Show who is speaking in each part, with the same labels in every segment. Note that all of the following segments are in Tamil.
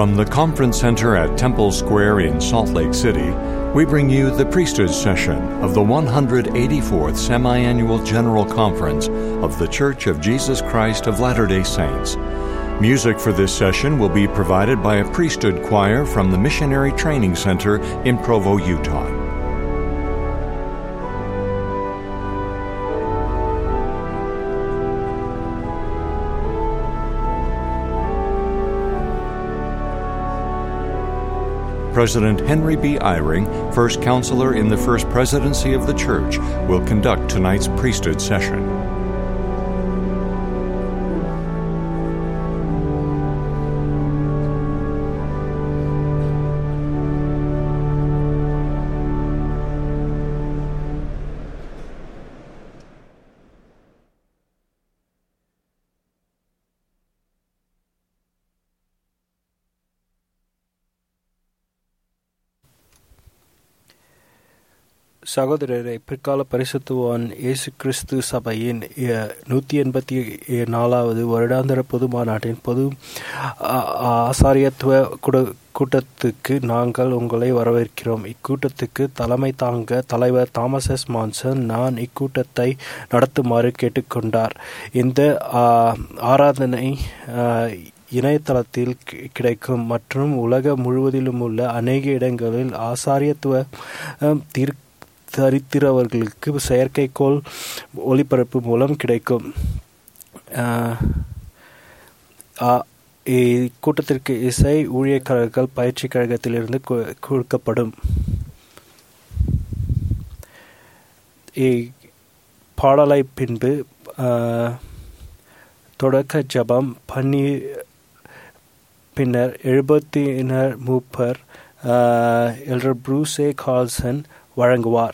Speaker 1: From the Conference Center at Temple Square in Salt Lake City, we bring you the priesthood session of the 184th Semi-Annual General Conference of The Church of Jesus Christ of Latter-day Saints. Music for this session will be provided by a priesthood choir from the Missionary Training Center in Provo, Utah. President Henry B. Eyring, first counselor in the first presidency of the church, will conduct tonight's priesthood session.
Speaker 2: சகோதரரை பிற்கால பரிசுத்துவான் இயேசு கிறிஸ்து சபையின் நூற்றி எண்பத்தி நாலாவது வருடாந்திர பொது மாநாட்டின் பொது ஆசாரியத்துவ குட கூட்டத்துக்கு நாங்கள் உங்களை வரவேற்கிறோம் இக்கூட்டத்துக்கு தலைமை தாங்க தலைவர் தாமஸ் எஸ் மான்சன் நான் இக்கூட்டத்தை நடத்துமாறு கேட்டுக்கொண்டார் இந்த ஆராதனை இணையதளத்தில் கிடைக்கும் மற்றும் உலக முழுவதிலும் உள்ள அநேக இடங்களில் ஆசாரியத்துவ தீர்க்க தரித்திரவர்களுக்கு செயற்கைக்கோள் ஒளிபரப்பு மூலம் கிடைக்கும் இக்கூட்டத்திற்கு இசை ஊழியக்காரர்கள் பயிற்சி கழகத்திலிருந்து கொடுக்கப்படும் பாடலை பின்பு தொடக்க ஜபம் பண்ணி பின்னர் எழுபத்தினர் மூப்பர் எல்டர் ப்ரூசே கால்சன் வழங்குவார்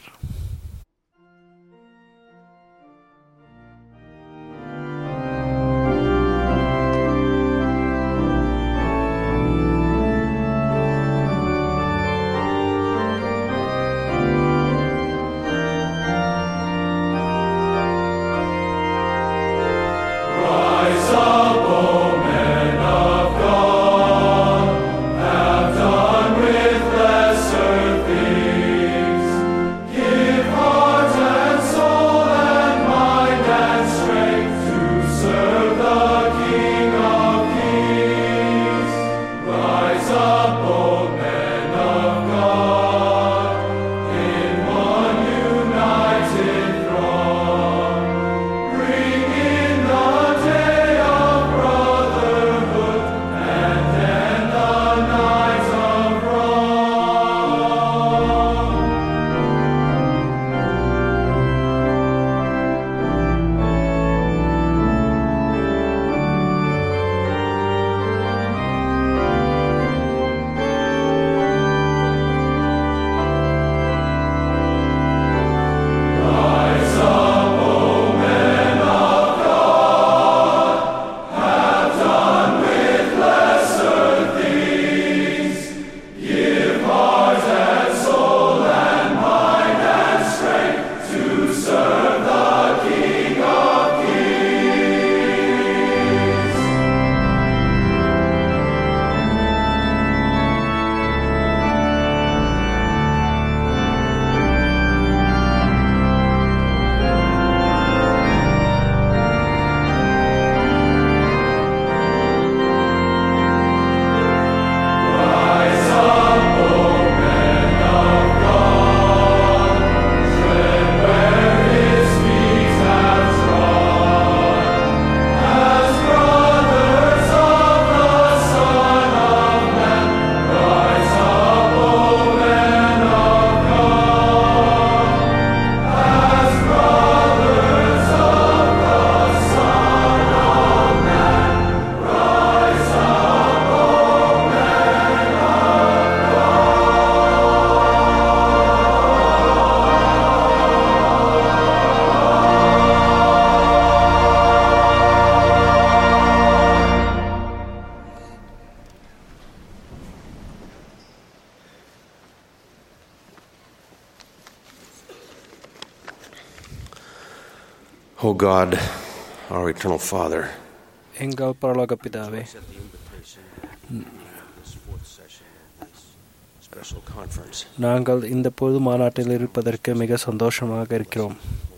Speaker 3: O God, our eternal Father,
Speaker 2: எங்கள் பரலோக பிதாவே
Speaker 3: special conference.
Speaker 2: நாங்கள் இந்த பொது மாநாட்டில் இருப்பதற்கு மிக சந்தோஷமாக இருக்கிறோம்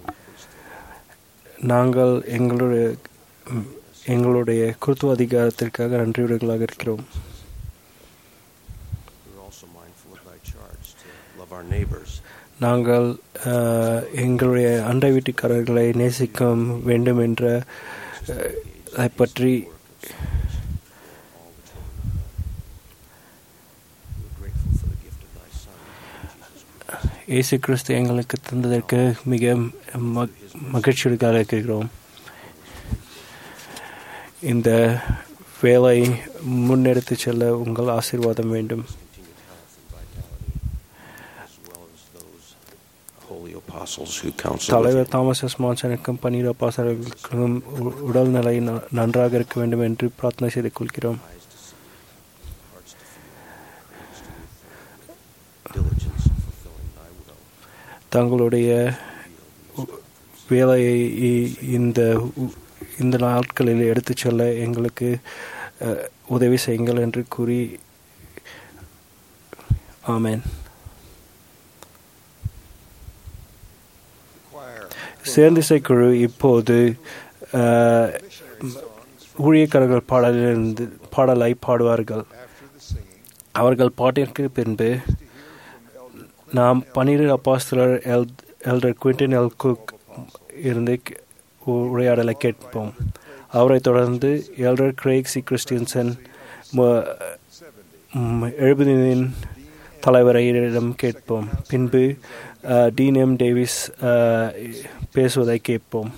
Speaker 2: நாங்கள் எங்களுடைய எங்களுடைய குருத்துவ அதிகாரத்திற்காக நன்றியுடைகளாக இருக்கிறோம்
Speaker 3: We're also mindful of thy charge to love our neighbors.
Speaker 2: நாங்கள் அஹ், எங்களுடைய அண்டை வீட்டுக்காரர்களை நேசிக்க வேண்டும் என்ற அஹ், அதை பற்றி
Speaker 3: We're grateful for the gift of thy Son, Jesus Christ.
Speaker 2: இயேசு கிறிஸ்து எங்களுக்கு தந்ததற்கு மிக ம- மகிழ்ச்சியாக இருக்கிறோம் இந்த வேலை முன்னெடுத்து செல்ல உங்கள் ஆசீர்வாதம் வேண்டும்
Speaker 3: Continued health and vitality, as well as those holy apostles who counsel with
Speaker 2: தலைவர்
Speaker 3: him.
Speaker 2: தாமஸ் எஸ் மான்சனுக்கும் பன்னீர் பாசர்களுக்கும் உடல்நிலை ந- நன்றாக இருக்க வேண்டும் என்று பிரார்த்தனை செய்து கொள்கிறோம்
Speaker 3: Eyes to see, hearts to feel, hands to with diligence in fulfilling thy will.
Speaker 2: தங்களுடைய உ- வேலையை இ- இந்த உ- இந்த நாட்களில் எடுத்துச் செல்ல எங்களுக்கு அஹ், உதவி செய்யுங்கள் என்று கூறி ஆமென் சேர்ந்திசைக்குழு இப்போது அஹ், ஊழியக்காரர்கள் பாடலிலிருந்து பாடலை பாடுவார்கள் அவர்கள் பாட்டிற்கு பின்பு நாம் பன்னிரு அப்பாஸ்தலர் எல் எல்டர் குவிண்டின் எல் குக் இருந்து கே- உ- உரையாடலை கேட்போம் அவரைத் தொடர்ந்து எல்டர் கிரேக் சி கிறிஸ்டியன்சன் எழுபதின் தலைவரையிடம் கேட்போம் பின்பு அஹ், டீன் எம் டேவிஸ் அஹ், பேசுவதை கேட்போம்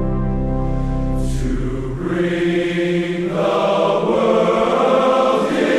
Speaker 4: Bring the world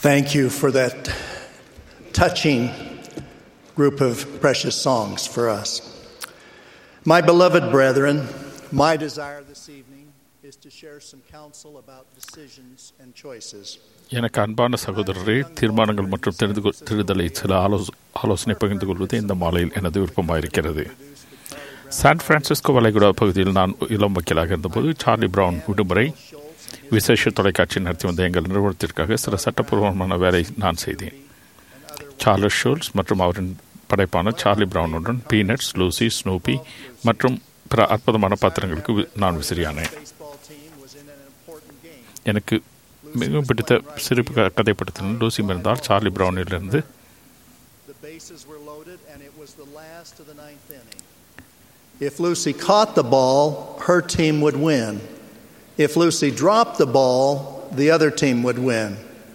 Speaker 4: Thank you for that touching group of precious songs for us. My beloved brethren, my desire this evening is to share some counsel about decisions and choices.
Speaker 5: எனக்கு அன்பான சகோதரரே தீர்மானங்கள் மற்றும் தெரிந்து கொ- தெரிதலை சில ஆலோச ஆலோசனை பகிர்ந்து கொள்வது இந்த மாலையில் எனது விருப்பமாயிருக்கிறது சான் பிரான்சிஸ்கோ வளைகுடா பகுதியில் நான் இளம் வக்கீலாக இருந்தபோது சார்லி பிரவுன் விடுமுறை விசேஷ தொலைக்காட்சி நடத்தி வந்த எங்கள் நிறுவனத்திற்காக சில சட்டப்பூர்வமான வேலை நான் செய்தேன் சார்லஸ் ஷோல்ஸ் மற்றும் அவரின் படைப்பான சார்லி பிரவுனுடன் பீனட்ஸ் லூசி ஸ்னூபி மற்றும் பிற அற்புதமான பாத்திரங்களுக்கு வி- நான் விசிறியானேன்
Speaker 4: Baseball team was in an important game.
Speaker 5: எனக்கு மிகவும் பிடித்த சிரிப்பு க- கதைப்படுத்தின லூசி இருந்தால் சார்லி பிரவுனிலிருந்து
Speaker 4: The bases were loaded, and it was the last of the ninth inning. If Lucy caught the ball, her team would win. If Lucy dropped the ball, the other team would win.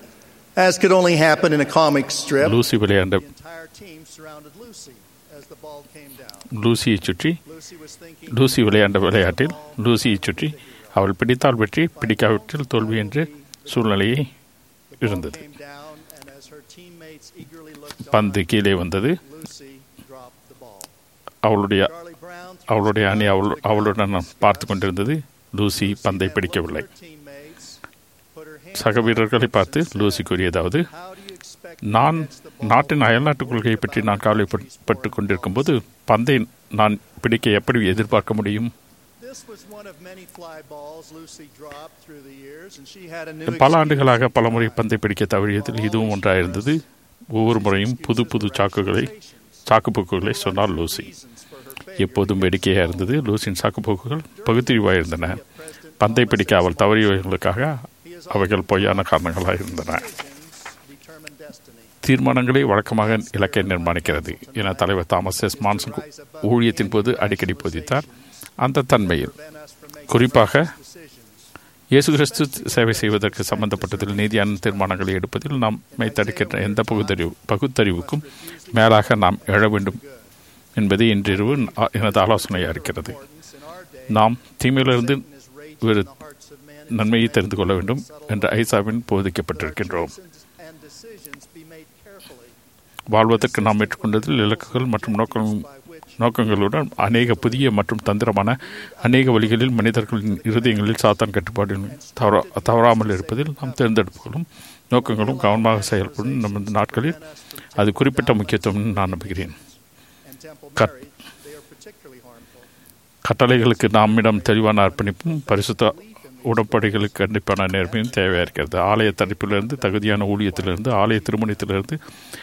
Speaker 4: As could only happen in a comic strip,
Speaker 5: Lucy விளையாண்ட
Speaker 4: the entire team surrounded Lucy as the ball came down.
Speaker 5: லூசியை சுற்றி
Speaker 4: Lucy was thinking,
Speaker 5: லூசி விளையாண்ட விளையாட்டில் லூசியை சுற்றி அவள் பிடித்தால் வெற்றி பிடிக்காவிட்டில் தோல்வி என்ற சூழ்நிலையை
Speaker 4: the ball
Speaker 5: இருந்தது
Speaker 4: came down, and as her teammates eagerly looked on,
Speaker 5: பந்து கீழே வந்தது
Speaker 4: Lucy dropped the ball.
Speaker 5: அவளுடைய
Speaker 4: Charlie Brown threw
Speaker 5: அவளுடைய
Speaker 4: his
Speaker 5: அணி
Speaker 4: glove
Speaker 5: அவள்
Speaker 4: to the
Speaker 5: அவளுடன்
Speaker 4: grass.
Speaker 5: பார்த்து கொண்டிருந்தது லூசி
Speaker 4: Lucy
Speaker 5: பந்தை
Speaker 4: then
Speaker 5: பிடிக்கவில்லை
Speaker 4: looked at her teammates, put her hands
Speaker 5: சக
Speaker 4: on her
Speaker 5: வீரர்களை
Speaker 4: hips
Speaker 5: பார்த்து
Speaker 4: and said,
Speaker 5: லூசி கூறியதாவது
Speaker 4: "How do you expect to
Speaker 5: நான்
Speaker 4: catch the ball
Speaker 5: நாட்டின்
Speaker 4: when
Speaker 5: அயல்நாட்டு
Speaker 4: you're
Speaker 5: கொள்கையை
Speaker 4: worried
Speaker 5: பற்றி
Speaker 4: about
Speaker 5: நான் கவலைப்பட்டு
Speaker 4: scoring
Speaker 5: கொண்டிருக்கும்
Speaker 4: goals?"
Speaker 5: போது பந்தை நான் பிடிக்க எப்படி எதிர்பார்க்க முடியும்
Speaker 4: This was one of many fly balls Lucy dropped through the years, and she had a new
Speaker 5: பல
Speaker 4: excuse
Speaker 5: ஆண்டுகளாக
Speaker 4: to
Speaker 5: பலமுறை
Speaker 4: find.
Speaker 5: பந்தை பிடிக்க தவறியதில் இதுவும் ஒன்றாயிருந்தது ஒவ்வொரு முறையும் புது புது சாக்குகளை சாக்குப்போக்குகளை சொன்னார் லூசி எப்போதும் வேடிக்கையாக இருந்தது லூசியின் சாக்குப்போக்குகள் பகுத்தறிவாக இருந்தன பந்தை பிடிக்க அவள் தவறியவர்களுக்காக அவைகள் பொய்யான காரணங்களாக இருந்தன
Speaker 4: Determined destiny.
Speaker 5: தீர்மானங்களை வழக்கமாக இலக்கை நிர்மாணிக்கிறது என தலைவர் தாமஸ் எஸ் மான்சன் ஊழியத்தின் போது அடிக்கடி போதித்தார் அந்த தன்மையில்
Speaker 4: Prevent us from making
Speaker 5: குறிப்பாக
Speaker 4: decisions.
Speaker 5: இயேசு கிறிஸ்து சேவை செய்வதற்கு சம்பந்தப்பட்டதில் நீதியான தீர்மானங்களை எடுப்பதில் நம்மை தடுக்கின்ற எந்த பகுத்தறிவு பகுத்தறிவுக்கும் மேலாக நாம் எழ வேண்டும் என்பது இன்றிரவு ஆ- எனது ஆலோசனையாக இருக்கிறது
Speaker 4: Importance in our day,
Speaker 5: நாம் தீமையிலிருந்து
Speaker 4: Satan is raging
Speaker 5: ஒரு
Speaker 4: in the hearts of men.
Speaker 5: நன்மையை தெரிந்து கொள்ள வேண்டும் என்ற ஐசாவின் போதிக்கப்பட்டிருக்கின்றோம்
Speaker 4: Choices and decisions be made carefully,
Speaker 5: வாழ்வதற்கு நாம் ஏற்றுக்கொண்டதில் இலக்குகள் மற்றும் நோக்கங்கள்
Speaker 4: by which
Speaker 5: நோக்கங்களுடன் அநேக புதிய மற்றும் தந்திரமான அநேக வழிகளில் மனிதர்களின் இருதயங்களில் சாத்தான் கட்டுப்பாடுகள் தவறா தவறாமல் இருப்பதில் நாம் தேர்ந்தெடுப்புகளும் நோக்கங்களும் கவனமாக செயல்படும் நமது நாட்களில் அது குறிப்பிட்ட முக்கியத்துவம் என்று நான் நம்புகிறேன்
Speaker 4: and temple
Speaker 5: Cut.
Speaker 4: marriage, they are particularly harmful.
Speaker 5: கட்டளைகளுக்கு நம்மிடம் தெளிவான அர்ப்பணிப்பும் பரிசுத்த உடன்படிகளுக்கு கண்டிப்பான நேர்மையும் தேவையாக இருக்கிறது ஆலய தடுப்பிலிருந்து தகுதியான ஊழியத்திலிருந்து ஆலய திருமணத்திலிருந்து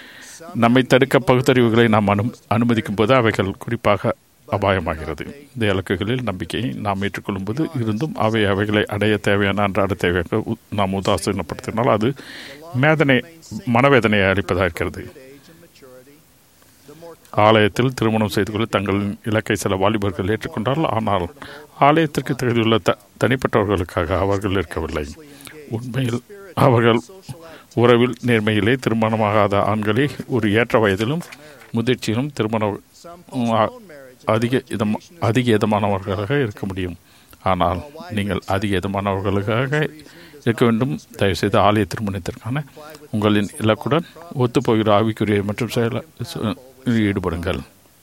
Speaker 5: நம்மை தடுக்க பகுத்தறிவுகளை நாம் அனு அனுமதிக்கும் போது அவைகள் குறிப்பாக அபாயமாகிறது இந்த இலக்குகளில் நம்பிக்கையை நாம் ஏற்றுக்கொள்ளும்போது இருந்தும் அவை அவைகளை அடைய தேவையான அன்றாட தேவையாக உ- நாம் உதாசீனப்படுத்தினால் அது மேதனை மனவேதனையை அளிப்பதாக இருக்கிறது
Speaker 4: At age and maturity, the more
Speaker 5: ஆலயத்தில் திருமணம் செய்து கொள்ள தங்களின் இலக்கை சில வாலிபர்கள் ஏற்றுக்கொண்டால் ஆனால் ஆலயத்திற்கு தகுதியுள்ள த தனிப்பட்டவர்களுக்காக அவர்கள் இருக்கவில்லை உண்மையில் அவர்கள் உறவில் நேர்மையிலே திருமணமாகாத ஆண்களே ஒரு ஏற்ற வயதிலும் முதிர்ச்சியிலும் திருமணம்
Speaker 4: some
Speaker 5: ஆ,
Speaker 4: postpone marriage
Speaker 5: அதிக இதம் அதிக இதமானவர்களாக இருக்க முடியும் ஆனால் நீங்கள் அதிக இதமானவர்களுக்காக இருக்க வேண்டும் தயவுசெய்து ஆலய திருமணத்திற்கான உங்களின் இலக்குடன் ஒத்துப்போகிற ஆவிக்குரிய மற்றும் செயல ச- ஈடுபடுங்கள்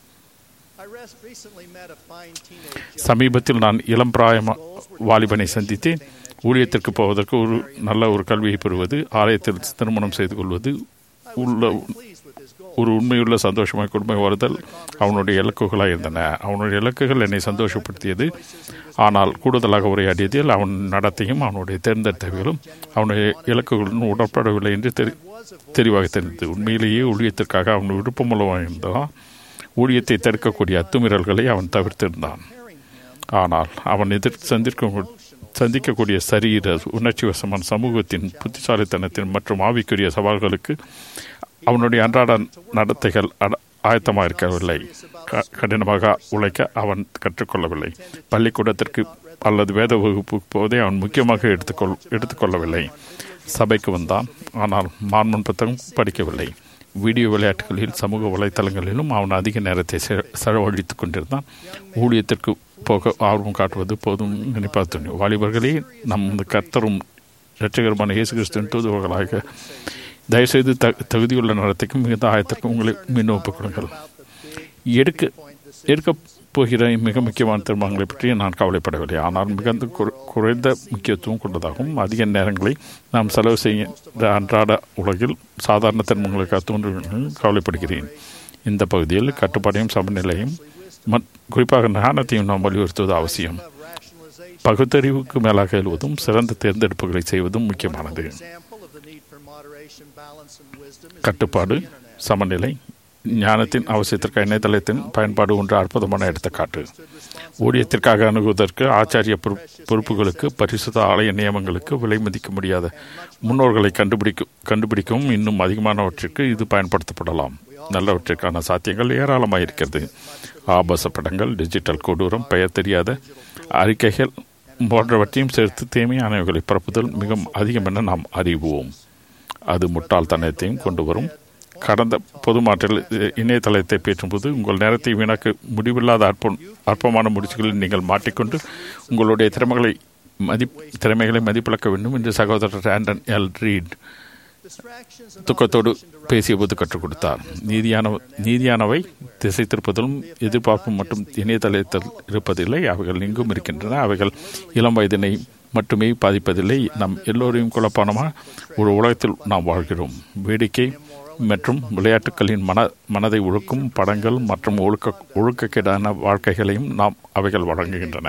Speaker 4: I rest recently met a fine teenage
Speaker 5: சமீபத்தில் நான் இளம் பிராய வாலிபனை சந்தித்தேன் ஊழியத்திற்கு போவதற்கு ஒரு நல்ல ஒரு கல்வியை பெறுவது ஆலயத்தில் திருமணம் செய்து கொள்வது உள்ள
Speaker 4: pleased with his goal.
Speaker 5: ஒரு உண்மையுள்ள சந்தோஷமாய் குடும்பம் வருதல் அவனுடைய இலக்குகளாக இருந்தன அவனுடைய இலக்குகள் என்னை சந்தோஷப்படுத்தியது ஆனால் கூடுதலாக உரையாடியதில் அவன் நடத்தையும் அவனுடைய தேர்ந்தெடுத்தவைகளும் அவனுடைய இலக்குகளுடன் உடற்படவில்லை என்று தெரி தெளிவாக தெரிந்தது உண்மையிலேயே ஊழியத்திற்காக அவன் விருப்பமுள்ளவன் இருந்தான் ஊழியத்தை தடுக்கக்கூடிய அத்துமீறல்களை அவன் தவிர்த்திருந்தான் ஆனால் அவன் எதிர் சந்திக்க சந்திக்கக்கூடிய சரீர உணர்ச்சி வசமான சமூகத்தின் புத்திசாலித்தனத்தின் மற்றும் ஆவிக்குரிய சவால்களுக்கு அவனுடைய அன்றாட நடத்தைகள் அட- ஆயத்தமாக இருக்கவில்லை க- கடினமாக உழைக்க அவன் கற்றுக்கொள்ளவில்லை பள்ளிக்கூடத்திற்கு அல்லது வேத வகுப்புக்கு போவதை அவன் முக்கியமாக எடுத்துக்கொள் எடுத்துக்கொள்ளவில்லை சபைக்கு வந்தான் ஆனால் மான்மன் புத்தகம் படிக்கவில்லை வீடியோ விளையாட்டுகளில் சமூக வலைத்தளங்களிலும் அவன் அதிக நேரத்தை செ- செலவழித்துக் கொண்டிருந்தான் ஊழியத்திற்கு போக ஆர்வம் காட்டுவது போதும் நினைப்பார் துணி வாலிபர்களே நமது கர்த்தரும் இரட்சகருமான இயேசு கிறிஸ்துவின் தூதுவர்களாக தயவுசெய்து த தகுதியுள்ள நடத்தைக்கும் மிகுந்த ஆயத்திற்கும் உங்களை மீண்டும் ஒப்புக்கொள்ளுங்கள் எடுக்க எடுக்கப் போகிற மிக முக்கியமான தீர்மானங்களை பற்றி நான் கவலைப்படவில்லை ஆனால் மிகுந்த குறை- குறைந்த முக்கியத்துவம் கொண்டதாகவும் அதிக நேரங்களை நாம் செலவு செய்கிற அன்றாட உலகில் சாதாரண தர்மங்களுக்காக தோன்றும் கவலைப்படுகிறேன் இந்த பகுதியில் கட்டுப்பாடையும் சமநிலையும் மற்- குறிப்பாக ஞானத்தையும் நாம் வலியுறுத்துவது அவசியம் பகுத்தறிவுக்கு மேலாக எழுவதும் சிறந்த தேர்ந்தெடுப்புகளை செய்வதும் முக்கியமானது
Speaker 4: Example of the need for moderation, balance, and wisdom is
Speaker 5: கட்டுப்பாடு சமநிலை ஞானத்தின் அவசியத்திற்கு இணையதளத்தின் பயன்பாடு ஒன்று அற்புதமான எடுத்துக்காட்டு ஊழியத்திற்காக அணுகுவதற்கு ஆச்சாரிய பொறுப்- பொறுப்புகளுக்கு பரிசுத்த ஆலய நியமங்களுக்கு விலை மதிக்க முடியாத முன்னோர்களை கண்டுபிடிக்கும் கண்டுபிடிக்கவும் இன்னும் அதிகமானவற்றிற்கு இது பயன்படுத்தப்படலாம் நல்லவற்றிற்கான சாத்தியங்கள் ஏராளமாக இருக்கிறது ஆபாச படங்கள் டிஜிட்டல் கொடூரம் பெயர் தெரியாத அறிக்கைகள் போன்றவற்றையும் சேர்த்து தீமையானவைகளை பரப்புதல் மிக அதிகம் என நாம் அறிவோம் அது முட்டாள்தனத்தையும் கொண்டு வரும் கடந்த பொதுமாற்றில் இணையதளத்தை பேசும்போது உங்கள் நேரத்தை வீணாக்க முடிவில்லாத அற்ப அற்பமான முடிச்சுகளில் நீங்கள் மாட்டிக்கொண்டு உங்களுடைய திறமைகளை மதி திறமைகளை மதிப்பிழக்க வேண்டும் என்று சகோதரர் Anton L Reid
Speaker 4: distractions and
Speaker 5: துக்கத்தோடு பேசியபோது கற்றுக் கொடுத்தார் நீதியான நீதியானவை திசை திருப்பதிலும் எதிர்பார்ப்பு மற்றும் இணையதளத்தில் இருப்பதில்லை அவைகள் எங்கும் இருக்கின்றன அவைகள் இளம் வயதினை மட்டுமே பாதிப்பதில்லை நம் எல்லோரையும் குழப்பானமாக ஒரு உலகத்தில் நாம் வாழ்கிறோம் வேடிக்கை மற்றும் விளையாட்டுகளின் மன மனதை ஒழுக்கும் படங்கள் மற்றும் ஒழுக்க ஒழுக்கக்கேடான வாழ்க்கைகளையும் நாம் அவைகள் வழங்குகின்றன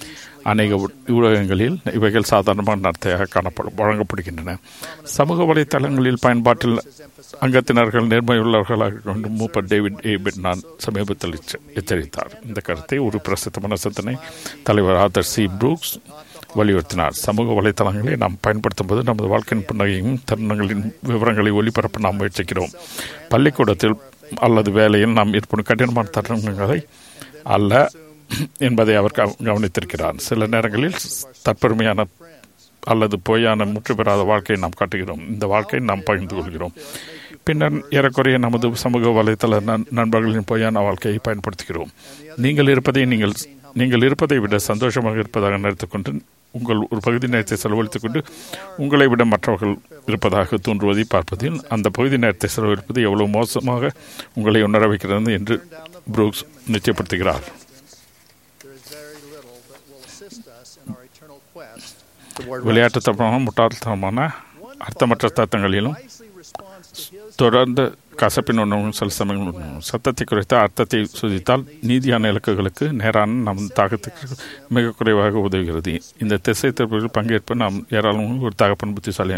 Speaker 5: அநேக ஊ- ஊடகங்களில் இவைகள் சாதாரணமான நடத்தையாக காணப்படும் வழங்கப்படுகின்றன சமூக வலைத்தளங்களில் பயன்பாட்டில் அங்கத்தினர்கள் நேர்மையுள்ளவர்களாக கொண்டு மூப்பர் டேவிட் ஏபிட் நான் சமீபத்தில் எச்ச- எச்சரித்தார் இந்த கருத்தை ஒரு பிரசித்தமான சிந்தனை தலைவர் ஆதர் சி ப்ரூக்ஸ் வலியுறுத்தினார் சமூக வலைத்தளங்களை நாம் பயன்படுத்தும் போது நமது வாழ்க்கையின் புன்னகையும் தருணங்களின் விவரங்களை ஒளிபரப்ப நாம் முயற்சிக்கிறோம் பள்ளிக்கூடத்தில் அல்லது வேலையில் நாம் ஏற்படும் கடினமான தருணங்களை அல்ல என்பதை அவர் கவ- கவனித்திருக்கிறார் சில நேரங்களில் தற்பெருமையான அல்லது பொய்யான முற்று பெறாத வாழ்க்கையை நாம் காட்டுகிறோம் இந்த வாழ்க்கையை நாம் பகிர்ந்து கொள்கிறோம் பின்னர் ஏறக்குறைய நமது சமூக வலைத்தள நண்- நண்பர்களின் பொய்யான வாழ்க்கையை பயன்படுத்துகிறோம் நீங்கள் இருப்பதை நீங்கள் நீங்கள் இருப்பதை விட சந்தோஷமாக இருப்பதாக நினைத்துக் கொண்டு உங்கள் ஒரு பகுதி நேரத்தை செலவழித்துக் கொண்டு உங்களை விட மற்றவர்கள் இருப்பதாக தோன்றுவதை பார்ப்பதில் அந்த பகுதி நேரத்தை செலவழிப்பது எவ்வளவு மோசமாக உங்களை உணர வைக்கிறது என்று புரூக்ஸ் நிச்சயப்படுத்துகிறார்
Speaker 4: there is very little that will assist us in our eternal quest toward
Speaker 5: விளையாட்டுத்தனமான முட்டாள்தனமான அர்த்தமற்ற தத்தங்களிலும்
Speaker 4: wisely responds to his
Speaker 5: தொடர்ந்து கசப்பின் உணவும் சில சமயங்கள் சத்தத்தை குறைத்து அர்த்தத்தை சுதித்தால் நீதியான இலக்குகளுக்கு நேரான நம் தாக்கத்துக்கு மிக குறைவாக உதவுகிறது இந்த திசை திருப்பதில் பங்கேற்பு நாம் ஏராளமாக ஒரு தகப்பன் புத்திசாலி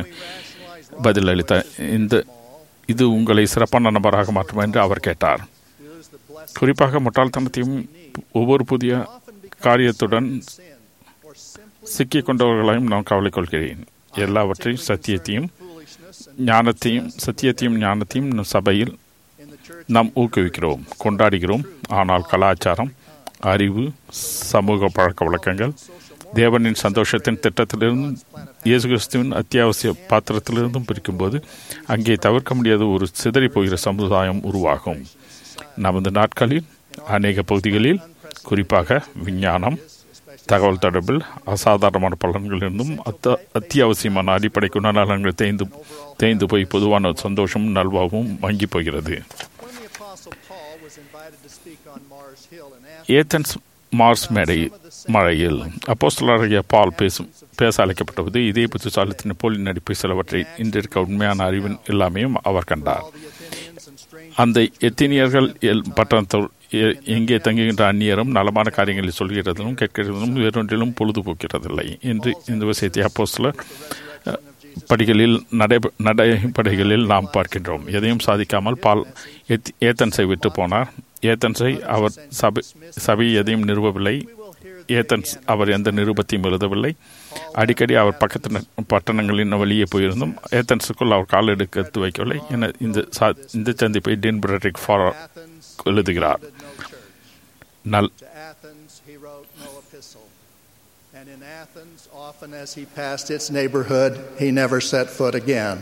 Speaker 5: பதில் அளித்தார் இந்த இது உங்களை சிறப்பான நபராக மாற்றும் என்று அவர் கேட்டார்
Speaker 4: use the blessed
Speaker 5: குறிப்பாக முட்டாள்தனத்தையும் ஒவ்வொரு புதிய காரியத்துடன்
Speaker 4: sin or simply
Speaker 5: சிக்கிக் கொண்டவர்களையும் நான் கவலை கொள்கிறேன் எல்லாவற்றையும் சத்தியத்தையும்
Speaker 4: foolishness and
Speaker 5: ஞானத்தையும் சத்தியத்தையும் ஞானத்தையும் நம் சபையில்
Speaker 4: in the church
Speaker 5: நாம் ஊக்குவிக்கிறோம் கொண்டாடுகிறோம் ஆனால் கலாச்சாரம் அறிவு சமூக பழக்க வழக்கங்கள் தேவனின் சந்தோஷத்தின் திட்டத்திலிருந்து இயேசு கிறிஸ்துவின் அத்தியாவசிய பாத்திரத்திலிருந்தும் பிரிக்கும்போது அங்கே தவிர்க்க முடியாத ஒரு சிதறி போகிற சமுதாயம் உருவாகும் நமது நாட்களில் அநேக பகுதிகளில் குறிப்பாக விஞ்ஞானம் தகவல் தொடர்பில் அசாதாரணமான பலன்களிலிருந்தும் அத்த அத்தியாவசியமான அடிப்படை குணநலங்கள் தேய்ந்து தேய்ந்து போய் பொதுவான சந்தோஷமும் நல்வாகவும் மங்கி போகிறது
Speaker 4: when the apostle Paul was invited to speak on Mars Hill in Athens
Speaker 5: Athens Mars மேடை மழையில் அப்போஸ்தலராகிய பால் பேசும் பேச அழைக்கப்பட்டபோது இதே புத்திசாலித்தின் போலி நடிப்பு சிலவற்றை இன்றிருக்க உண்மையான அறிவின் எல்லாமையும் அவர் கண்டார்
Speaker 4: the Athenians and strangers
Speaker 5: அந்த எத்தினியர்கள் எல் பட்டணத்தோர் எ- எங்கே தங்குகின்ற அந்நியரும் நலமான காரியங்களை சொல்கிறதிலும் கேட்கிறதிலும் வேறொன்றிலும் பொழுதுபோக்கிறதில்லை என்று இந்த விஷயத்தை அப்போஸ்தலர் அஹ், படிகளில் நடை நடைப்படைகளில் நாம் பார்க்கின்றோம் எதையும் சாதிக்காமல் பால் ஏத்- ஏத்தன்ஸை விட்டு போனார் ஏத்தன்ஸை அவர் சபை சபை எதையும் நிறுவவில்லை ஏத்தன்ஸ் அவர் எந்த நிருபத்தையும் எழுதவில்லை அடிக்கடி அவர் பக்கத்து ந- பட்டணங்களின் வழியே போயிருந்தும் ஏத்தன்ஸுக்குள் அவர் கால் எடுத்து வைக்கவில்லை என இந்த சா- இந்த சந்திப்பை டீன் பிரெட்ரிக் ஃபார்
Speaker 4: Athens
Speaker 5: எழுதுகிறார்
Speaker 4: founded no church.
Speaker 5: நல்
Speaker 4: To Athens he wrote no epistle. And in Athens, often as he passed its neighborhood, he never set foot again.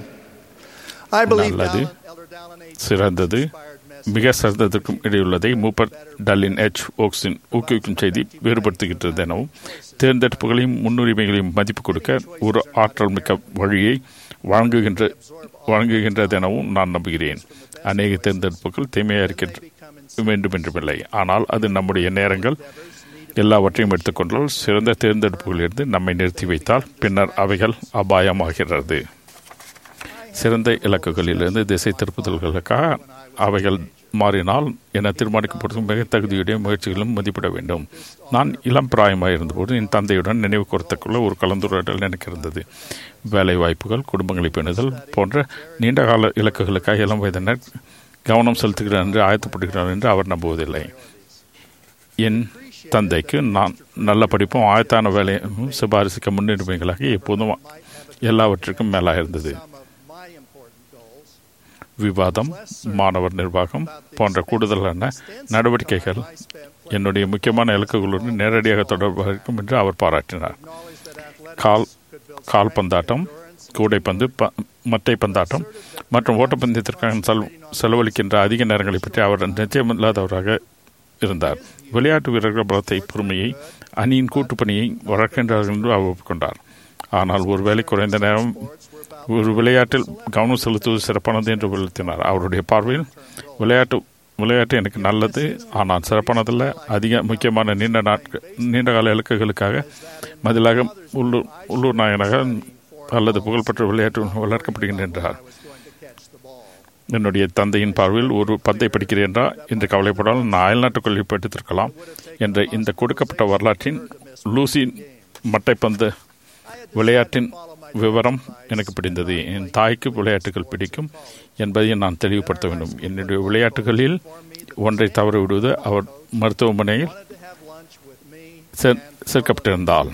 Speaker 4: I believe
Speaker 5: நல்லது.
Speaker 4: Dallin, Elder Dallin H.
Speaker 5: சிறந்தது
Speaker 4: inspired message
Speaker 5: மிக சிறந்ததற்கும் இடையுள்ளதை மூப்பர் டல்லின் எச் ஓக்ஸின் ஊக்குவிக்கும் செய்தி வேறுபடுத்துகின்றது எனவும் தேர்ந்தெடுப்புகளையும் முன்னுரிமைகளையும் மதிப்பு கொடுக்க ஒரு ஆற்றல் மிக்க வழியை வழங்குகின்ற வழங்குகின்றதெனவும் நான் நம்புகிறேன் அநேக தேர்ந்தெடுப்புகள் தீமையாக இருக்க வேண்டும் என்றுமில்லை ஆனால் அது நம்முடைய நேரங்கள் எல்லாவற்றையும் எடுத்துக்கொண்டால் சிறந்த தேர்ந்தெடுப்புகளிலிருந்து நம்மை நிறுத்தி வைத்தால் பின்னர் அவைகள் அபாயமாகிறது சிறந்த இலக்குகளிலிருந்து திசை திருப்புதல்களுக்காக அவைகள் மாறினால் என தீர்மானிக்கப்படும் மிக தகுதியுடைய முயற்சிகளும் மதிப்பிட வேண்டும் நான் இளம் பிராயமாக இருந்தபோது என் தந்தையுடன் நினைவு கூறத்தக்குள்ள ஒரு கலந்துரையாடல் எனக்கு இருந்தது வேலை வாய்ப்புகள் குடும்பங்களை பேணுதல் போன்ற நீண்டகால இலக்குகளுக்காக இளம் வயதினர் கவனம் செலுத்துகிறார் என்று ஆயத்தப்படுகிறார் என்று அவர் நம்புவதில்லை என் தந்தைக்கு நான் நல்ல படிப்பும் ஆயத்தான வேலையும் சிபாரிசுக்க முன்னுரிமைகளாக எப்போதும் எல்லாவற்றுக்கும் மேலாக இருந்தது விவாதம் மாணவர் நிர்வாகம் போன்ற கூடுதலான நடவடிக்கைகள் என்னுடைய முக்கியமான இலக்குகளுடன் நேரடியாக தொடர்பாக இருக்கும் என்று அவர் பாராட்டினார் கால் கால்பந்தாட்டம் கூடைப்பந்து ப மட்டை பந்தாட்டம் மற்றும் ஓட்டப்பந்தயத்திற்காக செல் செலவழிக்கின்ற அதிக நேரங்களை பற்றி அவர் நிச்சயமில்லாதவராக இருந்தார் விளையாட்டு வீரர்கள் பலத்தை பொறுமையை அணியின் கூட்டுப்பணியை வளர்க்கின்றார்கள் என்று அவர் ஒப்புக்கொண்டார் ஆனால் ஒருவேளை குறைந்த நேரம் ஒரு விளையாட்டில் கவனம் செலுத்துவது சிறப்பானது என்று வெளித்தினார் அவருடைய பார்வையில் விளையாட்டு விளையாட்டு எனக்கு நல்லது ஆனால் சிறப்பானதில் அதிக முக்கியமான நீண்ட நாட்கள் நீண்டகால இலக்குகளுக்காக பதிலாக உள்ளூர் உள்ளூர் நாயனாக அல்லது புகழ்பெற்ற விளையாட்டு வளர்க்கப்படுகின்றார் என்னுடைய தந்தையின் பார்வையில் ஒரு பந்தை படிக்கிறேன்றா என்று கவலைப்படால் நான் அயல்நாட்டுக்குள்ளே படித்திருக்கலாம் என்ற இந்த கொடுக்கப்பட்ட வரலாற்றின் லூசி மட்டைப்பந்து விளையாட்டின் விவரம் எனக்கு பிடித்தது என் தாய்க்கு விளையாட்டுகள் பிடிக்கும் என்பதை நான் தெளிவுபடுத்த வேண்டும் என்னுடைய விளையாட்டுகளில் ஒன்றை தவற விடுவது அவர் மருத்துவமனையில் சேர்க்கப்பட்டிருந்தால்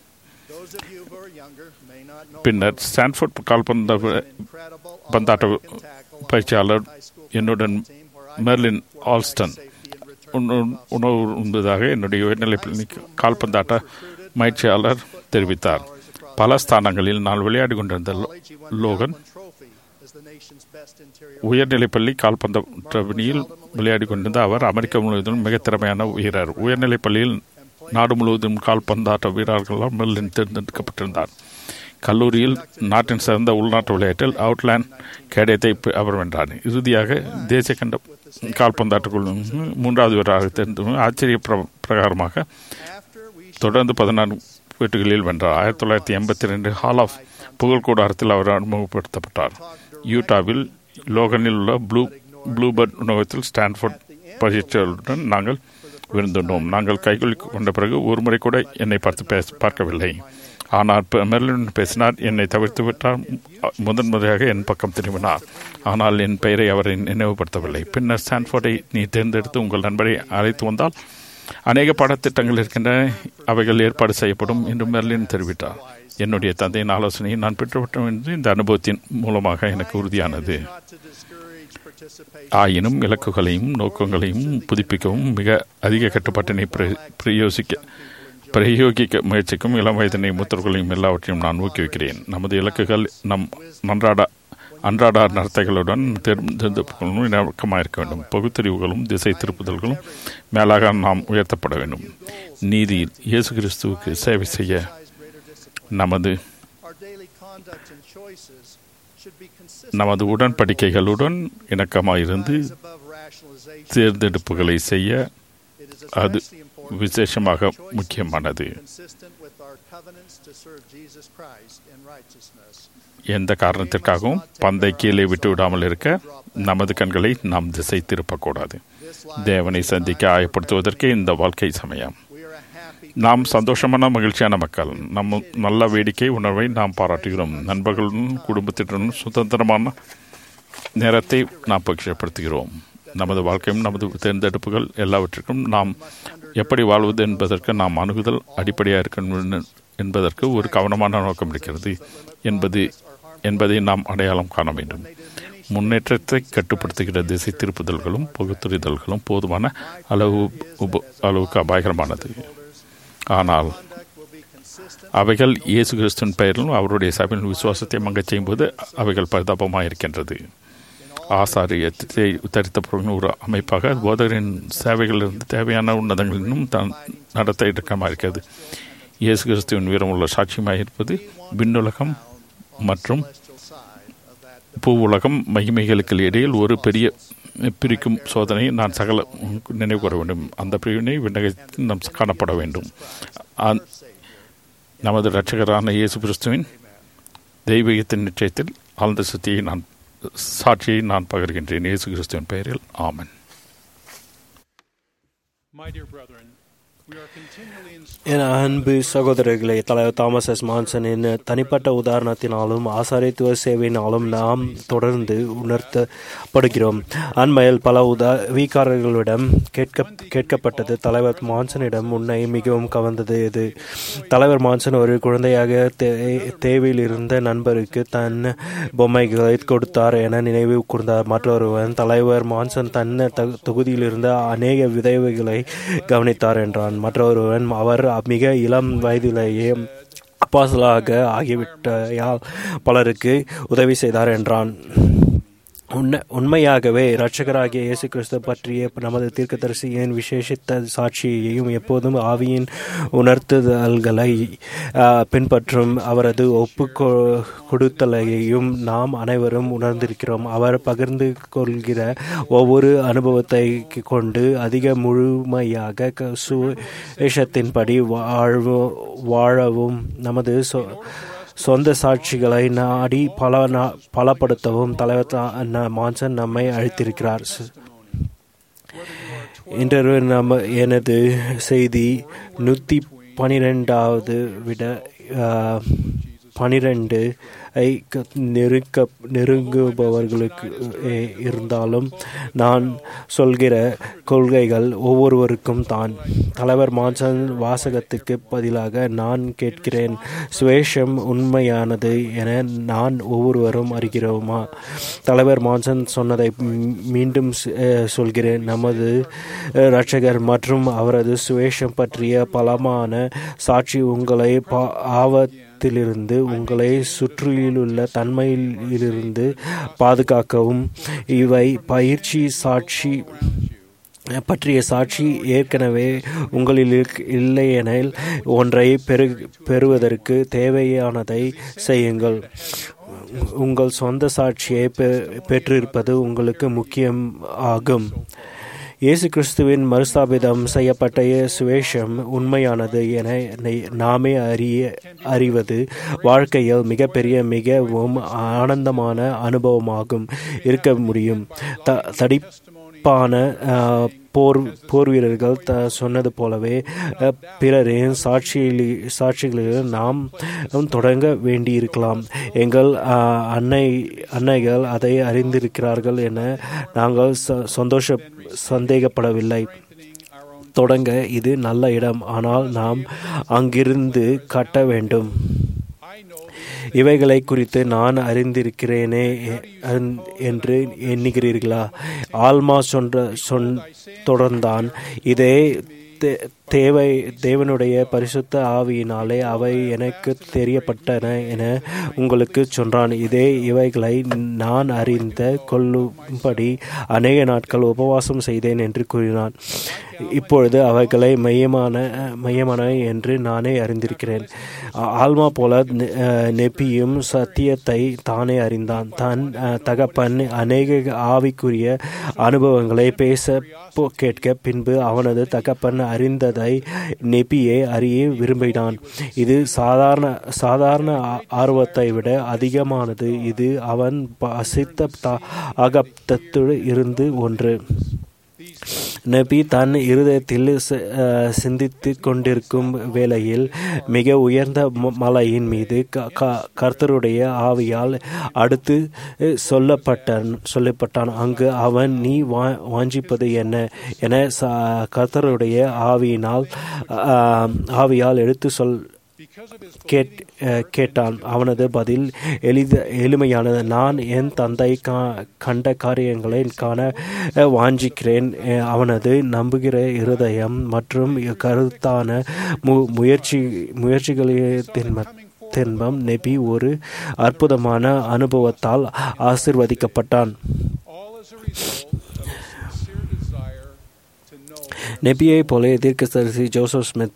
Speaker 5: பின்னர் ஸ்டான்ஃபோர்ட் கால்பந்த பந்தாட்ட பயிற்சியாளர் என்னுடன் மெர்லின் ஆல்ஸ்டன் உணவு உண்பதாக என்னுடைய உயர்நிலை கால்பந்தாட்ட பயிற்சியாளர் தெரிவித்தார் பல ஸ்தானங்களில் நான் விளையாடி கொண்டிருந்த லோகன் உயர்நிலைப்பள்ளி கால்பந்த பணியில் விளையாடி கொண்டிருந்த அவர் அமெரிக்கா முழுவதும் மிக திறமையான வீரர் உயர்நிலைப்பள்ளியில் நாடு முழுவதும் கால்பந்தாட்ட வீரர்களால் மெர்லின் தேர்ந்தெடுக்கப்பட்டிருந்தார் கல்லூரியில் நாட்டின் சிறந்த உள்நாட்டு விளையாட்டில் அவுட்லேண்ட் கேடயத்தை அவர் வென்றார் இறுதியாக தேசிய கண்ட கால்பந்தாட்டுக்குழு மூன்றாவது வீரராக தேர்ந்து ஆச்சரிய பிரகாரமாக தொடர்ந்து பதினாறு வீட்டுகளில் வென்றார் ஆயிரத்தி தொள்ளாயிரத்தி எண்பத்தி ரெண்டு ஹால் ஆஃப் புகழ் கூடாரத்தில் அவர் அறிமுகப்படுத்தப்பட்டார் யூட்டாவில் லோகனில் உள்ள ப்ளூ ப்ளூபர்ட் உணவகத்தில் ஸ்டான்ஃபோர்ட் பயிற்சியாளருடன் நாங்கள் விருந்துண்டோம் நாங்கள் கைகொள்ளி கொண்ட பிறகு ஒரு முறை கூட என்னை பார்த்து பேச பார்க்கவில்லை ஆனால் மெர்லின் பேசினார் என்னை தவிர்த்து விட்டார் முதன் முறையாக என் பக்கம் திரும்பினார் ஆனால் என் பெயரை அவரை நினைவுபடுத்தவில்லை பின்னர் ஸ்டான்ஃபோர்டை நீ தேர்ந்தெடுத்து உங்கள் நண்பரை அழைத்து வந்தால் அநேக பாடத்திட்டங்கள் இருக்கின்றன அவைகள் ஏற்பாடு செய்யப்படும் என்று மெர்லின் தெரிவித்தார் என்னுடைய தந்தையின் ஆலோசனையை நான் பெற்றுவிட்டோம் என்று இந்த அனுபவத்தின் மூலமாக எனக்கு உறுதியானது ஆயினும் இலக்குகளையும் நோக்கங்களையும் புதுப்பிக்கவும் மிக அதிக கட்டுப்பாட்டினை பிரயோசிக்க பிரயோகிக்க முயற்சிக்கும் இளம் வயதினை மூத்தர்களையும் எல்லாவற்றையும் நான் ஊக்குவிக்கிறேன் நமது இலக்குகள் நம் நன்றாட அன்றாட நடத்தைகளுடன் தேர்ந்தெடுப்புகளும் இணக்கமாக இருக்க வேண்டும் பகுத்தறிவுகளும் திசை திருப்புதல்களும் மேலாக நாம் உயர்த்தப்பட வேண்டும் நீதியில் இயேசு கிறிஸ்துவுக்கு சேவை செய்ய நமது நமது உடன்படிக்கைகளுடன் இணக்கமாக இருந்து தேர்ந்தெடுப்புகளை செய்ய அது விசேஷமாக முக்கியமானது எந்த காரணத்திற்காகவும் பந்தை கீழே விட்டு விடாமல் இருக்க நமது கண்களை நாம் திசை திருப்பக்கூடாது தேவனை சந்திக்க ஆயப்படுத்துவதற்கு இந்த வாழ்க்கை சமயம் நாம் சந்தோஷமான மகிழ்ச்சியான மக்கள் நம்ம நல்ல வேடிக்கை உணர்வை நாம் பாராட்டுகிறோம் நண்பர்களுடன் குடும்பத்தினருடன் சுதந்திரமான நேரத்தை நாம் பகிரப்படுத்துகிறோம் நமது வாழ்க்கையும் நமது தேர்ந்தெடுப்புகள் எல்லாவற்றிற்கும் நாம் எப்படி வாழ்வது என்பதற்கு நாம் அணுகுதல் அடிப்படையாக இருக்க என்பதற்கு ஒரு கவனமான நோக்கம் இருக்கிறது என்பது என்பதை நாம் அடையாளம் காண வேண்டும் முன்னேற்றத்தை கட்டுப்படுத்துகிற திசை திருப்புதல்களும் பகுத்துறிதல்களும் போதுமான அளவு உப அளவுக்கு அபாயகரமானது ஆனால் அவைகள் இயேசு கிறிஸ்துவின் பெயரிலும் அவருடைய சபையின் விசுவாசத்தை மங்கச் செய்யும்போது அவைகள் பரிதாபமாக இருக்கின்றது ஆசாரியத்தை தரித்த ஒரு அமைப்பாக போதகரின் சேவைகளிலிருந்து தேவையான உன்னதங்களிலும் தான் நடத்த இடுக்கமாக இருக்கிறது இயேசு கிறிஸ்துவின் வீரம் உள்ள சாட்சியமாக இருப்பது விண்ணுலகம் மற்றும் பூ உலகம் மகிமைகளுக்கு இடையில் ஒரு பெரிய பிரிக்கும் சோதனை நான் சகல நினைவு கூற வேண்டும் அந்த பிரிவினை விண்ணகத்தில் நாம் காணப்பட வேண்டும் அந்- நமது இரட்சகரான இயேசு கிறிஸ்துவின் தெய்வீகத்தின் நிச்சயத்தில் ஆழ்ந்த சக்தியை நான் சாட்சியை நான் பகிர்கின்றேன் இயேசு கிறிஸ்துவின் பெயரில் ஆமென்
Speaker 6: My dear brethren, we are continually inspired
Speaker 2: என் அன்பு சகோதரர்களே தலைவர் தாமஸ் எஸ் மான்சனின் தனிப்பட்ட உதாரணத்தினாலும் ஆசாரியத்துவ சேவையினாலும் நாம் தொடர்ந்து உணர்த்தப்படுகிறோம் அண்மையில் பல உதா வீக்காரர்களிடம் கேட்க கேட்கப்பட்டது தலைவர் மான்சனிடம் உன்னை மிகவும் கவர்ந்தது எது தலைவர் மான்சன் ஒரு குழந்தையாக தே- தேவையில் இருந்த நண்பருக்கு தன் பொம்மைகளை கொடுத்தார் என நினைவு கூர்ந்தார் மற்றொருவன் தலைவர் மான்சன் தன் த- தொகுதியில் இருந்த அநேக விதவைகளை கவனித்தார் என்றான் மற்றொருவன் அவர் மிக இளம் வயதிலேயே அப்பாசலாக ஆகிவிட்டால் பலருக்கு உதவி செய்தார் என்றான் உண்மை உண்மையாகவே இரட்சகராகிய இயேசு கிறிஸ்து பற்றிய நமது தீர்க்கதரிசியின் விசேஷித்த சாட்சியையும் எப்போதும் ஆவியின் உணர்த்துதல்களை ஆ, பின்பற்றும் அவரது ஒப்பு கொ- கொடுத்தலையும் நாம் அனைவரும் உணர்ந்திருக்கிறோம் அவர் பகிர்ந்து கொள்கிற ஒவ்வொரு அனுபவத்தை கொண்டு அதிக முழுமையாக க- சுவிசேஷத்தின்படி வாழ்வு வாழவும் நமது சொ- சொந்த சாட்சிகளை நாடி பல நா- பலப்படுத்தவும் தலைவர் தா- ந- மான்சன் நம்மை அழைத்திருக்கிறார் சு- இன்று நம்ம எனது செய்தி நூற்றி பனிரெண்டாவது விட பனிரெண்டு ஐ க- நெருக்க நெருங்குபவர்களுக்கு எ, இருந்தாலும் நான் சொல்கிற கொள்கைகள் ஒவ்வொருவருக்கும் தான் தலைவர் மான்சன் வாசகத்துக்கு பதிலாக நான் கேட்கிறேன் சுவேஷம் உண்மையானது என நான் ஒவ்வொருவரும் அறிகிறோமா தலைவர் மான்சன் சொன்னதை மீ- மீண்டும் ஸ்- அஹ், சொல்கிறேன் நமது அஹ், இரட்சகர் மற்றும் அவரது சுவேஷம் பற்றிய பலமான சாட்சி உங்களை பா- ஆபத்திலிருந்து உங்களை சுற்றிலுள்ள தன்மையிலிருந்து பாதுகாக்கவும் இவை பயிற்சி சாட்சி பற்றிய சாட்சி ஏற்கனவே உங்களில் இருக்- இல்லையெனில் ஒன்றை பெரு பெறுவதற்கு தேவையானதை செய்யுங்கள் உங்கள் சொந்த சாட்சியை பெ- பெற்றிருப்பது உங்களுக்கு முக்கியம் ஆகும் இயேசு கிறிஸ்துவின் மறுஸ்தாபிதம் செய்யப்பட்ட சுவேஷம் உண்மையானது என நை- நாமே அறிய அறிவது வாழ்க்கையில் மிகப்பெரிய மிகவும் ஆனந்தமான அனுபவமாகும் இருக்க முடியும் த தடிப்பான ஆஹ், போர் போர் வீரர்கள் த சொன்னது போலவே அஹ், பிறரின் சாட்சியில் சாட்சிகளில் நாம் தொடங்க வேண்டியிருக்கலாம் எங்கள் ஆஹ், அன்னை அன்னைகள் அதை அறிந்திருக்கிறார்கள் என நாங்கள் ச- சந்தோஷ சந்தேகப்படவில்லை தொடங்க இது நல்ல இடம் ஆனால் நாம் அங்கிருந்து கட்ட வேண்டும் இவைகளை குறித்து நான் அறிந்திருக்கிறேனே எ- அன்- என்று எண்ணுகிறீர்களா ஆல்மா சொன்ற சொன் தொடர்ந்தான் இதே தே- தேவை தேவனுடைய பரிசுத்த ஆவியினாலே அவை எனக்கு தெரியப்பட்டன என உங்களுக்கு சொன்னான் இதே இவைகளை நான் அறிந்த கொள்ளும்படி அநேக நாட்கள் உபவாசம் செய்தேன் என்று கூறினான் இப்பொழுது அவைகளை மையமான மையமான என்று நானே அறிந்திருக்கிறேன் ஆ- ஆல்மா போல நெ- அஹ், நெப்பியும் சத்தியத்தை தானே அறிந்தான் தன் அஹ், தகப்பன் அநேக ஆவிக்குரிய அனுபவங்களை பேச போ- கேட்க பின்பு அவனது தகப்பன் அறிந்ததை நெப்பியை அறிய விரும்பினான் இது சாதாரண சாதாரண ஆ- ஆர்வத்தை விட அதிகமானது இது அவன் பசித்த த- அகப்தத்துடு இருந்து ஒன்று நபி தன் இருதயத்தில் சி- அஹ், சிந்தித்துக் கொண்டிருக்கும் வேளையில் மிக உயர்ந்த ம- மலையின் மீது க- க- கர்த்தருடைய ஆவியால் அடுத்து அஹ், சொல்லப்பட்டான் சொல்லப்பட்டான் அங்கு அவன் நீ வா- வாஞ்சிப்பது என்ன என ச- கர்த்தருடைய ஆவியினால் அஹ், ஆவியால் எடுத்து சொல் கேட் அஹ், கேட்டான் அவனது பதில் எளித எளிமையானது நான் என் தந்தை கா- கண்ட காரியங்களை காண அஹ், வாஞ்சிக்கிறேன் அஹ், அவனது நம்புகிற இருதயம் மற்றும் கருத்தான மு முயற்சி முயற்சிகளின் தின்பம் நெபி ஒரு அற்புதமான அனுபவத்தால் ஆசிர்வதிக்கப்பட்டான்
Speaker 6: all as a result of a sincere desire to know
Speaker 2: நெபியை போல தீர்க்கதரிசி ஜோசப் ஸ்மித்
Speaker 6: similar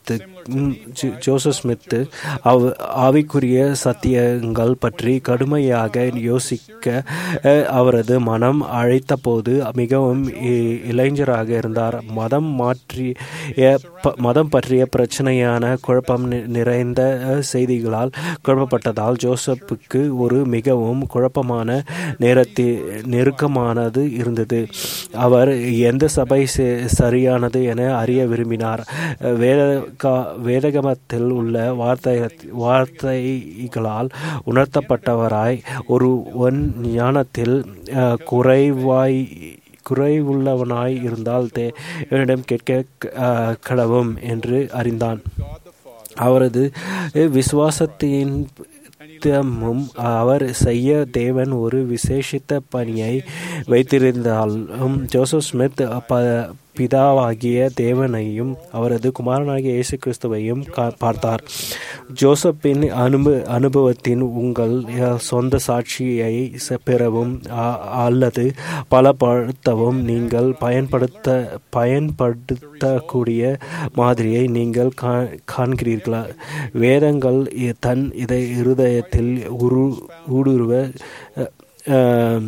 Speaker 2: ம், ஜோ- ஜோசப் ஸ்மித் அவ் ஆவிக்குரிய சத்தியங்கள் பற்றி கடுமையாக யோசிக்க அஹ், அவரது மனம் அழைத்தபோது மிகவும் இ- இளைஞராக இருந்தார் மதம் மாற்றிய ப- மதம் பற்றிய பிரச்சனையான குழப்பம் நி- நிறைந்த அஹ், செய்திகளால் குழப்பப்பட்டதால் ஜோசப்புக்கு ஒரு மிகவும் குழப்பமான நேரத்தி நெருக்கமானது இருந்தது அவர் எந்த சபை சே- சரியானது என அறிய விரும்பினார் வேத வேதகமத்தில் உள்ள வார்த்தை வார்த்தைகளால் உணர்த்தப்பட்டவராய் ஒரு ஒன் ஞானத்தில் அஹ், குறைவாய் குறைவுள்ளவனாய் இருந்தால் தேவனிடம் கேட்க அஹ், கடவும் என்று அறிந்தான் அவரது விசுவாசத்தின் நித்தமும் அவர் செய்ய தேவன் ஒரு விசேஷித்த பணியை வைத்திருந்தாலும் ஜோசப் ஸ்மித் ப- பிதாவாகிய தேவனையும் அவரது குமாரனாகிய இயேசு கிறிஸ்துவையும் கா- பார்த்தார் ஜோசப்பின் அனுப அனுபவத்தின் உங்கள் அஹ், சொந்த சாட்சியை ச- பெறவும் அ- அல்லது பலப்படுத்தவும் நீங்கள் பயன்படுத்த பயன்படுத்தக்கூடிய மாதிரியை நீங்கள் கா- காண்கிறீர்களா வேதங்கள் இ- தன் இதை இருதயத்தில் உரு ஊடுருவ அஹ், அஹ்,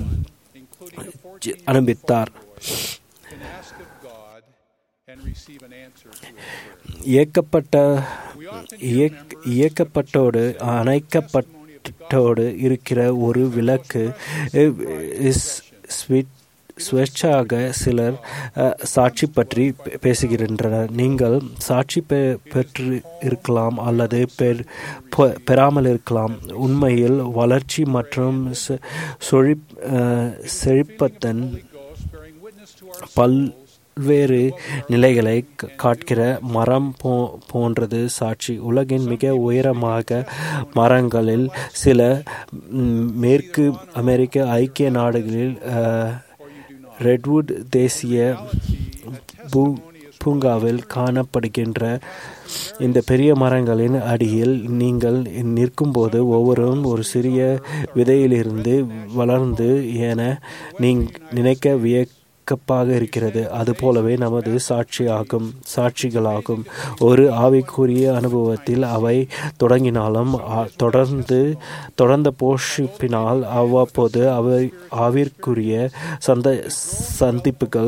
Speaker 2: ஜ- அனுப்பித்தார்
Speaker 6: can ask of God and receive an answer to his prayer.
Speaker 2: இயக்கப்பட்ட இயக்- இயக்கப்பட்டோடு அணைக்கப்பட்டோடு இருக்கிற ஒரு விளக்கு அஹ், இஸ் ஸ்விட் ஸ்வேச்சாக சிலர் அஹ், சாட்சி பற்றி பே- பேசுகின்றனர் நீங்கள் சாட்சி பெ- பெற்று இருக்கலாம் அல்லது பெற்- பெ- பெறாமல் இருக்கலாம் உண்மையில் வளர்ச்சி மற்றும் செ- சொழிப் அஹ், செழிப்பத்தன்
Speaker 6: Ghost bearing witness to our
Speaker 2: பல்வேறு நிலைகளை க- காட்கிற மரம் போ போன்றது சாட்சி உலகின் மிக உயரமாக மரங்களில் சில ம், மேற்கு அமெரிக்க ஐக்கிய நாடுகளில் அஹ், ரெட்வுட் தேசிய பூ பூங்காவில் காணப்படுகின்ற இந்த பெரிய மரங்களின் அடியில் நீங்கள் நிற்கும்போது ஒவ்வொருவரும் ஒரு சிறிய விதையிலிருந்து வளர்ந்து என நீங் நினைக்க வியக்கப்பாக இருக்கிறது அதுபோலவே நமது சாட்சியாகும் சாட்சிகளாகும் ஒரு ஆவிக்குரிய அனுபவத்தில் அவை தொடங்கினாலும் ஆ- தொடர்ந்து தொடர்ந்த போஷிப்பினால் அவ்வப்போது அவை ஆவிற்குரிய சந்த சந்திப்புகள்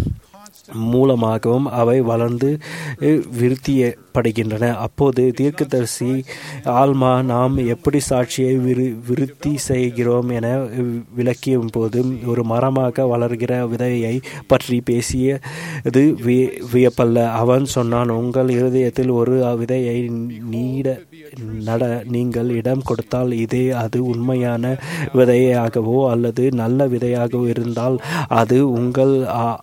Speaker 2: மூலமாகவும் அவை வளர்ந்து அஹ், விருத்தியப்படுகின்றன அப்போது தீர்க்கதரிசி ஆல்மா நாம் எப்படி சாட்சியை விரு விருத்தி செய்கிறோம் என விளக்கியும் போது ஒரு மரமாக வளர்கிற விதையை பற்றி பேசியது வி- வியப்பல்ல அவன் சொன்னான் உங்கள் இருதயத்தில் ஒரு விதையை நீட நட நீங்கள் இடம் கொடுத்தால் இதே அது உண்மையான விதையாகவோ அல்லது நல்ல விதையாகவோ இருந்தால் அது உங்கள் ஆ-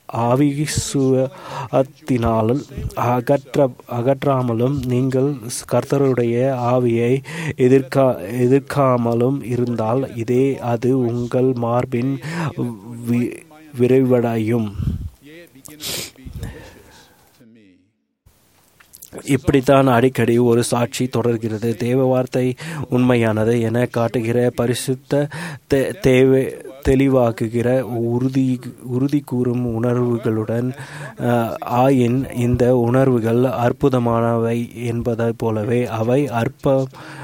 Speaker 2: ஆவிசுவத்தினால் அகற்ற அகற்றாமலும் நீங்கள் கர்த்தருடைய ஆவியை எதிர்க்கா எதிர்க்காமலும் இருந்தால் இதே அது உங்கள் மார்பின் வி- விரைவடையும்
Speaker 6: Yea, it begins to be delicious to me.
Speaker 2: இப்படித்தான் அடிக்கடி ஒரு சாட்சி தொடர்கிறது தேவ வார்த்தை உண்மையானது என காட்டுகிற பரிசுத்த தே- தேவை தெளிவாக்குகிற உறுதி உறுதி கூறும் உணர்வுகளுடன் அஹ், ஆயின் இந்த உணர்வுகள் அற்புதமானவை என்பதை போலவே அவை அற்ப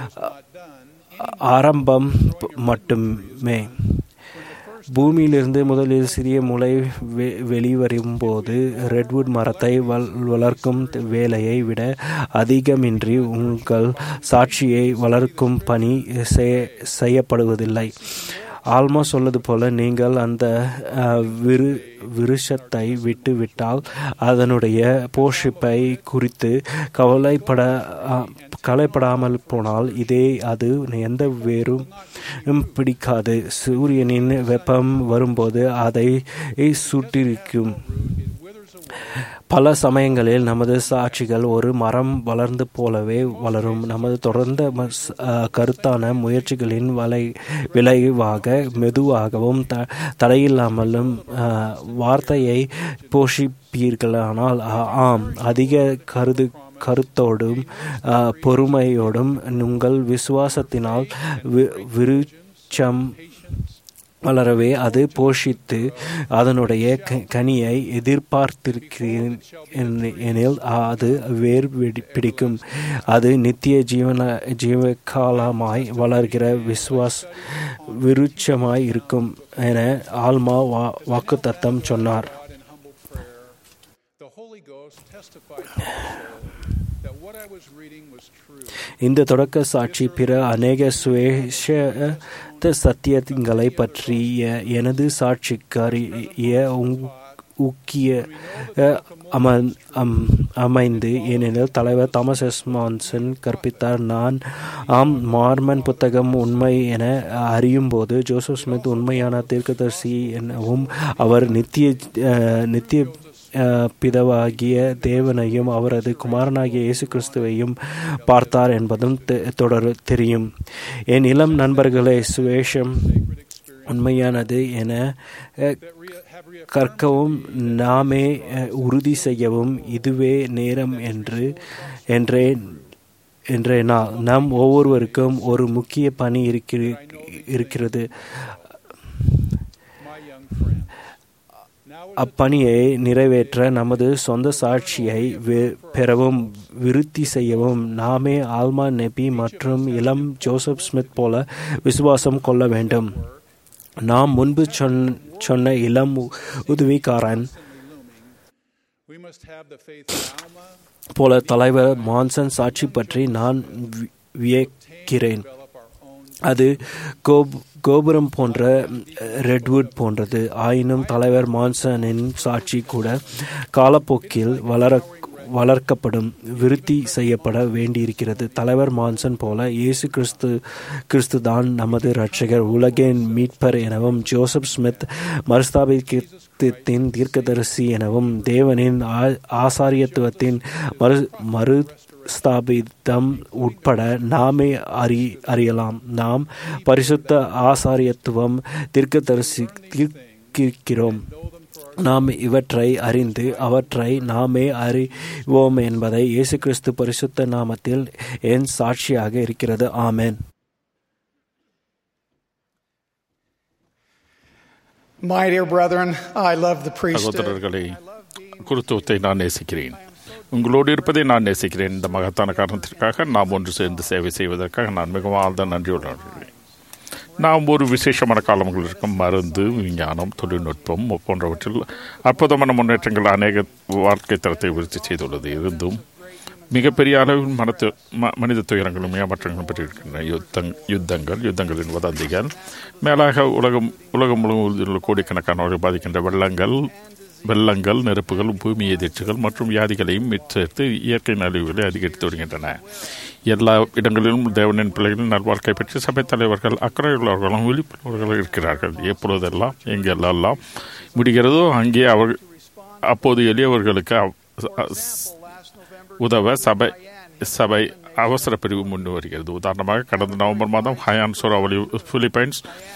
Speaker 2: ஆரம்பம் மட்டுமே பூமியிலிருந்து முதலில் சிறிய முளை வெ- வெளிவரும்போது ரெட்வுட் மரத்தை வள் வளர்க்கும் வேலையை விட அதிகமின்றி உங்கள் சாட்சியை வளர்க்கும் பணி செய- செய்யப்படுவதில்லை ஆல்மா சொல்வது போல நீங்கள் அந்த அஹ், விரு விருஷத்தை விட்டு விட்டால் அதனுடைய போஷிப்பை குறித்து கவலைப்பட அஹ், கவலைப்படாமல் போனால் இதே அது எந்த வேரும் பிடிக்காது சூரியனின் வெப்பம் வரும்போது அதை சுட்டிருக்கும் பல சமயங்களில் நமது சாட்சிகள் ஒரு மரம் வளர்ந்து போலவே வளரும் நமது தொடர்ந்த மஸ்- அஹ், கருத்தான முயற்சிகளின் வலை விளைவாக மெதுவாகவும் த தடையில்லாமலும் அஹ், வார்த்தையை போஷிப்பீர்களானால் ஆ- ஆம் அதிக கருது கருத்தோடும் அஹ், பொறுமையோடும் உங்கள் விசுவாசத்தினால் வி- விருட்சம் வளரவே அது போஷித்து அதனுடைய க- கனியை எதிர்பார்த்திருக்கிறேன் என்- எனில் அது வேர் பிடி- பிடிக்கும் அது நித்திய ஜீவன ஜீவகாலமாய் வளர்கிற விசுவாஸ் விருட்சமாய் இருக்கும் என ஆல்மா வா வாக்குத்தத்தம் சொன்னார்
Speaker 6: God in humble prayer, the Holy Ghost testified also that what I was reading was true.
Speaker 2: இந்த தொடக்க சாட்சி பிற அநேக சுவேஷ சத்தியங்களை பற்றிய எனது சாட்சிக்காரிய உங்- ஊக்கிய அஹ், அம- அம்- அமைந்து ஏனெனில் தலைவர் தாமஸ் எஸ் மான்சன் கற்பித்தார் நான் ஆம் மார்மன் புத்தகம் உண்மை என அறியும் போது ஜோசப் ஸ்மித் உண்மையான தீர்க்கதரிசி எனவும் அவர் நித்திய அஹ், நித்திய அஹ், பிதாவாகிய தேவனையும் அவரது குமாரனாகிய இயேசு கிறிஸ்துவையும் பார்த்தார் என்பதும் தெ- தொடர் தெரியும் என் இளம் நண்பர்களே சுவேஷம் உண்மையானது என அஹ், கற்கவும் நாமே அஹ், உறுதி செய்யவும் இதுவே நேரம் என்று என்றே என்றே நான் நம் ஒவ்வொருவருக்கும் ஒரு முக்கிய பணி இருக்கிற- இருக்கிறது
Speaker 6: My young friend. Now is
Speaker 2: அப்பணியை நிறைவேற்ற நமது சொந்த சாட்சியை வெ- பெறவும் விருத்தி செய்யவும் நாமே ஆல்மா நெபி மற்றும் இளம் ஜோசப் ஸ்மித் போல விசுவாசம் கொள்ள வேண்டும் நாம் முன்பு சொன்ன சொன்ன இளம் உ- உதவிக்காரன்
Speaker 6: we must have the faith of Alma,
Speaker 2: போல தலைவர் மான்சன் சாட்சி பற்றி நான் வி- வியக்கிறேன்
Speaker 6: develop our own
Speaker 2: அது கோப் கோபுரம் போன்ற ரெட்வுட் போன்றது ஆயினும் தலைவர் மான்சனின் சாட்சி கூட காலப்போக்கில் வளர வளர்க்கப்படும் விருத்தி செய்யப்பட வேண்டியிருக்கிறது தலைவர் மான்சன் போல இயேசு கிறிஸ்து கிறிஸ்து தான் நமது இரட்சகர் உலகின் மீட்பர் எனவும் ஜோசப் ஸ்மித் மறுஸ்தாபித்தின் தீர்க்கதரிசி எனவும் தேவனின் ஆ- ஆசாரியத்துவத்தின் மறு மறு ஸ்தாபிதம் உட்பட நாமே அறி அறியலாம் நாம் பரிசுத்த ஆசாரியத்துவம் தீர்க்கதரிசி தீர்க்கிறோம் நாம் இவற்றை அறிந்து அவற்றை நாமே அறிவோம் என்பதை இயேசு கிறிஸ்து பரிசுத்த நாமத்தில் என் சாட்சியாக இருக்கிறது ஆமென்
Speaker 7: My dear brethren, I love the priesthood.
Speaker 5: சகோதரர்களே குருத்துவத்தை நான் நேசிக்கிறேன் உங்களோடு இருப்பதை நான் நேசிக்கிறேன் இந்த மகத்தான காரணத்திற்காக நாம் ஒன்று சேர்ந்து சேவை செய்வதற்காக நான் மிகவும் ஆழ்ந்த நன்றியுள்ளேன் நாம் ஒரு விசேஷமான காலங்கள் இருக்கும் மருந்து விஞ்ஞானம் தொழில்நுட்பம் போன்றவற்றில் அற்புதமான முன்னேற்றங்கள் அநேக வாழ்க்கை தரத்தை விருத்தி செய்துள்ளது இருந்தும் மிகப்பெரிய அளவில் மனத்து ம- மனித துயரங்களும் ஏமாற்றங்களும் பெற்றிருக்கின்றன யுத்தங் யுத்தங்கள் யுத்தங்களின் வதந்திகள் மேலாக உலகம் உலகம் முழுவதும் உள்ள கோடிக்கணக்கானவர்கள் பாதிக்கின்ற வெள்ளங்கள் வெள்ளங்கள் நெருப்புகள் பூமி எதிர்ச்சிகள் மற்றும் வியாதிகளையும் சேர்த்து இயற்கை நலிவுகளை அதிகரித்து வருகின்றன எல்லா இடங்களிலும் தேவனின் பிள்ளைகளின் நல்வாழ்க்கை பற்றி சபை தலைவர்கள் அக்கறையுள்ளவர்களும் விழிப்புணர்வுகள் இருக்கிறார்கள் எப்பொழுதெல்லாம் எங்கெல்லாம் முடிகிறதோ அங்கே அவர் அப்போது எளியவர்களுக்கு அவ்- அ- உதவ சபை சபை அவசர பிரிவு முன் வருகிறது உதாரணமாக கடந்த நவம்பர் மாதம் ஹயான் சூறாவளி பிலிப்பைன்ஸ்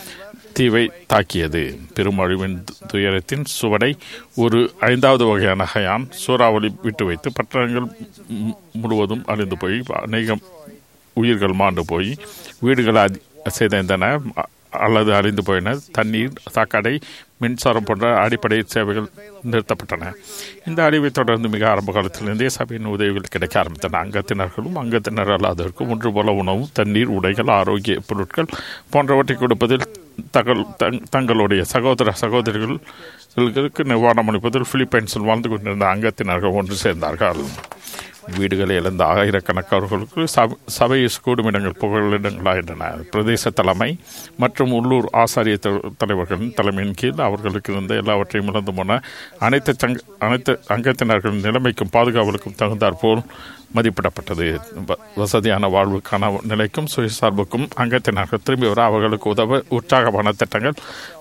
Speaker 5: தீவை தாக்கியது பெருமழிவின் துயரத்தின் சுவடை ஒரு ஐந்தாவது வகையான ஹயான் சூறாவளி விட்டு வைத்து பட்டணங்கள் மு- முழுவதும் அழிந்து போய் அநேகம் உயிர்கள் மாண்டு போய் வீடுகள் அதி- சிதைந்தன அ- அல்லது அழிந்து போயின தண்ணீர் சாக்கடை மின்சாரம் போன்ற அடிப்படை சேவைகள் நிறுத்தப்பட்டன இந்த அழிவை தொடர்ந்து மிக ஆரம்ப காலத்திலிருந்தே சபையின் உதவிகள் கிடைக்க ஆரம்பித்தன அங்கத்தினர்களும் அங்கத்தினர் அல்லாதவருக்கும் ஒன்று போல உணவு தண்ணீர் உடைகள் ஆரோக்கிய பொருட்கள் போன்றவற்றை கொடுப்பதில் தகவல் தங்- தங்களுடைய சகோதர சகோதரிகளுக்கு நிவாரணம் அளிப்பதில் பிலிப்பைன்ஸில் வாழ்ந்து கொண்டிருந்த அங்கத்தினர்கள் ஒன்று சேர்ந்தார்கள் வீடுகளை இழந்த ஆயிரக்கணக்கானவர்களுக்கு சப- சபை கூடுமிடங்கள் புகழிடங்களாயின்றன பிரதேச தலைமை மற்றும் உள்ளூர் ஆசாரிய த- தலைவர்களின் தலைமையின் கீழ் அவர்களுக்கு இருந்த எல்லாவற்றையும் இழந்து போன அனைத்து சங்க அனைத்து அங்கத்தினர்களின் நிலைமைக்கும் பாதுகாவலுக்கும் தகுந்தாற்போல் மதிப்பிடப்பட்டது வ- வசதியான வாழ்வுக்கான நிலைக்கும் சுயசார்புக்கும் அங்கத்தினர்கள் திரும்பி வர அவர்களுக்கு உதவ உற்சாகமான திட்டங்கள்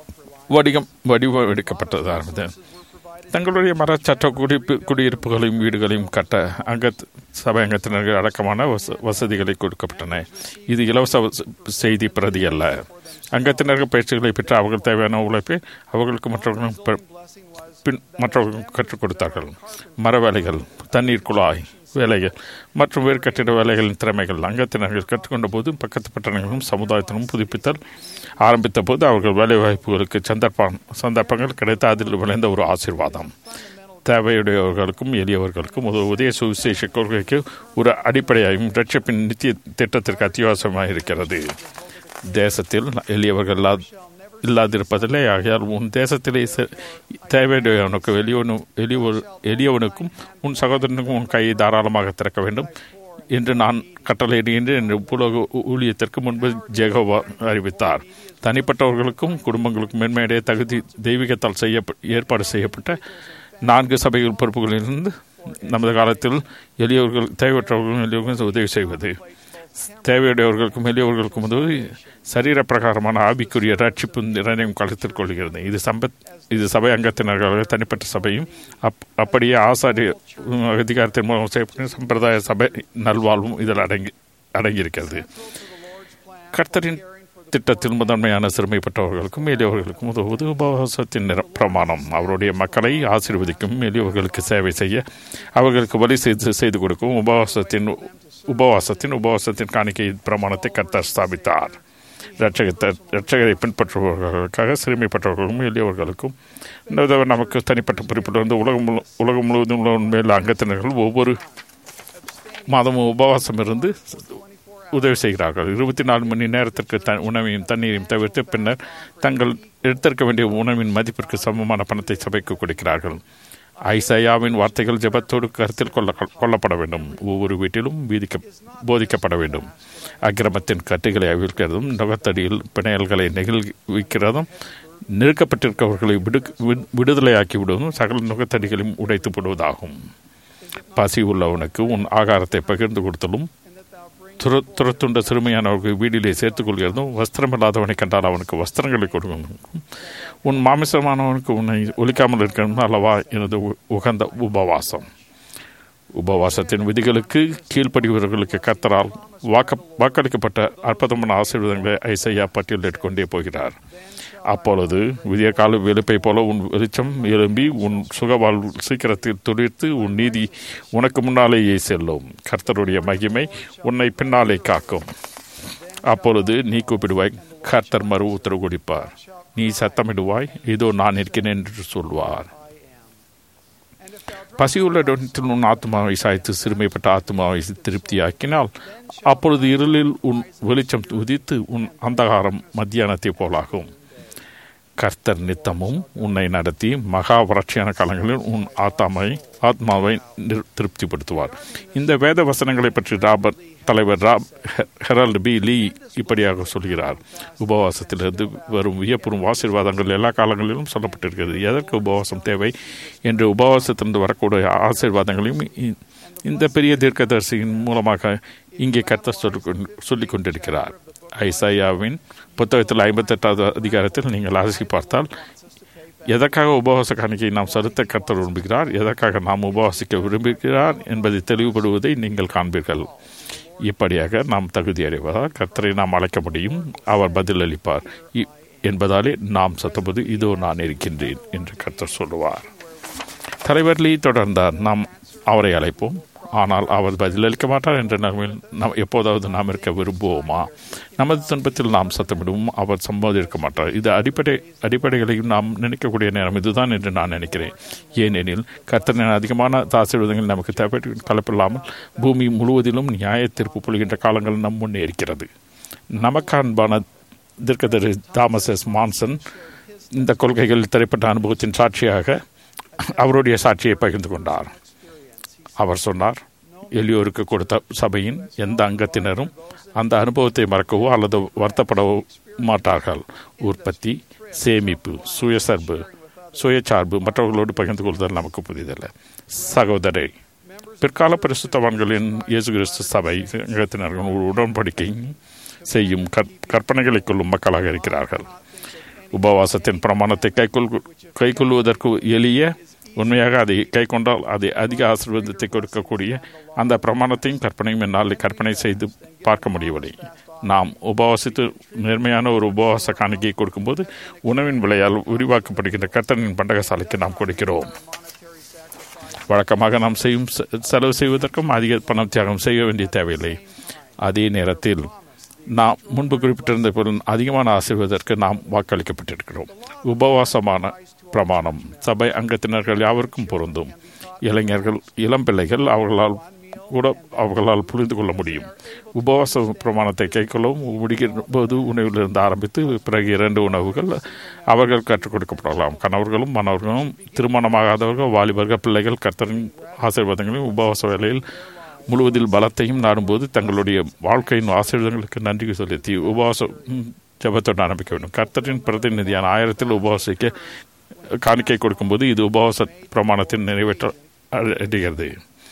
Speaker 5: வடிவம் வடிவெடுக்கப்பட்டது ஆரம்பித்தது தங்களுடைய மரச்சட்ட குடிப்பு குடியிருப்புகளையும் வீடுகளையும் கட்ட அங்க சபை அங்கத்தினர்கள் அடக்கமான வச- வசதிகளை கொடுக்கப்பட்டன இது இலவச வச- செய்தி பிரதி அல்ல அங்கத்தினர்கள் பயிற்சிகளை பெற்று அவர்கள் தேவையான உழைப்பை அவர்களுக்கு மற்றவர்களும் பெ- பின் மற்றவர்களும் கற்றுக் கொடுத்தார்கள் மர வேலைகள் தண்ணீர் குழாய் வேலைகள் மற்றும் வேறு கட்டிட வேலைகளின் திறமைகள் அங்கத்தினர்கள் கற்றுக்கொண்ட போது பக்கத்து பட்டணங்களும் சமுதாயத்திலும் புதுப்பித்தல் ஆரம்பித்த போது அவர்கள் வேலைவாய்ப்புகளுக்கு சந்தர்ப்பம் சந்தர்ப்பங்கள் கிடைத்த அதில் விளைந்த ஒரு ஆசீர்வாதம் தேவையுடையவர்களுக்கும் எளியவர்களுக்கும் ஒரு உதய சுவிசேஷ கொள்கைக்கு ஒரு அடிப்படையாயும் ரட்சிப்பின் நித்திய திட்டத்திற்கு அத்தியாவசியமாக இருக்கிறது தேசத்தில் எளியவர்கள் இல்லா இல்லாதிருப்பதில்லை ஆகையால் உன் தேசத்திலே செ- தேவையுடையவனுக்கு வெளியவனு எளியவர் எளியவனுக்கும் உன் சகோதரனுக்கும் உன் கையை தாராளமாக திறக்க வேண்டும் என்று நான் கட்டளையிடுகின்றேன் என்று புலக ஊ- ஊழியத்திற்கு முன்பு ஜெகோவா அறிவித்தார் தனிப்பட்டவர்களுக்கும் குடும்பங்களுக்கும் மேன்மையுடைய தகுதி தெய்வீகத்தால் செய்ய ஏற்பாடு செய்யப்பட்ட நான்கு சபைகள் பொறுப்புகளிலிருந்து நமது காலத்தில் எளியவர்கள் தேவையற்றவர்களும் எளியவர்களும் உதவி செய்வது தேவையுடையவர்களுக்கும் எளியவர்களுக்கும் உதவி சரீர பிரகாரமான ஆவிக்குரிய ரட்சிப்பு நிர்ணயம் கருத்தில் கொள்கிறது இது சம்பத் இது சபை அங்கத்தினர்கள் தனிப்பட்ட சபையும் அப் அப்படியே ஆசாரிய உம், அதிகாரத்தின் மூலம் செய்யப்பட்ட சம்பிரதாய சபை நல்வாழ்வும் இதில் அடங்கி அடங்கியிருக்கிறது கர்த்தரின் திட்டத்தில் முதன்மையான சிறுமைப்பட்டவர்களுக்கும் எளியவர்களுக்கும் உதவுவது உபவாசத்தின் நிற- பிரமாணம் அவருடைய மக்களை ஆசீர்வதிக்கும் எளியவர்களுக்கு சேவை செய்ய அவர்களுக்கு வழி செய்து செய்து கொடுக்கும் உபவாசத்தின் உபவாசத்தின் உபவாசத்தின் காணிக்கை பிரமாணத்தை கர்த்தர் ஸ்தாபித்தார் ரட்சகத்தை ரட்சகரை பின்பற்றுபவர்களுக்காக சிறுமைப்பட்டவர்களுக்கும் எளியவர்களுக்கும் இந்த நமக்கு தனிப்பட்ட குறிப்பிட்டிருந்து உலகம் முழு- உலகம் முழுவதும் உள்ள உண்மையில் அங்கத்தினர்கள் ஒவ்வொரு மாதமும் உபவாசம் இருந்து உதவி செய்கிறார்கள் இருபத்தி நாலு மணி நேரத்திற்கு த உணவையும் தண்ணீரையும் தவிர்த்து பின்னர் தங்கள் எடுத்திருக்க வேண்டிய உணவின் மதிப்பிற்கு சமமான பணத்தை சபைக்கு கொடுக்கிறார்கள் ஐசையாவின் வார்த்தைகள் ஜெபத்தோடு கருத்தில் கொள்ள கொள்ளப்பட வேண்டும் ஒவ்வொரு வீட்டிலும் வீதிக்க போதிக்கப்பட வேண்டும் அக்கிரமத்தின் கட்டுகளை அவிழ்க்கிறதும் நுகத்தடியில் பிணையல்களை நெகிழ்விக்கிறதும் நெருக்கப்பட்டிருக்கவர்களை விடு விடு- விடுதலையாக்கி விடுவதும் சகல நுகத்தடிகளையும் உடைத்து விடுவதாகும் பசி உள்ளவனுக்கு உன் ஆகாரத்தை பகிர்ந்து கொடுத்தலும் துர துரத்துண்ட சிறுமையானவர்கள் வீட்டிலே சேர்த்துக் கொள்கிறதும் வஸ்திரமில்லாதவனை கண்டால் அவனுக்கு வஸ்திரங்களை கொடுக்கணும் உன் மாமிசமானவனுக்கு உன்னை ஒழிக்காமல் இருக்கணும் அல்லவா எனது உ- உகந்த உபவாசம் உபவாசத்தின் விதிகளுக்கு கீழ்ப்படிவர்களுக்கு கத்தரால் வாக்க வாக்களிக்கப்பட்ட அற்புதமான ஆசீர்வாதங்களை ஐசையா பட்டியலிட்டு கொண்டே போகிறார் அப்பொழுது விதிய கால வெளுப்பை போல உன் வெளிச்சம் எழும்பி உன் சுகவாழ்வு சீக்கிரத்தில் துளிர்த்து உன் நீதி உனக்கு முன்னாலேயே செல்லும் கர்த்தருடைய மகிமை உன்னை பின்னாலே காக்கும் அப்பொழுது நீ கூப்பிடுவாய் கர்த்தர் மறு உத்தரவு கொடுப்பார் நீ சத்தமிடுவாய் இதோ நான் இருக்கிறேன் என்று சொல்வார் பசியுள்ள இடத்தில் உன் ஆத்மாவை சாய்த்து சிறுமைப்பட்ட ஆத்மாவை திருப்தியாக்கினால் அப்பொழுது இருளில் உன் வெளிச்சம் உதித்து உன் அந்தகாரம் மத்தியானத்தை போலாகும் கர்த்தர் நித்தமும் உன்னை நடத்தி மகா வறட்சியான காலங்களில் உன் ஆத்தாமை ஆத்மாவை நிர்- திருப்திப்படுத்துவார் இந்த வேத வசனங்களை பற்றி ராபர்ட் தலைவர் ராப் ஹெ- ஹெரால்டு பி லீ இப்படியாக சொல்கிறார் உபவாசத்திலிருந்து வரும் வியப்புறும் ஆசீர்வாதங்கள் எல்லா காலங்களிலும் சொல்லப்பட்டிருக்கிறது எதற்கு உபவாசம் தேவை என்று உபவாசத்திலிருந்து வரக்கூடிய ஆசீர்வாதங்களையும் இ- இந்த பெரிய தீர்க்கதரிசியின் மூலமாக இங்கே கர்த்தர் சொல்லிக் கொண்டு- சொல்லிக் கொண்டிருக்கிறார் ஐசாயாவின் புத்தகத்தில் ஐம்பத்தெட்டாவது அதிகாரத்தில் நீங்கள் அலசி பார்த்தால் எதற்காக உபவாச காணிக்கை நாம் செலுத்த கர்த்தர் விரும்புகிறார் எதற்காக நாம் உபவாசிக்க விரும்புகிறார் என்பதை தெளிவுபடுவதை நீங்கள் காண்பீர்கள் இப்படியாக நாம் தகுதி அடைவதால் கர்த்தரை நாம் அழைக்க முடியும் அவர் பதிலளிப்பார் இ- என்பதாலே நாம் சத்தபோது இதோ நான் இருக்கின்றேன் என்று கர்த்தர் சொல்லுவார் தலைவர் லீ தொடர்ந்தார் நாம் அவரை அழைப்போம் ஆனால் அவர் பதிலளிக்க மாட்டார் என்ற நிலைமையில் நாம் எப்போதாவது நாம் இருக்க விரும்புவோமா நமது துன்பத்தில் நாம் சத்தமிடுவோம் அவர் சம்மதிக்க மாட்டார் இது அடிப்படை அடிப்படைகளையும் நாம் நினைக்கக்கூடிய நேரம் இதுதான் என்று நான் நினைக்கிறேன் ஏனெனில் கர்த்தனின் அதிகமான ஆசீர்வாதங்கள் நமக்கு தேவை கலப்பில்லாமல் பூமி முழுவதிலும் நியாய தீர்ப்பு பொழுகின்ற காலங்கள் நம் முன்னே இருக்கிறது நமக்கு அன்பான தீர்க்கதரி தாமஸ் எஸ் மான்சன் இந்த கொள்கைகள் திரைப்பட்ட அனுபவத்தின் சாட்சியாக அவருடைய சாட்சியை பகிர்ந்து கொண்டார் அவர் சொன்னார் எளியோருக்கு கொடுத்த சபையின் எந்த அங்கத்தினரும் அந்த அனுபவத்தை மறக்கவோ அல்லது வருத்தப்படவோ மாட்டார்கள் உற்பத்தி சேமிப்பு சுயசார்பு சுயசார்பு மற்றவர்களோடு பகிர்ந்து கொள்வதில் நமக்கு புதிதல்ல சகோதரை பிற்கால பரிசுத்தவான்களின் இயேசு கிறிஸ்து சபை அங்கத்தினர்கள் ஒரு உடன்படிக்கை செய்யும் கற்- கற்பனைகளை கொள்ளும் மக்களாக இருக்கிறார்கள் உபவாசத்தின் பிரமாணத்தை கைக்கொள் கைக்கொள்வதற்கு எளிய உண்மையாக அதை கை கொண்டால் அதை அதிக ஆசீர்வாதத்தை கொடுக்கக்கூடிய அந்த பிரமாணத்தையும் கற்பனையும் என்னால் கற்பனை செய்து பார்க்க முடியவில்லை நாம் உபவாசித்து நேர்மையான ஒரு உபவாச காணிக்கையை கொடுக்கும்போது உணவின் விலையால் உருவாக்கப்படுகின்ற கர்த்தனின் பண்டகசாலைக்கு நாம் கொடுக்கிறோம் வழக்கமாக நாம் செய்யும் செ- செலவு செய்வதற்கும் அதிக பணம் தியாகம் செய்ய வேண்டிய தேவையில்லை அதே நேரத்தில் நாம் முன்பு குறிப்பிட்டிருந்த பொருள் அதிகமான ஆசீர்வதற்கு நாம் வாக்களிக்கப்பட்டிருக்கிறோம் உபவாசமான பிரமாணம் சபை அங்கத்தினர்கள் யாவருக்கும் பொருந்தும் இளைஞர்கள் இளம் பிள்ளைகள் அவர்களால் கூட அவர்களால் புரிந்து கொள்ள முடியும் உபவாச பிரமாணத்தை கைக்கொள்ளவும் முடிகிற போது உணவிலிருந்து ஆரம்பித்து பிறகு இரண்டு உணவுகள் அவர்கள் கற்றுக் கொடுக்கப்படலாம் கணவர்களும் மணவர்களும் திருமணமாகாதவர்கள் வாலிபர்கள் பிள்ளைகள் கர்த்தரின் ஆசீர்வாதங்களையும் உபவாச வேலையில் முழுவதில் பலத்தையும் நாடும்போது தங்களுடைய வாழ்க்கையின் ஆசீர்வாதங்களுக்கு நன்றி செலுத்தி உபவாச ம், ஜெபத்தோடு ஆரம்பிக்க வேண்டும் கர்த்தரின் பிரதிநிதியான ஆயிரத்தில் உபவாசிக்க காணிக்கை கொடுக்கும்போது இது உபவாச பிரமாணத்தின் நிறைவேற்ற அடைகிறது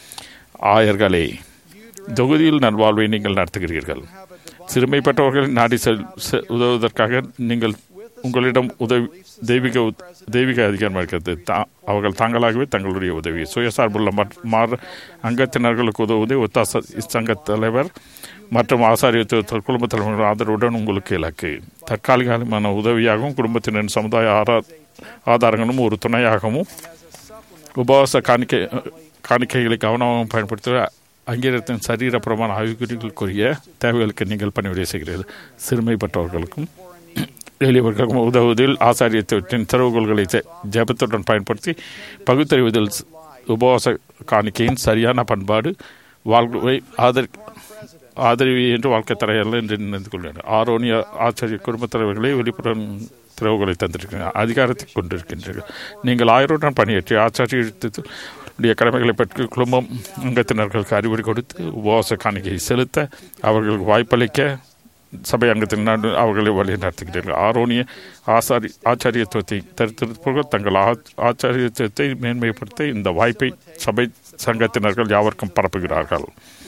Speaker 5: ஆயர்களே தொகுதியில் நல்வாழ்வை நீங்கள் நடத்துகிறீர்கள் சிறுமைப்பட்டவர்கள் நாடி செல் செ- உதவுவதற்காக நீங்கள் உங்களிடம் உதவி தெய்வீக உத்- தெய்வீக அதிகாரம் இருக்கிறது தா- அவர்கள் தாங்களாகவே தங்களுடைய உதவி சுயசார்புள்ள மற்- மாற அங்கத்தினர்களுக்கு உதவுவதே ஒத்தாச சங்க தலைவர் மற்றும் ஆசாரியத்துவ குடும்ப தலைவர்கள் ஆதரவுடன் உங்களுக்கு இலக்கு தற்காலிகமான உதவியாகவும் குடும்பத்தினரின் சமுதாய ஆரா- ஆதாரங்களும் ஒரு துணையாகவும் உபவாச காணிக்கை காணிக்கைகளை கவனமாக பயன்படுத்த அங்கீகாரத்தின் சரீர பிரமாண ஆய்வுக்குரிய தேவைகளுக்கு நீங்கள் பணிவிடை செய்கிறீர்கள் சிறுமைப்பட்டவர்களுக்கும் எளியவர்களுக்கும் உதவுவதில் ஆசாரியத்தின் திறவுகோள்களை ஜெ- ஜெபத்துடன் பயன்படுத்தி பகுத்தறிவதில் ஸ்- உபவாச காணிக்கையின் சரியான பண்பாடு வாழ்வை ஆதரி ஆதரவு என்று வாழ்க்கை தரையல்ல என்று நினைத்து கொள்கிறேன் ஆரோனிய ஆச்சரிய குடும்பத் தலைவர்களை வெளிப்புற திறவுகளை தந்திருக்கிறீர்கள் அதிகாரத்தை கொண்டிருக்கின்றீர்கள் நீங்கள் ஆயிரத்துடன் பணியாற்றி ஆச்சாரிய கடமைகளை பற்றி குடும்பம் அங்கத்தினர்களுக்கு அறிவுரை கொடுத்து உபவாச காணிக்கையை செலுத்த அவர்களுக்கு வாய்ப்பளிக்க சபை அங்கத்தினர் அவர்களை வழி நடத்துகிறீர்கள் ஆரோனிய ஆசாரி ஆச்சாரியத்துவத்தை தரித்திருப்பவர்கள் தங்கள் ஆ- ஆச்சாரியத்துவத்தை மேன்மைப்படுத்த இந்த வாய்ப்பை சபை சங்கத்தினர்கள் யாவருக்கும் பரப்புகிறார்கள்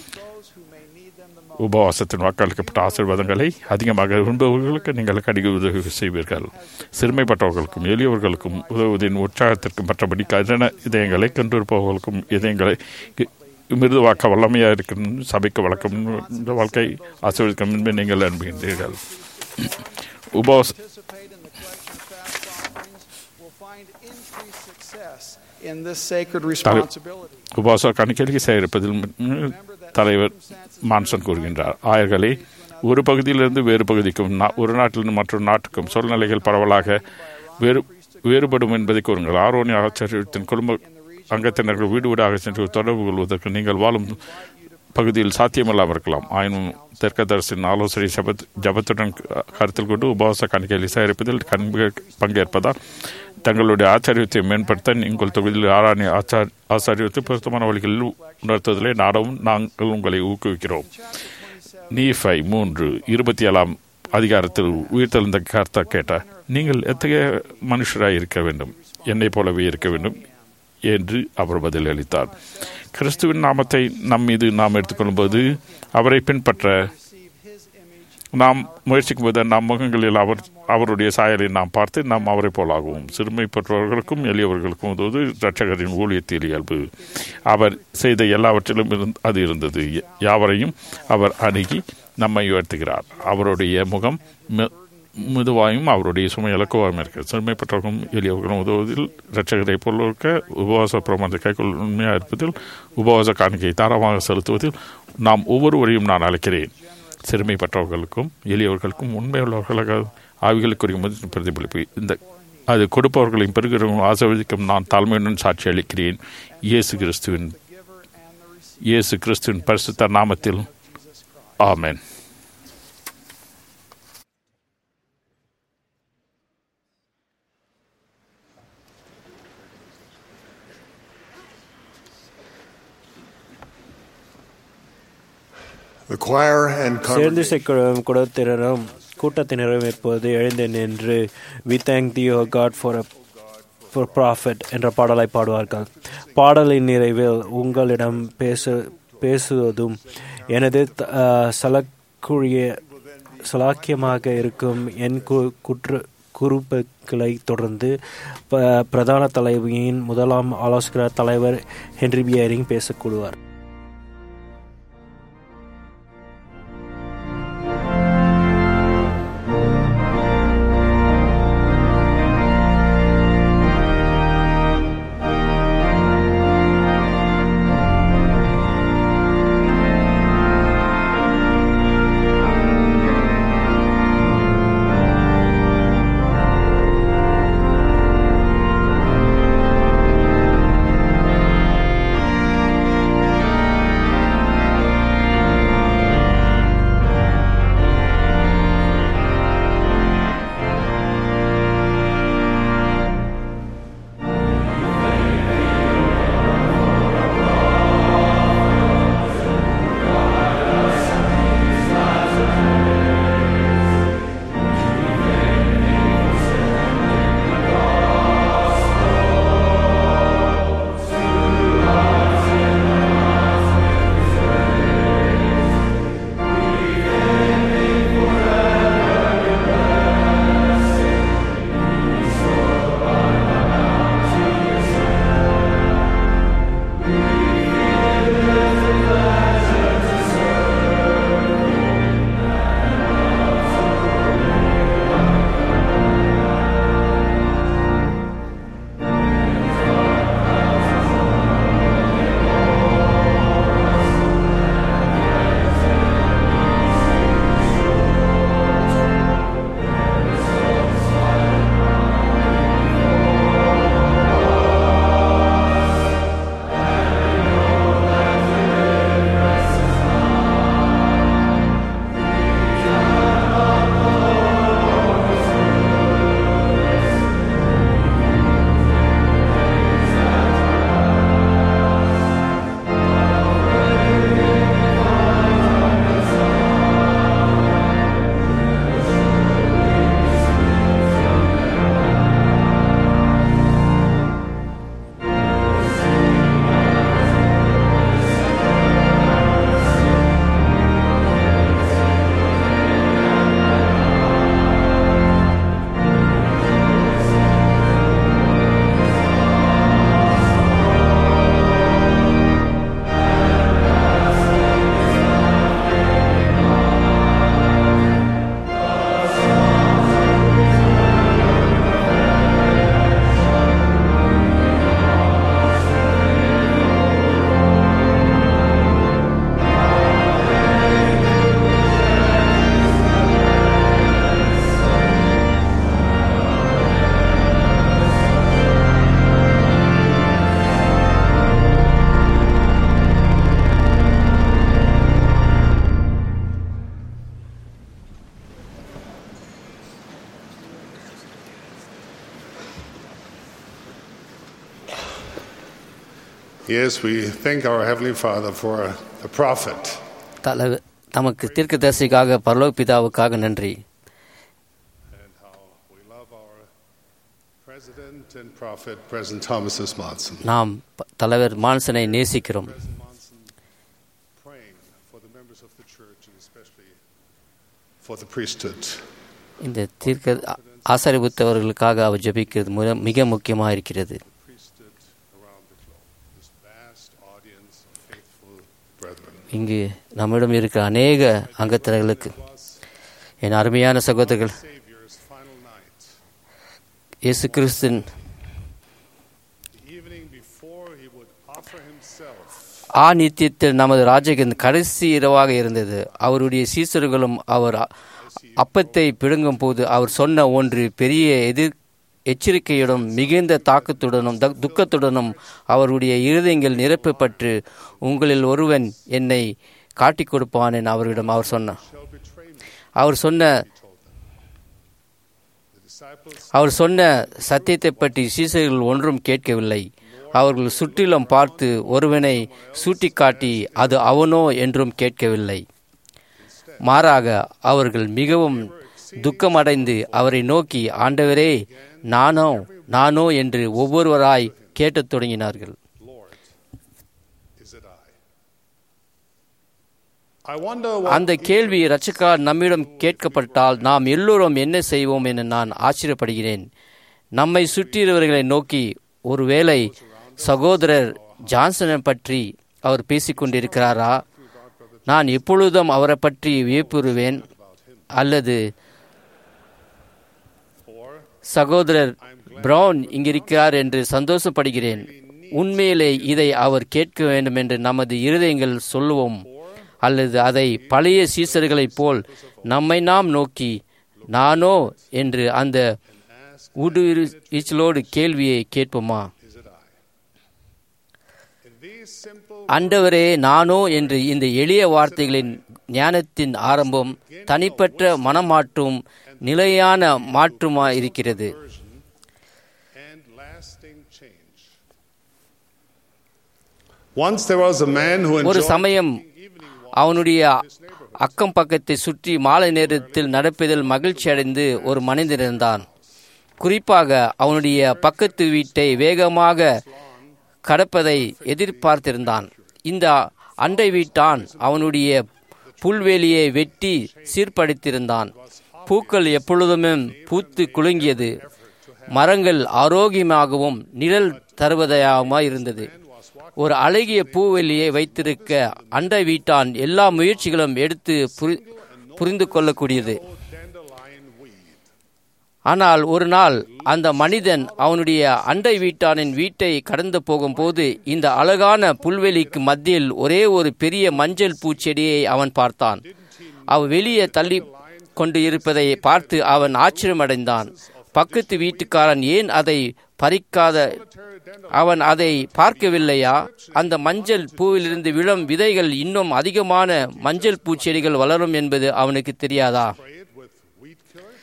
Speaker 5: உபவாசத்தின் வாக்களிக்கப்பட்ட ஆசீர்வாதங்களை அதிகமாக விரும்புபவர்களுக்கு நீங்கள் கடிக உதவி செய்வீர்கள் சிறுமைப்பட்டவர்களுக்கும் எளியவர்களுக்கும் உதவுவதின் உற்சாகத்திற்கும் மற்றபடி கடின இதயங்களை கொண்டிருப்பவர்களுக்கும் இதயங்களை இ- மிருதுவாக்க வல்லமையாக இருக்கும் சபைக்கு வழக்கம் இந்த வாழ்க்கை ஆசீர்வதிக்கும் என்பதை நீங்கள் அனுப்புகின்றீர்கள் உபவாச
Speaker 7: participate in the collection of fast offerings will find increased success in this sacred responsibility.
Speaker 5: உபவாச கணக்கெடுக்கை சேகரிப்பதில் தலைவர் மான்சன் கூறுகின்றார் ஆயர்களே ஒரு பகுதியிலிருந்து வேறு பகுதிக்கும் நா- ஒரு நாட்டிலிருந்து மற்றொரு நாட்டுக்கும் சூழ்நிலைகள் பரவலாக வேறு வேறுபடும் என்பதை கூறுங்கள் ஆரோனி ஆச்சரியத்தின் குடும்ப அங்கத்தினர்கள் வீடு வீடாக சென்று தொடர்பு கொள்வதற்கு நீங்கள் வாழும் பகுதியில் சாத்தியமில்லாமல் இருக்கலாம் ஆயினும் தெற்கதரசின் ஆலோசனை ஜபத் ஜபத்துடன் கருத்தில் கொண்டு உபவாச கணக்கைகளை சேகரிப்பதில் கண்பு பங்கேற்பதால் தங்களுடைய ஆச்சரியத்தை மேம்படுத்த உங்கள் தொகுதியில் ஆராணி ஆச்சார் ஆச்சாரியத்தை பொருத்தமான வழிகளில் உணர்த்துவதிலே நாடவும் நாங்கள் உங்களை ஊக்குவிக்கிறோம் நீஃபை மூன்று இருபத்தி ஏழாம் அதிகாரத்தில் உயிர்த்தெழுந்த கர்த்தா கேட்டார் நீங்கள் எத்தகைய மனுஷராய் இருக்க வேண்டும் என்னைப் போலவே இருக்க வேண்டும் என்று அவர் பதிலளித்தார் கிறிஸ்துவின் நாமத்தை நம் மீது நாம் எடுத்துக்கொள்ளும்போது அவரை பின்பற்ற நாம் முயற்சிக்கும் போது நம் முகங்களில் அவர் அவருடைய சாயலை நாம் பார்த்து நாம் அவரை போலாகுவோம் சிறுமைப்பட்டவர்களுக்கும் எளியவர்களுக்கும் உதவுவது இரட்சகரின் ஊழியத்தில் இயல்பு அவர் செய்த எல்லாவற்றிலும் இருந் அது இருந்தது யாவரையும் அவர் அணுகி நம்மை உயர்த்துகிறார் அவருடைய முகம் மி- மிதுவாயும் அவருடைய சுமை இலக்குவாயும் இருக்கிறது சிறுமைப்பட்டவர்களும் எளியவர்களும் உதவுவதில் இரட்சகரை பொருளுக்க உபவாச பிரமாணத்தை கைக்கொள் உண்மையாக இருப்பதில் உபவாச காணிக்கை தாராளமாக செலுத்துவதில் நாம் ஒவ்வொருவரையும் நான் அழைக்கிறேன் சிறுமைப்பட்டவர்களுக்கும் எளியவர்களுக்கும் உண்மையுள்ளவர்களாக ஆவிகளுக்குரிய முதல் பிரதிபலிப்பு இந்த அது கொடுப்பவர்களையும் பெறுகிறவர்களும் ஆசீர்வதிக்கும் நான் தாழ்மையுடன் சாட்சி அளிக்கிறேன் இயேசு கிறிஸ்துவின் இயேசு கிறிஸ்துவின் பரிசுத்த நாமத்தில் ஆமென்
Speaker 8: The choir and
Speaker 2: சேர்ந்து
Speaker 8: congregation
Speaker 2: சேர்க்கும் குடத்தினரும் கூட்டத்தினரும் இப்போது எழுந்து நின்று we thank thee O God for for prophet என்ற பாடலை பாடுவார்கள் பாடலின் நிறைவில் உங்களிடம் பேச பேசுவதும் எனது த- ஆஹ், சலக்குரிய சலாக்கியமாக இருக்கும் என் கு- குற்ற குறுப்புகளை தொடர்ந்து ப- பிரதான தலைவியின் முதலாம் ஆலோசகர் தலைவர் ஹென்ரி பியரிங் பேசக்கூடுவார்
Speaker 8: Yes, we thank our Heavenly Father for the prophet.
Speaker 9: தல தமக்கு தீர்க்கதரிசிக்காக பரலோக பிதாவுக்காக நன்றி
Speaker 8: and how we love our president and prophet, President Thomas S. Monson.
Speaker 9: நாம் ப- தலைவர் மான்சனை நேசிக்கிறோம்
Speaker 8: President Monson praying for the members of the church and especially for the priesthood.
Speaker 9: இந்த தீர்க்க ஆ- ஆசரிப்புத்தவர்களுக்காக அவர் ஜெபிக்கிறது மிக- மிக முக்கியமாக இருக்கிறது
Speaker 8: Priesthood around the globe. This vast audience of faithful brethren.
Speaker 9: இங்கு நம்மிடம் இருக்கிற அநேக அங்கத்தினர்களுக்கு என் அருமையான சகோதரர்கள்
Speaker 8: Savior's final night,
Speaker 9: இயேசு கிறிஸ்தின்
Speaker 8: the evening before he would offer himself
Speaker 9: ஆ நித்தியத்தில் நமது ராஜகின் கடைசி இரவாக இருந்தது அவருடைய சீசர்களும் அவர் அ- அப்பத்தை பிடுங்கும் போது அவர் சொன்ன ஒன்று பெரிய எதிர் எச்சரிக்கையுடன் மிகுந்த தாக்கத்துடனும் த- துக்கத்துடனும் அவருடைய இருதயங்கள் நிரப்பப்பட்டு உங்களில் ஒருவன் என்னை காட்டிக் கொடுப்பான் என அவரிடம் அவர் சொன்னார்
Speaker 8: shall betray me.
Speaker 9: அவர் சொன்ன
Speaker 8: The disciples
Speaker 9: அவர் சொன்ன சத்தியத்தை பற்றி சீசர்கள் ஒன்றும் கேட்கவில்லை அவர்கள் சுற்றிலும் பார்த்து ஒருவனை சூட்டிக்காட்டி அது அவனோ என்றும் கேட்கவில்லை மாறாக அவர்கள் மிகவும் துக்கமடைந்து அவரை நோக்கி ஆண்டவரே நானோ நானோ என்று ஒவ்வொருவராய் கேட்டத் தொடங்கினார்கள்
Speaker 8: Lord, is it I? I wonder what
Speaker 9: அந்த கேள்வி ரட்சகா நம்மிடம் கேட்கப்பட்டால் நாம் எல்லோரும் என்ன செய்வோம் என நான் ஆச்சரியப்படுகிறேன் நம்மை சுற்றியிருவர்களை நோக்கி ஒருவேளை சகோதரர் ஜான்சனை பற்றி அவர் பேசிக் கொண்டிருக்கிறாரா நான் எப்பொழுதும் அவரை பற்றி வியப்புறுவேன் அல்லது
Speaker 8: or
Speaker 9: சகோதரர் பிரவுன் இங்கிருக்கிறார் என்று சந்தோஷப்படுகிறேன் உண்மையிலே இதை அவர் கேட்க வேண்டும் என்று நமது இருதயங்கள் சொல்லுவோம் அல்லது அதை பழைய சீசர்களைப் போல் நம்மை நாம் நோக்கி நானோ என்று அந்த ஊடுருவீச்சலோடு கேள்வியை கேட்போமா
Speaker 8: is it I? In these simple
Speaker 9: ஆண்டவரே நானோ என்று இந்த எளிய வார்த்தைகளின் ஞானத்தின் ஆரம்பம் தனிப்பட்ட மனமாற்றும் நிலையான மாற்றுமா இருக்கிறது
Speaker 8: and lasting change. Once there was a man who
Speaker 9: ஒரு
Speaker 8: enjoyed
Speaker 9: சமயம் அவனுடைய அக்கம் பக்கத்தை சுற்றி மாலை நேரத்தில் நடப்பதில் மகிழ்ச்சி அடைந்து ஒரு மனிதன் இருந்தான் குறிப்பாக அவனுடைய பக்கத்து வீட்டை வேகமாக கடப்பதை எதிர்பார்த்திருந்தான் இந்த அண்டை வீட்டான் அவனுடைய புல்வெளியை வெட்டி சீர்படுத்தியிருந்தான் பூக்கள் எப்பொழுதுமே பூத்து குலுங்கியது மரங்கள் ஆரோக்கியமாகவும் நிழல் தருவதாகவும் இருந்தது ஒரு அழகிய பூவெளியை வைத்திருக்க அண்டை வீட்டான் எல்லா முயற்சிகளும் எடுத்து புரி- புரிந்து கொள்ளக்கூடியது
Speaker 8: dandelion weed.
Speaker 9: ஆனால் ஒரு நாள் அந்த மனிதன் அவனுடைய அண்டை வீட்டானின் வீட்டை கடந்து போகும்போது இந்த அழகான புல்வெளிக்கு மத்தியில் ஒரே ஒரு பெரிய மஞ்சள் பூச்செடியை அவன் பார்த்தான் அவன் வெளியே தள்ளி கொண்டு இருப்பதை பார்த்து அவன் ஆச்சரியமடைந்தான் பக்கத்து வீட்டுக்காரன் ஏன் அதை பறிக்காத அவன் அதை பார்க்கவில்லையா அந்த மஞ்சள் பூவிலிருந்து விழும் விதைகள் இன்னும் அதிகமான மஞ்சள் பூச்செடிகள் வளரும் என்பது அவனுக்கு தெரியாதா
Speaker 8: Spray it with weed killer.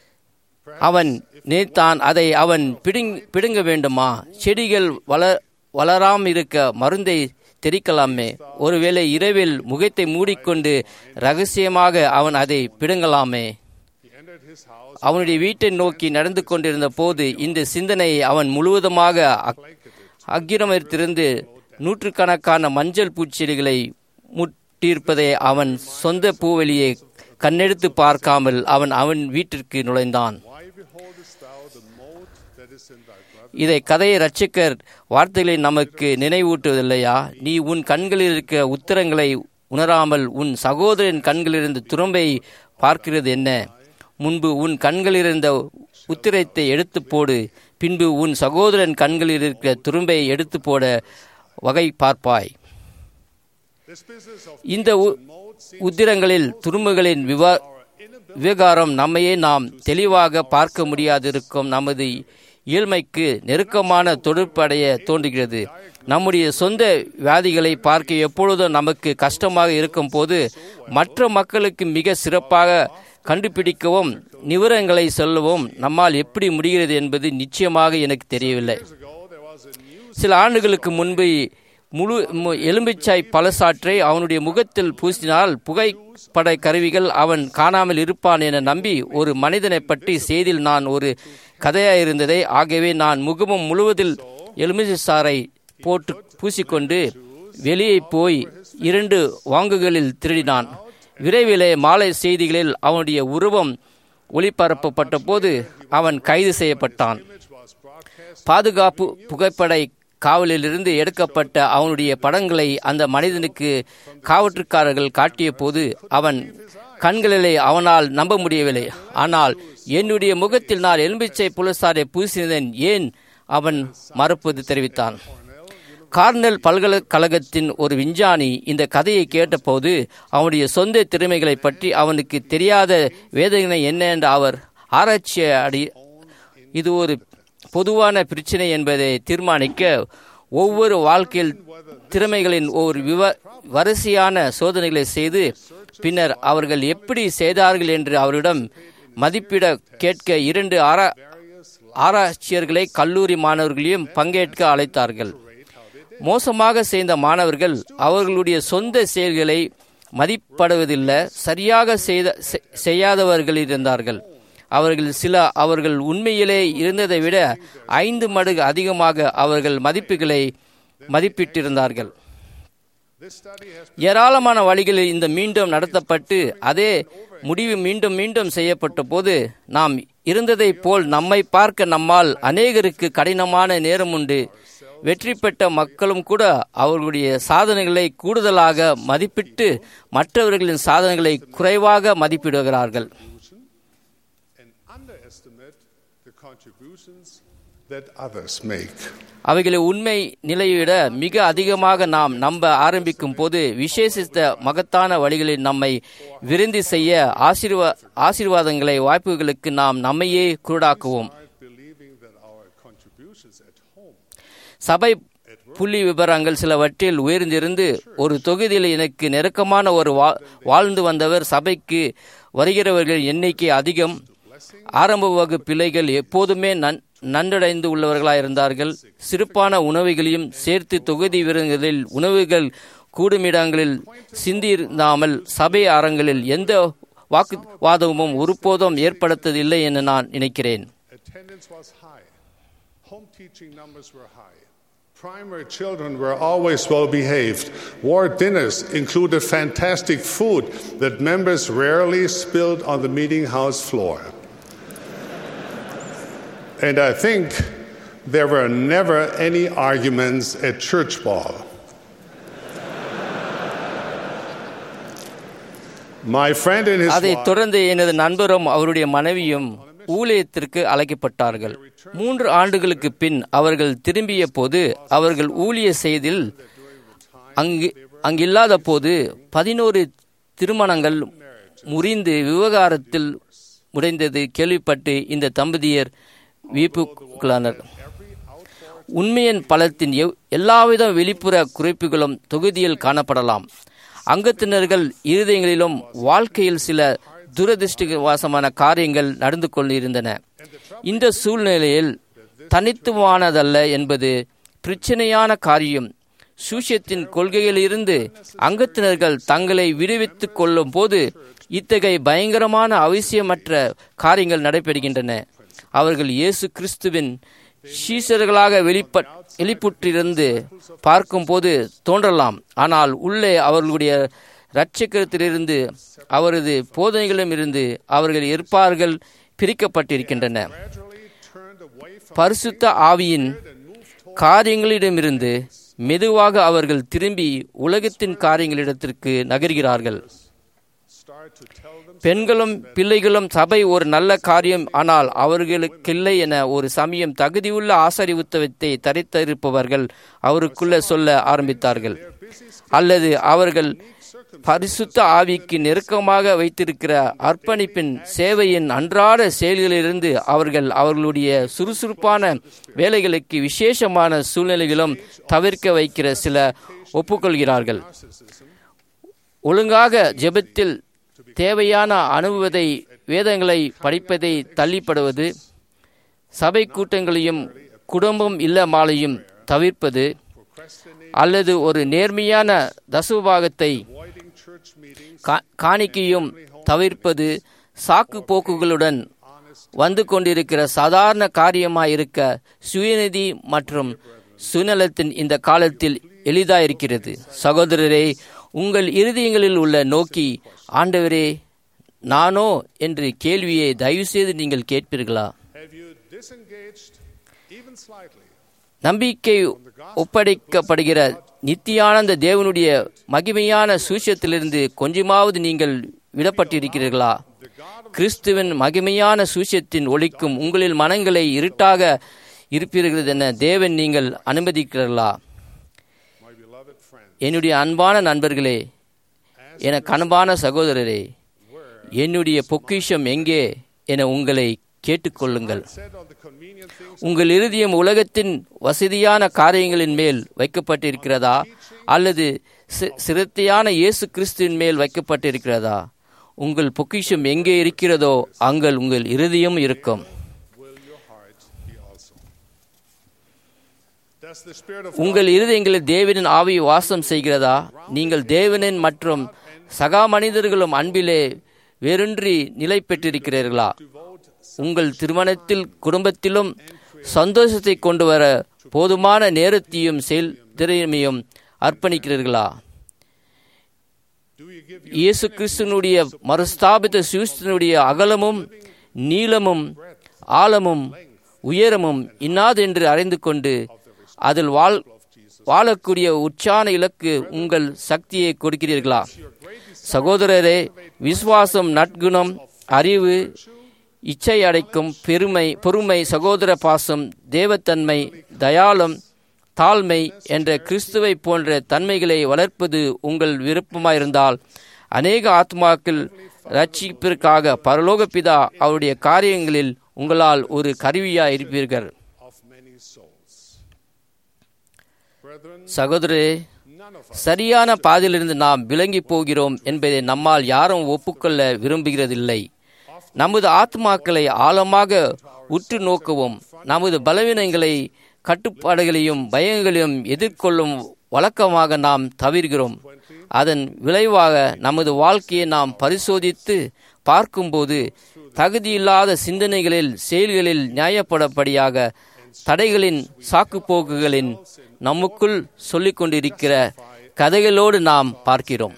Speaker 9: அவன் நினைத்தான் அதை அவன் பிடுங் பிடுங்க வேண்டுமா செடிகள் வள வளராம் இருக்க மருந்தை தெரிக்கலாமே ஒருவேளை இரவில் முகத்தை மூடிக்கொண்டு ரகசியமாக அவன் அதை பிடுங்கலாமே
Speaker 8: He entered his house,
Speaker 9: அவனுடைய வீட்டை நோக்கி நடந்து கொண்டிருந்த போது இந்த சிந்தனையை அவன் முழுவதுமாக அக்- அக்கிரமித்திருந்து நூற்றுக்கணக்கான மஞ்சள் பூச்செடிகளை முட்டியிருப்பதை அவன் சொந்த பூவெளியை கண்ணெடுத்து பார்க்காமல் அவன் அவன் வீட்டிற்கு நுழைந்தான்
Speaker 8: Why beholdest thou the mote that is in thy brother?
Speaker 9: இதை கதையை ரட்சகர் வார்த்தைகளை நமக்கு நினைவூட்டுவதில்லையா நீ உன் கண்களில் இருக்க உத்தரங்களை உணராமல் உன் சகோதரன் கண்களிலிருந்து துரும்பை பார்க்கிறது என்ன முன்பு உன் கண்களிலிருந்த உத்திரத்தை எடுத்து போடு பின்பு உன் சகோதரன் கண்களில் இருக்கிற துரும்பை எடுத்து போட வகை பார்ப்பாய்
Speaker 8: This business of
Speaker 9: இந்த உ- உத்திரங்களில் துரும்புகளின் விவா விவகாரம் நம்மையே நாம் தெளிவாக பார்க்க முடியாதிருக்கும் நமது இயல்மைக்கு நெருக்கமான தொடர்படைய தோன்றுகிறது நம்முடைய சொந்த வியாதிகளை பார்க்க எப்பொழுதும் நமக்கு கஷ்டமாக இருக்கும் போது மற்ற மக்களுக்கு மிக சிறப்பாக கண்டுபிடிக்கவும் நிவரங்களை சொல்லவும் நம்மால் எப்படி முடிகிறது என்பது நிச்சயமாக எனக்கு தெரியவில்லை
Speaker 8: ago, there was a news
Speaker 9: சில ஆண்டுகளுக்கு முன்பு முழு மு- எலும்பிச்சாய் பழசாற்றை அவனுடைய முகத்தில் பூசினால் புகைப்பட கருவிகள் அவன் காணாமல் இருப்பான் என நம்பி ஒரு மனிதனை பற்றி செய்தியில் நான் ஒரு கதையாயிருந்ததை ஆகவே நான் முகமும் முழுவதில் எலுமிச்சை சாறை போட்டு பூசிக்கொண்டு வெளியே போய் இரண்டு வாங்குகளில் திருடினான் விரைவிலே மாலை செய்திகளில் அவனுடைய உருவம் ஒளிபரப்பப்பட்ட போது அவன் கைது செய்யப்பட்டான் பாதுகாப்பு புகைப்படை காவலிலிருந்து எடுக்கப்பட்ட அவனுடைய படங்களை அந்த மனிதனுக்கு காவற்றுக்காரர்கள் காட்டிய போது அவன் கண்களிலே அவனால் நம்ப முடியவில்லை ஆனால் என்னுடைய முகத்தில் நான் எலும்பிச்சை புலசாரை பூசினதன் ஏன் அவன் மறுப்பது தெரிவித்தான் கார்னெல் பல்கலைக்கழகத்தின் ஒரு விஞ்ஞானி இந்த கதையை கேட்டபோது அவனுடைய சொந்த திறமைகளை பற்றி அவனுக்கு தெரியாத வேதனை என்ன என்று அவர் ஆராய்ச்சி அடி இது ஒரு பொதுவான பிரச்சனை என்பதை தீர்மானிக்க ஒவ்வொரு வாழ்க்கையில் திறமைகளின் ஒரு விவ வரிசையான சோதனைகளை செய்து பின்னர் அவர்கள் எப்படி செய்தார்கள் என்று அவரிடம் மதிப்பிட கேட்க இரண்டு ஆரா ஆராய்ச்சியர்களை கல்லூரி மாணவர்களையும் பங்கேற்க அழைத்தார்கள் மோசமாக செய்த மாணவர்கள் அவர்களுடைய சொந்த செயல்களை மதிப்படுவதில்லை சரியாக செய்த செ- செய்யாதவர்கள் இருந்தார்கள் அவர்கள் சில அவர்கள் உண்மையிலே இருந்ததை விட ஐந்து மடங்கு அதிகமாக அவர்கள் மதிப்புகளை மதிப்பிட்டிருந்தார்கள் ஏராளமான வழிகளில் இந்த மீண்டும் நடத்தப்பட்டு அதே முடிவு மீண்டும் மீண்டும் செய்யப்பட்ட போது நாம் இருந்ததைப் போல் நம்மை பார்க்க நம்மால் அநேகருக்கு கடினமான நேரம் உண்டு வெற்றி பெற்ற மக்களும் கூட அவர்களுடைய சாதனைகளை கூடுதலாக மதிப்பிட்டு மற்றவர்களின் சாதனைகளை குறைவாக மதிப்பிடுகிறார்கள்
Speaker 8: and underestimate the contributions that others make.
Speaker 9: அவைகளை உண்மை நிலையிட மிக அதிகமாக நாம் நம்ப ஆரம்பிக்கும் போது விசேஷித்த மகத்தான வழிகளில் நம்மை விருந்தி செய்ய ஆசீர்வா ஆசீர்வாதங்களை வாய்ப்புகளுக்கு நாம் நம்மையே குருடாக்குவோம்
Speaker 8: Believing that our contributions at home
Speaker 9: சபை புள்ளி விவரங்கள் சிலவற்றில் உயர்ந்திருந்து ஒரு தொகுதியில் எனக்கு நெருக்கமான ஒரு வா- வாழ்ந்து வந்தவர் சபைக்கு வருகிறவர்கள் எண்ணிக்கை அதிகம் ஆரம்ப வகுப்பு பிள்ளைகள் எப்போதுமே நன் நன்றடைந்து உள்ளவர்களாயிருந்தார்கள் சிறப்பான உணவுகளையும் சேர்த்து தொகுதி விருந்துகளில் உணவுகள் கூடுமிடங்களில் சிந்தியிருந்தாமல் சபை அரங்களில் எந்த வாக்குவாதமும் ஒருபோதும் ஏற்படுத்ததில்லை என நான் நினைக்கிறேன்
Speaker 8: attendance was high. Home teaching numbers were high. Primary children were always well behaved. Ward dinners included fantastic food that members rarely spilled on the meeting house floor. And I think there were never any arguments at church ball. My friend and his
Speaker 9: அதைத்
Speaker 8: wife
Speaker 9: தொடர்ந்து எனது நண்பரும் அவருடைய மனைவியும் ஊழியத்திற்கு அழைக்கப்பட்டார்கள் மூன்று ஆண்டுகளுக்கு பின் அவர்கள் திரும்பிய போது அவர்கள் ஊழிய செய்தில் அங்கு அங்கில்லாத போது பதினோரு திருமணங்கள் முறிந்து விவகாரத்தில் முடைந்தது கேள்விப்பட்டு இந்த தம்பதியர் வீப்புக்குள்ளானர் உண்மையின் பலத்தின் எவ்- எல்லாவித வெளிப்புற குறிப்புகளும் தொகுதியில் காணப்படலாம் அங்கத்தினர்கள் இருதயங்களிலும் வாழ்க்கையில் சில துரதிருஷ்டவாசமான காரியங்கள் நடந்து கொண்டிருந்தன இந்த சூழ்நிலையில் தனித்துவமானதல்ல என்பது பிரச்சனையான காரியம் சூசியத்தின் கொள்கையிலிருந்து அங்கத்தினர்கள் தங்களை விடுவித்துக் கொள்ளும் போது இத்தகைய பயங்கரமான அவசியமற்ற காரியங்கள் நடைபெறுகின்றன அவர்கள் இயேசு கிறிஸ்துவின் சீசர்களாக வெளிப்ப வெளிப்புற்றிருந்து பார்க்கும்போது தோன்றலாம் ஆனால் உள்ளே அவர்களுடைய இரட்சகத்திலிருந்து அவரது போதனைகளிலுமிருந்து அவர்கள் இருப்பார்கள் பிரிக்கப்பட்டிருக்கின்றன பரிசுத்த ஆவியின் காரியங்களிடமிருந்து மெதுவாக அவர்கள் திரும்பி உலகத்தின் காரியங்களிடத்திற்கு நகர்கிறார்கள் பெண்களும் பிள்ளைகளும் சபை ஒரு நல்ல காரியம் ஆனால் அவர்களுக்கில்லை என ஒரு சமயம் தகுதியுள்ள ஆசரிவுத்தவத்தை தரித்திருப்பவர்கள் அவருக்குள்ள சொல்ல ஆரம்பித்தார்கள் அல்லது அவர்கள் பரிசுத்த ஆவிக்கு நெருக்கமாக வைத்திருக்கிற அர்ப்பணிப்பின் சேவையின் அன்றாட செயல்களிலிருந்து அவர்கள் அவர்களுடைய சுறுசுறுப்பான வேலைகளுக்கு விசேஷமான சூழ்நிலைகளும் தவிர்க்க வைக்கிற சில ஒப்புக்கொள்கிறார்கள் ஒழுங்காக ஜெபத்தில் தேவையான அனுபவத்தை வேதங்களை படிப்பதை தள்ளிப்படுவது சபை கூட்டங்களையும் குடும்பம் இல்லமாலையும் தவிர்ப்பது அல்லது ஒரு நேர்மையான தசுபாகத்தை
Speaker 8: avoiding church meetings,
Speaker 9: கா- காணிக்கையும் தவிர்ப்பது சாக்கு போக்குகளுடன் வந்து கொண்டிருக்கிற சாதாரண காரியமாயிருக்க சுயநிதி மற்றும் சுயநலத்தின் இந்த காலத்தில் எளிதாயிருக்கிறது சகோதரரே உங்கள் இருதயங்களில் உள்ள நோக்கி ஆண்டவரே நானோ என்று கேள்வியை தயவுசெய்து நீங்கள் கேட்பீர்களா
Speaker 8: have you disengaged even slightly
Speaker 9: நம்பிக்கை ஒப்படைக்கப்படுகிற நித்தியானந்த தேவனுடைய மகிமையான சூசியத்திலிருந்து கொஞ்சமாவது நீங்கள் விடப்பட்டிருக்கிறீர்களா கிறிஸ்துவின் மகிமையான சூசியத்தின் ஒளிக்கும் உங்களில் மனங்களை இருட்டாக இருப்பீர்கள் என தேவன் நீங்கள் அனுமதிக்கிறீர்களா
Speaker 8: my beloved friend
Speaker 9: என்னுடைய அன்பான நண்பர்களே எனக்கு அன்பான சகோதரரே என்னுடைய பொக்கிஷம் எங்கே என உங்களை கேட்டுக்கொள்ளுங்கள்
Speaker 8: said on the convenient things
Speaker 9: உங்கள் இருதயம் உலகத்தின் வசதியான காரியங்களின் மேல் வைக்கப்பட்டிருக்கிறதா அல்லது சி- சிரத்தையான இயேசு கிறிஸ்துவின் மேல் வைக்கப்பட்டிருக்கிறதா உங்கள் பொக்கிஷம் எங்கே இருக்கிறதோ அங்கள் உங்கள் இருதயம் இருக்கும்
Speaker 8: will your heart be also does the spirit of
Speaker 9: உங்கள் இருதயங்களில் தேவனின் ஆவி வாசம் செய்கிறதா நீங்கள் தேவனின் மற்றும் சகா மனிதர்களும் அன்பிலே வேறொன்றி நிலை பெற்றிருக்கிறீர்களா உங்கள் திருமணத்தில் குடும்பத்திலும் சந்தோஷத்தை கொண்டு வர போதுமான நேரத்தையும் செயல் திறமையும் அர்ப்பணிக்கிறீர்களா
Speaker 8: do you give
Speaker 9: இயேசு கிறிஸ்துனுடைய மறுஸ்தாபித்த சுவிஸ்தனுடைய அகலமும் நீளமும் ஆழமும் உயரமும் இன்னாதென்று அறிந்து கொண்டு அதில் வாழ் வாழக்கூடிய உச்சான இலக்கு உங்கள் சக்தியை கொடுக்கிறீர்களா சகோதரரே விசுவாசம் நற்குணம் அறிவு இச்சை அடைக்கும் பெருமை பொறுமை சகோதர பாசம் தேவத்தன்மை தயாளம் தாழ்மை என்ற கிறிஸ்துவை போன்ற தன்மைகளை வளர்ப்பது உங்கள் விருப்பமாயிருந்தால் அநேக ஆத்மாக்கள் ரட்சிப்பிற்காக பரலோக பிதா அவருடைய காரியங்களில் உங்களால் ஒரு கருவியாய் இருப்பீர்கள்
Speaker 8: of many souls brethren
Speaker 9: சகோதரே
Speaker 8: none of us
Speaker 9: சரியான பாதையிலிருந்து நாம் விலகி போகிறோம் என்பதை நம்மால் யாரும் ஒப்புக்கொள்ள விரும்புகிறதில்லை நமது ஆத்மாக்களை ஆழமாக உற்று நோக்கவும் நமது பலவீனங்களை கட்டுப்பாடுகளையும் பயங்களையும் எதிர்கொள்ளும் வழக்கமாக நாம் தவிர்கிறோம் அதன் விளைவாக நமது வாழ்க்கையை நாம் பரிசோதித்து பார்க்கும்போது தகுதியில்லாத சிந்தனைகளில் செயல்களில் நியாயப்படப்படியாக தடைகளின் சாக்குப்போக்குகளின் நமக்குள் சொல்லிக் கொண்டிருக்கிற கதைகளோடு நாம் பார்க்கிறோம்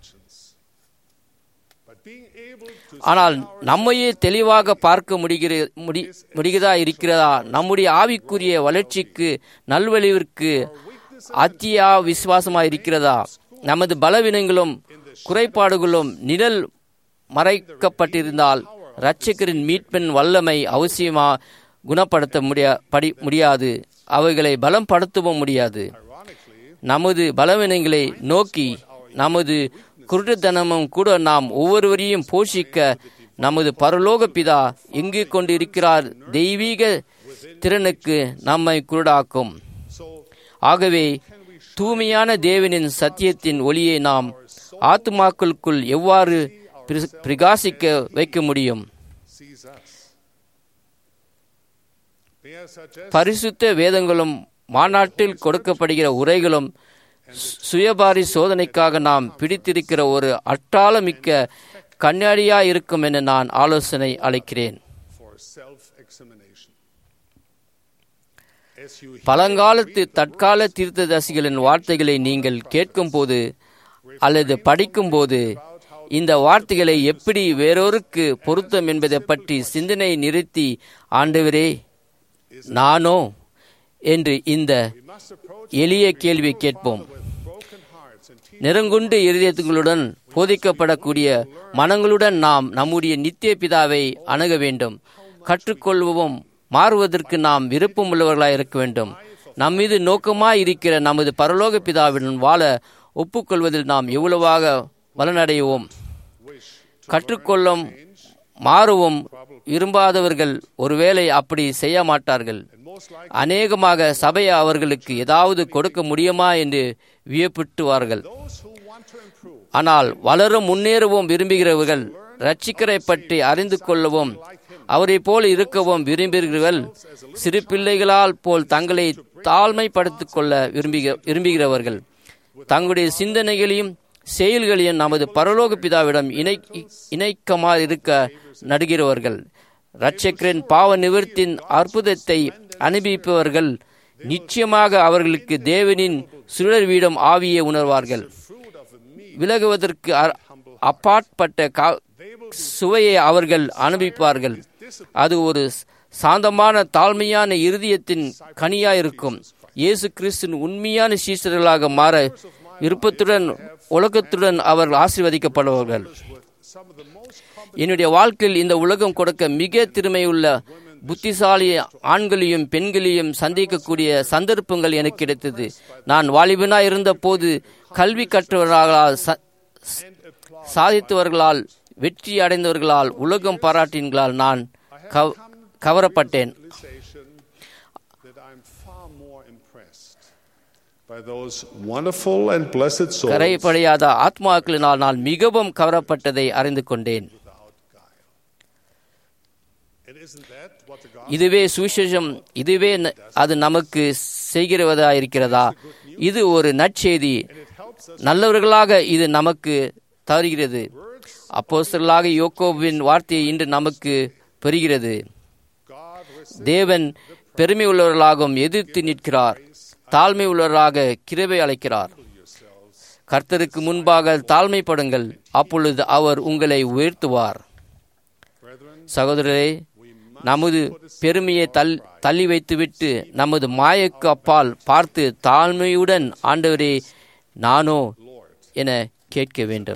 Speaker 8: but being able to
Speaker 9: ஆனால் நம்மையே தெளிவாக பார்க்க முடிகிற முடி முடிகிறதா இருக்கிறதா நம்முடைய ஆவிக்குரிய வளர்ச்சிக்கு நல்வழிவிற்கு அத்தியா விசுவாசமாக இருக்கிறதா நமது பலவீனங்களும் குறைபாடுகளும் நிழல் மறைக்கப்பட்டிருந்தால் இரட்சகரின் மீட்பின் வல்லமை அவசியமா குணப்படுத்த முடியா படி முடியாது அவைகளை பலம் படுத்தவும் முடியாது நமது பலவீனங்களை நோக்கி நமது குருட்டுத்தனமும் கூட நாம் ஒவ்வொருவரையும் போஷிக்க நமது பரலோக பிதா எங்கு கொண்டிருக்கிறார் தெய்வீக திறனுக்கு நம்மை குருடாக்கும் ஆகவே தூய்மையான தேவனின் சத்தியத்தின் ஒளியை நாம் ஆத்துமாக்களுக்குள் எவ்வாறு பிர- பிரகாசிக்க வைக்க முடியும்
Speaker 8: sees us may I suggest
Speaker 9: பரிசுத்த வேதங்களும் மாநாட்டில் கொடுக்கப்படுகிற உரைகளும் சு- சுயபாரி சோதனைக்காக நாம் பிடித்திருக்கிற ஒரு அட்டாளமிக்க கண்ணாடியா இருக்கும் என நான் ஆலோசனை அளிக்கிறேன்
Speaker 8: for self examination as you hear
Speaker 9: பழங்காலத்து தற்கால தீர்த்ததரிசிகளின் வார்த்தைகளை நீங்கள் கேட்கும்போது அல்லது படிக்கும்போது இந்த வார்த்தைகளை எப்படி வேறொருக்கு பொருத்தம் என்பதை பற்றி சிந்தனை நிறுத்தி ஆண்டவரே நானோ என்று இந்த எளிய கேள்வி கேட்போம்
Speaker 8: broken hearts and tears
Speaker 9: நிறங்குண்டு இருதயத்துகளுடன் போதிக்கப்படக்கூடிய மனங்களுடன் நாம் நம்முடைய நித்திய பிதாவை அணுக வேண்டும் கற்றுக்கொள்வோம் மாறுவதற்கு நாம் விருப்பம் உள்ளவர்களாய் இருக்க வேண்டும் நம் மீது நோக்கமாய் இருக்கிற நமது பரலோக பிதாவுடன் வாழ ஒப்புக்கொள்வதில் நாம் எவ்வளவாக பலனடைவோம் கற்றுக்கொள்ளும் மாறவும் விரும்பாதவர்கள் ஒருவேளை அப்படி செய்ய மாட்டார்கள் அநேகமாக சபை அவர்களுக்கு ஏதாவது கொடுக்க முடியுமா என்று வியப்பிட்டுவார்கள்
Speaker 8: those who want to improve
Speaker 9: ஆனால் வளரும் முன்னேறவும் விரும்புகிறவர்கள் ரட்சிக்கரை பற்றி அறிந்து கொள்ளவும் அவரைப் போல இருக்கவும் விரும்புகிறவர்கள் சிறு பிள்ளைகளால் போல் தங்களை தாழ்மைப்படுத்திக் கொள்ள விரும்புக விரும்புகிறவர்கள் தங்களுடைய சிந்தனைகளையும் செயல்களையும் நமது பரலோக பிதாவிடம் இணை இணைக்கமாக இருக்க நடுகிறவர்கள் இரட்சகரின் பாவ நிவர்த்தியின் அற்புதத்தை அனுபவிப்பவர்கள் நிச்சயமாக அவர்களுக்கு தேவனின் சுழல் வீடம் ஆவியை உணர்வார்கள் விலகுவதற்கு அ- அப்பாற்பட்ட கா- சுவையை அவர்கள் அனுபவிப்பார்கள் அது ஒரு சாந்தமான தாழ்மையான இருதயத்தின் கனியாயிருக்கும் இயேசு கிறிஸ்துவின் உண்மையான சீசர்களாக மாற விருப்பத்துடன் உலகத்துடன் அவர்கள் ஆசீர்வதிக்கப்படுவார்கள் என்னுடைய வாழ்க்கையில் இந்த உலகம் கொடுக்க மிக திறமையுள்ள புத்திசாலி ஆண்களையும் பெண்களையும் சந்திக்கக்கூடிய சந்தர்ப்பங்கள் எனக்கு கிடைத்தது நான் வாலிபனாய் இருந்தபோது கல்வி கற்றவர்களால் ச- சாதித்தவர்களால் வெற்றி அடைந்தவர்களால் உலகம் பாராட்டின்களால் நான் கவ- கவரப்பட்டேன்
Speaker 8: realization that I'm far more impressed by those wonderful and blessed souls
Speaker 9: கரைப்படையாத ஆத்மாக்களினால் நான் மிகவும் கவரப்பட்டதை அறிந்து கொண்டேன்
Speaker 8: And isn't that what the gospel
Speaker 9: இதுவே சுவிசேஷம் இதுவே ந- அது நமக்கு செய்கிறதா இருக்கிறதா இது ஒரு நற்செய்தி நல்லவர்களாக இது நமக்கு தருகிறது அப்போஸ்தலர்களாக யோக்கோவின் வார்த்தையை இன்று நமக்கு பெறுகிறது தேவன் பெருமை உள்ளவர்களாகவும் எதிர்த்து நிற்கிறார் தாழ்மை உள்ளவராக கிருபை அழைக்கிறார் கர்த்தருக்கு முன்பாக தாழ்மைப்படுங்கள் அப்பொழுது அவர் உங்களை உயர்த்துவார் சகோதரரே நமது பெருமையை தள் தள்ளி வைத்துவிட்டு நமது மாயக்கு அப்பால் பார்த்து தாழ்மையுடன் ஆண்டவரே நானோ என கேட்க வேண்டும்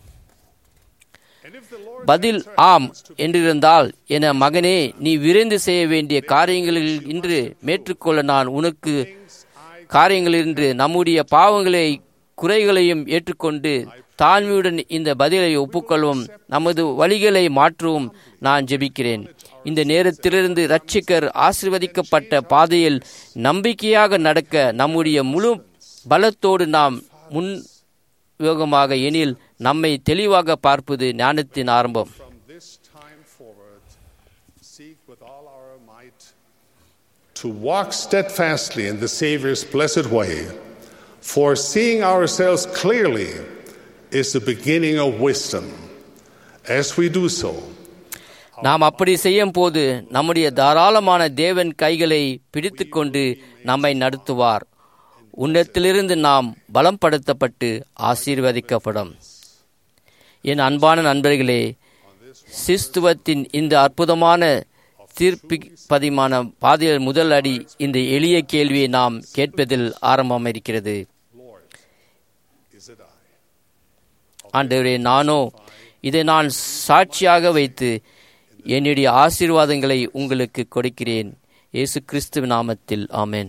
Speaker 9: பதில் ஆம் என்றிருந்தால் என மகனே நீ விரைந்து செய்ய வேண்டிய காரியங்களில் இன்று மேற்றுக்கொள்ள நான் உனக்கு காரியங்களின்று நம்முடைய பாவங்களை குறைகளையும் ஏற்றுக்கொண்டு தாழ்மையுடன் இந்த பதிலை ஒப்புக்கொள்வோம் நமது வழிகளை மாற்றவும் நான் ஜெபிக்கிறேன் இந்த நேரத்திலிருந்து இரட்சிக்கர் ஆசிர்வதிக்கப்பட்ட பாதையில் நம்பிக்கையாக நடக்க நம்முடைய முழு பலத்தோடு நாம் முன் யோகமாக எனில் நம்மை தெளிவாக பார்ப்பது ஞானத்தின் ஆரம்பம்
Speaker 8: from this time forward seek with all our might to walk steadfastly in the Savior's blessed way. For seeing ourselves clearly is the beginning of wisdom. As we do so,
Speaker 9: நாம் அப்படி செய்யும் போது நம்முடைய தாராளமான தேவன் கைகளை பிடித்துக்கொண்டு நம்மை நடத்துவார் உன்னத்திலிருந்து நாம் பலம்படுத்தப்பட்டு ஆசீர்வதிக்கப்படும் என் அன்பான நண்பர்களே சிஸ்துவத்தின் இந்த அற்புதமான தீர்ப்பிப்பதிமான பாதையில் முதல் அடி இந்த எளிய கேள்வியை நாம் கேட்பதில் ஆரம்பம் இருக்கிறது
Speaker 8: is it I?
Speaker 9: ஆண்டவரே நானோ இதை நான் சாட்சியாக வைத்து என்னுடைய ஆசீர்வாதங்களை உங்களுக்கு கொடுக்கிறேன் இயேசு கிறிஸ்துவ நாமத்தில் ஆமென்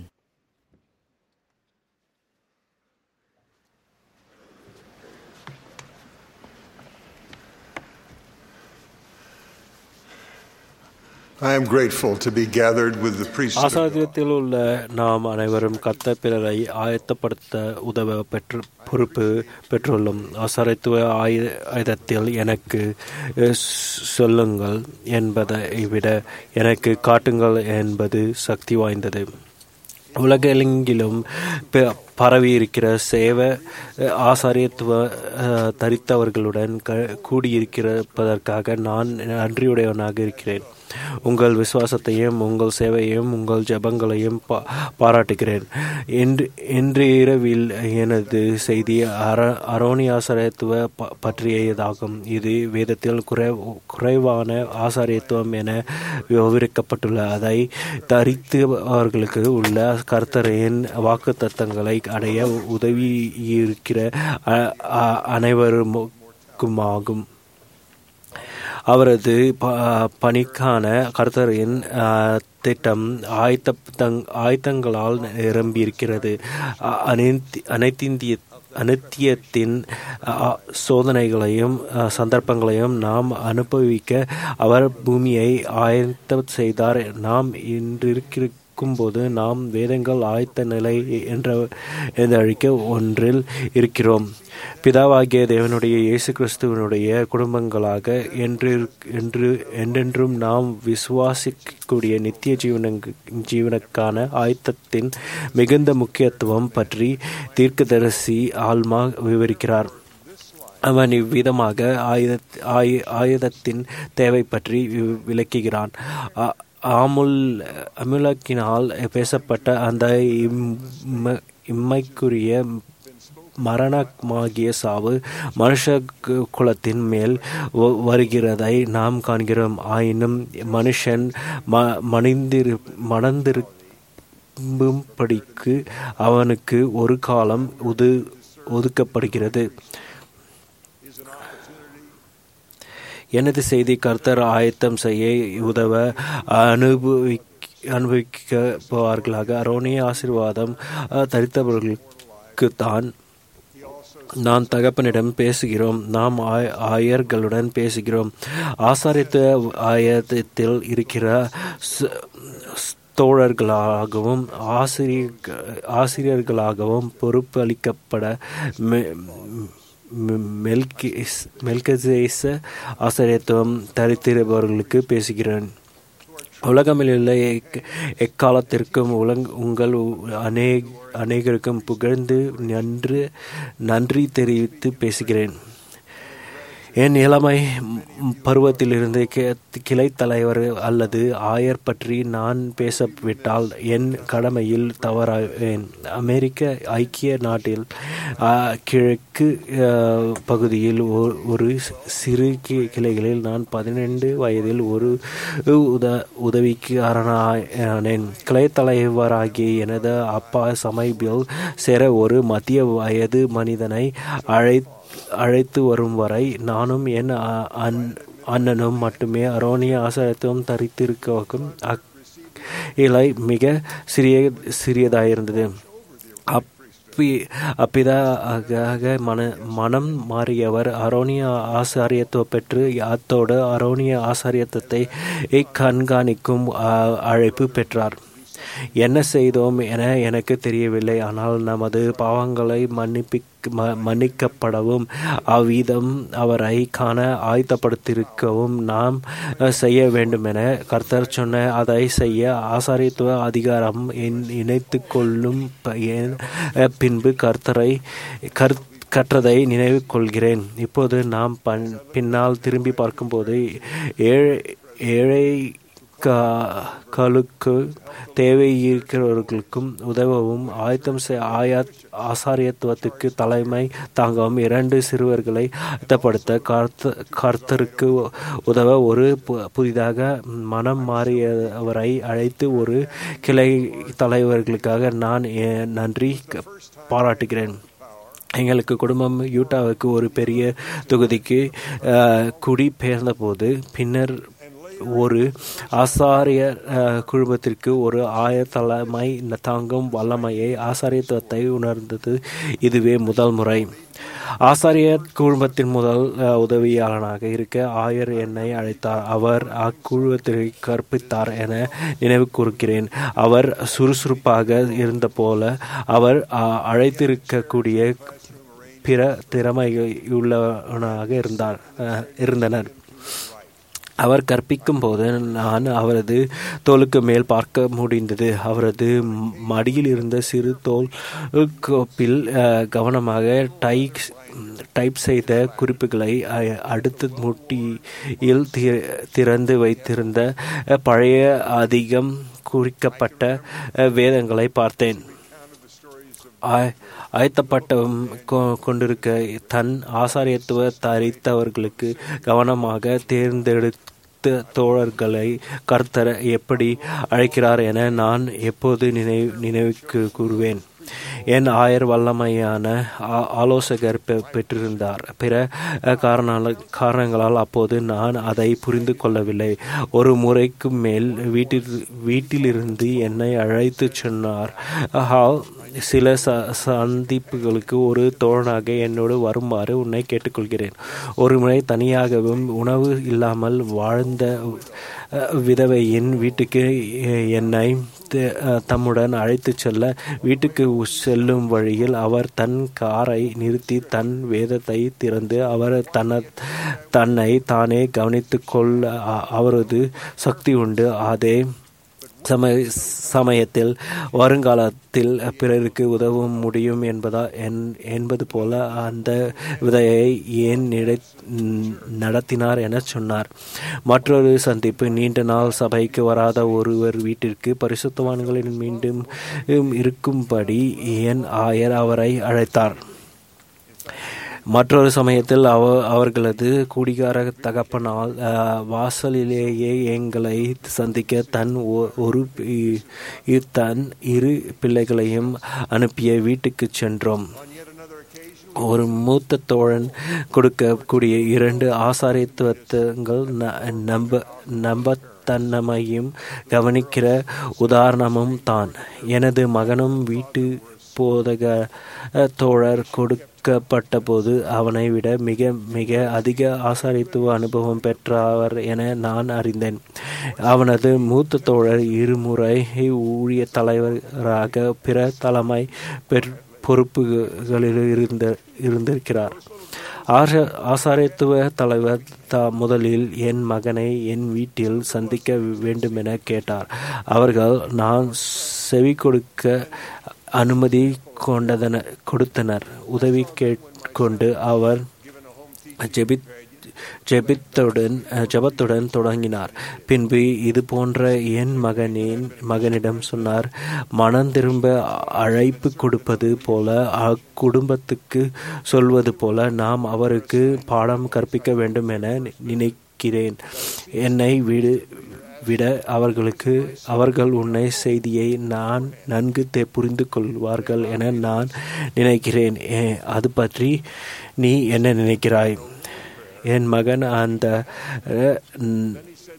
Speaker 10: I am grateful to be gathered with the priesthood. of God.
Speaker 2: ஆசாரியத்தில் உள்ள நாம் அனைவரும் கத்த பிறரை ஆயத்தப்படுத்த உதவ பெற்று பொறுப்பு பெற்றுள்ளோம் ஆசாரித்துவ ஆயு ஆயுதத்தில் எனக்கு அஹ், சொல்லுங்கள் என்பதை விட எனக்கு காட்டுங்கள் என்பது சக்தி வாய்ந்தது உலகெங்கிலும் ப- பரவியிருக்கிற சேவ அஹ், ஆசாரியத்துவ அஹ், தரித்தவர்களுடன் க கூடியிருக்கிறதற்காக நான் நன்றியுடையவனாக இருக்கிறேன் உங்கள் விசுவாசத்தையும் உங்கள் சேவையையும் உங்கள் ஜெபங்களையும் பா பாராட்டுகிறேன் இன்று இன்று இரவில் எனது செய்தி அர அரோனி ஆசாரியத்துவ ப பற்றியதாகும் இது வேதத்தில் குறை குறைவான ஆசாரியத்துவம் என விவரிக்கப்பட்டுள்ள அதை தரித்தவர்களுக்கு உள்ள கர்த்தரின் வாக்கு தத்தங்களை அடைய உதவி இருக்கிற அ- அ- அனைவருக்குமாகும் அவரது ப- பணிக்கான கர்த்தரின் ஆ, திட்டம் ஆயத்த ஆயத்தங்களால் நிரம்பியிருக்கிறது அ- அனைத்தி அனைத்திந்திய அனித்தியத்தின் அ, சோதனைகளையும் அ, சந்தர்ப்பங்களையும் நாம் அனுபவிக்க அவர் பூமியை ஆயத்தம் செய்தார் நாம் இன்றிருக்கும்போது நாம் வேதங்கள் ஆயத்த நிலை என்ற அழிக்க ஒன்றில் இருக்கிறோம் பிதாவாகிய தேவனுடைய இயேசு கிறிஸ்துவனுடைய குடும்பங்களாக என்று என்று என்றென்றும் நாம் விசுவாசிக்கக்கூடிய நித்திய ஜீவன ஜீவனுக்கான ஆயத்தத்தின் மிகுந்த முக்கியத்துவம் பற்றி தீர்க்கதரிசி ஆல்மா விவரிக்கிறார் அவன் இவ்விதமாக ஆயுத ஆயு- ஆயுதத்தின் தேவை பற்றி வி- விளக்குகிறான் ஆ- ஆமுல் அமுலக்கினால் பேசப்பட்ட அந்த இம்ம- இம்மைக்குரிய மரணமாகிய சாவு மனுஷ கு- குலத்தின் மேல் வ- வருகிறதை நாம் காண்கிறோம் ஆயினும் மனுஷன் ம மணிந்திரு மணந்திருக்கும்படிக்கு அவனுக்கு ஒரு காலம் உது ஒதுக்கப்படுகிறது எனது செய்தி கர்த்தர் ஆயத்தம் செய்ய உதவ அனுபவி அனுபவிக்கப்படுவார்களாக அரோனிய ஆசீர்வாதம் அஹ், தரித்தவர்களுக்கு தான் நான் தகப்பனிடம் பேசுகிறோம் நாம் ஆய- ஆயர்களுடன் பேசுகிறோம் ஆசாரித்துவ ஆயத்தில் இருக்கிற ச- ஸ்- தோழர்களாகவும் ஆசிரியர் ஆசிரியர்களாகவும் பொறுப்பளிக்கப்பட மெ- மெ- மெல்கிஸ் மெல்கசேச ஆசிரியத்துவம் தரித்திருப்பவர்களுக்கு பேசுகிறேன் உலகமிலுள்ள எக்- எக்காலத்திற்கும் உலங் உங்கள் உ- அநே அநேகருக்கும் புகழ்ந்து நன்று நன்றி தெரிவித்து பேசுகிறேன் என் இளமை ம், பருவத்திலிருந்து கி- கிளை தலைவர் அல்லது ஆயர் பற்றி நான் பேசவிட்டால் என் கடமையில் தவறாவேன் அமெரிக்க ஐக்கிய நாட்டில் ஆ, கிழக்கு ஆ, பகுதியில் ஒ- ஒரு சிறு கி- கிளைகளில் நான் பதினெண்டு வயதில் ஒரு உத உதவிக்கு அரணானேன் கிளை தலைவராகிய எனது அப்பா சமைபில் சேர ஒரு மத்திய வயது மனிதனை அழை அழைத்து வரும் வரை நானும் என் அ- அன்- அண்ணனும் மட்டுமே அரோனிய ஆசாரத்துவம் தரித்திருக்கும் அக் இலை மிக சிறிய சிறியதாயிருந்தது அப்பி அப்பிதாக மன மனம் மாறியவர் அரோனிய ஆசாரியத்துவம் பெற்று அத்தோடு அரோனிய ஆசாரியத்தை கண்காணிக்கும் அ- அழைப்பு பெற்றார் என்ன செய்தோம் என எனக்கு தெரியவில்லை ஆனால் நமது பாவங்களை மன்னிப்பி ம- மன்னிக்கப்படவும் அவ்விதம் அவரை காண ஆயத்தப்படுத்தியிருக்கவும் நாம் அஹ், செய்ய வேண்டுமென கர்த்தர் சொன்ன அதை செய்ய ஆசாரியத்துவ அதிகாரம் இன்- இணைத்து கொள்ளும் ப- என்- அஹ், பின்பு கர்த்தரை கர் கற்றதை நினைவு கொள்கிறேன் இப்போது நாம் பன் பின்னால் திரும்பி பார்க்கும்போது ஏழை ஏழை கா- களுக்கு தேவை இருக்கிறவர்களுக்கும் உதவவும் ஆயத்தம் செய் ஆயா ஆசாரியத்துவத்துக்கு தலைமை தாங்கவும் இரண்டு சிறுவர்களை ஆயத்தப்படுத்த கர்த்த கர்த்தருக்கு உதவ ஒரு பு- புதிதாக மனம் மாறியவரை அழைத்து ஒரு கிளை தலைவர்களுக்காக நான் எ- நன்றி க- பாராட்டுகிறேன் எங்களுக்கு குடும்பம் யூட்டாவுக்கு ஒரு பெரிய தொகுதிக்கு அஹ், குடி பெயர்ந்தபோது பின்னர் ஒரு ஆசாரிய அஹ், குழுமத்திற்கு ஒரு ஆய தலைமை தாங்கும் வல்லமையை ஆசாரியத்துவத்தை உணர்ந்தது இதுவே முதல் முறை ஆசாரிய குழுமத்தின் முதல் அஹ், உதவியாளனாக இருக்க ஆயர் என்னை அழைத்தார் அவர் அக்குழுமத்திற்கு கற்பித்தார் என நினைவு கூறுகிறேன் அவர் சுறுசுறுப்பாக இருந்த போல அவர் அஹ், அழைத்திருக்கக்கூடிய பிற திறமையுள்ளவனாக இருந்தார் அஹ், இருந்தனர் அவர் கற்பிக்கும் போது நான் அவரது தோலுக்கு மேல் பார்க்க முடிந்தது அவரது மடியில் இருந்த சிறு தோல் கோப்பில் அஹ், கவனமாக டைப் டைப் செய்த குறிப்புகளை அஹ், அடுத்த முட்டியில் தி- திறந்து வைத்திருந்த அஹ், பழைய அதிகம் குறிக்கப்பட்ட அஹ், வேதங்களை பார்த்தேன் ஆய்- ஆயத்தப்பட்ட கொ- கொண்டிருக்க தன் ஆசாரியத்துவ தரித்தவர்களுக்கு கவனமாக தேர்ந்தெடுத்த தோழர்களை கர்த்தர் எப்படி அழைக்கிறார் என நான் எப்போது நினைவு நினைவுக்கு கூறுவேன் என் ஆயர் வல்லமையான ஆ- ஆலோசகர் பெ- பெற்றிருந்தார் பிற அஹ், காரணால காரணங்களால் அப்போது நான் அதை புரிந்து கொள்ளவில்லை ஒரு முறைக்கு மேல் வீட்டில் வீட்டிலிருந்து என்னை அழைத்து சொன்னார் ஆஹா, சில ச சந்திப்புகளுக்கு ஒரு தோழனாக என்னோடு வருமாறு உன்னை கேட்டுக்கொள்கிறேன் ஒரு முறை தனியாகவும் உணவு இல்லாமல் வாழ்ந்த அஹ், விதவையின் வீட்டுக்கு அஹ், என்னை தே- அஹ், தம்முடன் அழைத்துச் செல்ல வீட்டுக்கு உ- செல்லும் வழியில் அவர் தன் காரை நிறுத்தி தன் வேதத்தை திறந்து அவர் தன்ன தன்னை தானே கவனித்துக் கொள்ள அ- அவரது சக்தி உண்டு அதே சமய சமயத்தில் வருங்காலத்தில் பிறருக்கு உதவ முடியும் என்பதா என்- என்பது போல அந்த விதையை ஏன் நிறை நடத்தினார் என சொன்னார் மற்றொரு சந்திப்பு நீண்ட நாள் சபைக்கு வராத ஒருவர் வீட்டிற்கு பரிசுத்தவான்களின் மீண்டும் இருக்கும்படி என் ஆயர் அவரை அழைத்தார் மற்றொரு சமயத்தில் அவ அவர்களது குடிகார தகப்பனால் அஹ், வாசலிலேயே எங்களை சந்திக்க தன் ஒ- ஒரு பி- இ- தன் இரு பிள்ளைகளையும் அனுப்பிய வீட்டுக்கு சென்றோம் ஒரு மூத்த தோழன் கொடுக்கக்கூடிய இரண்டு ஆசாரியத்துவங்கள் ந- நம்ப நம்பத்தன்மையும் கவனிக்கிற உதாரணமும் தான் எனது மகனும் வீட்டு போதக அஹ், தோழர் கொடுக்கப்பட்ட போது அவனை விட மிக மிக அதிக ஆசாரித்துவ அனுபவம் பெற்றவர் என நான் அறிந்தேன் அவனது மூத்த தோழர் இருமுறை ஊழிய தலைவராக பிற தலைமை பெற் பொறுப்புகளில் இருந்த இருந்திருக்கிறார் ஆச ஆசாரியத்துவ தலைவர் த முதலில் என் மகனை என் வீட்டில் சந்திக்க வேண்டுமென கேட்டார் அவர்கள் நான் செவி கொடுக்க அனுமதி கொண்டதன கொடுத்தனர் உதவி கேட்கொண்டு அவர் ஜெபித் ஜெபித்துடன் ஜெபத்துடன் தொடங்கினார் பின்பு இது போன்ற என் மகனின் மகனிடம் சொன்னார் மனம் திரும்ப அழைப்பு கொடுப்பது போல அக்குடும்பத்துக்கு சொல்வது போல நாம் அவருக்கு பாடம் கற்பிக்க வேண்டும் என நினைக்கிறேன் என்னை விடு விட அவர்களுக்கு அவர்கள் உன்னை செய்தியை நான் நன்கு தெ- புரிந்து கொள்வார்கள் என நான் நினைக்கிறேன் ஏ- அது பற்றி நீ என்ன நினைக்கிறாய் என் மகன் அந்த அஹ், ந-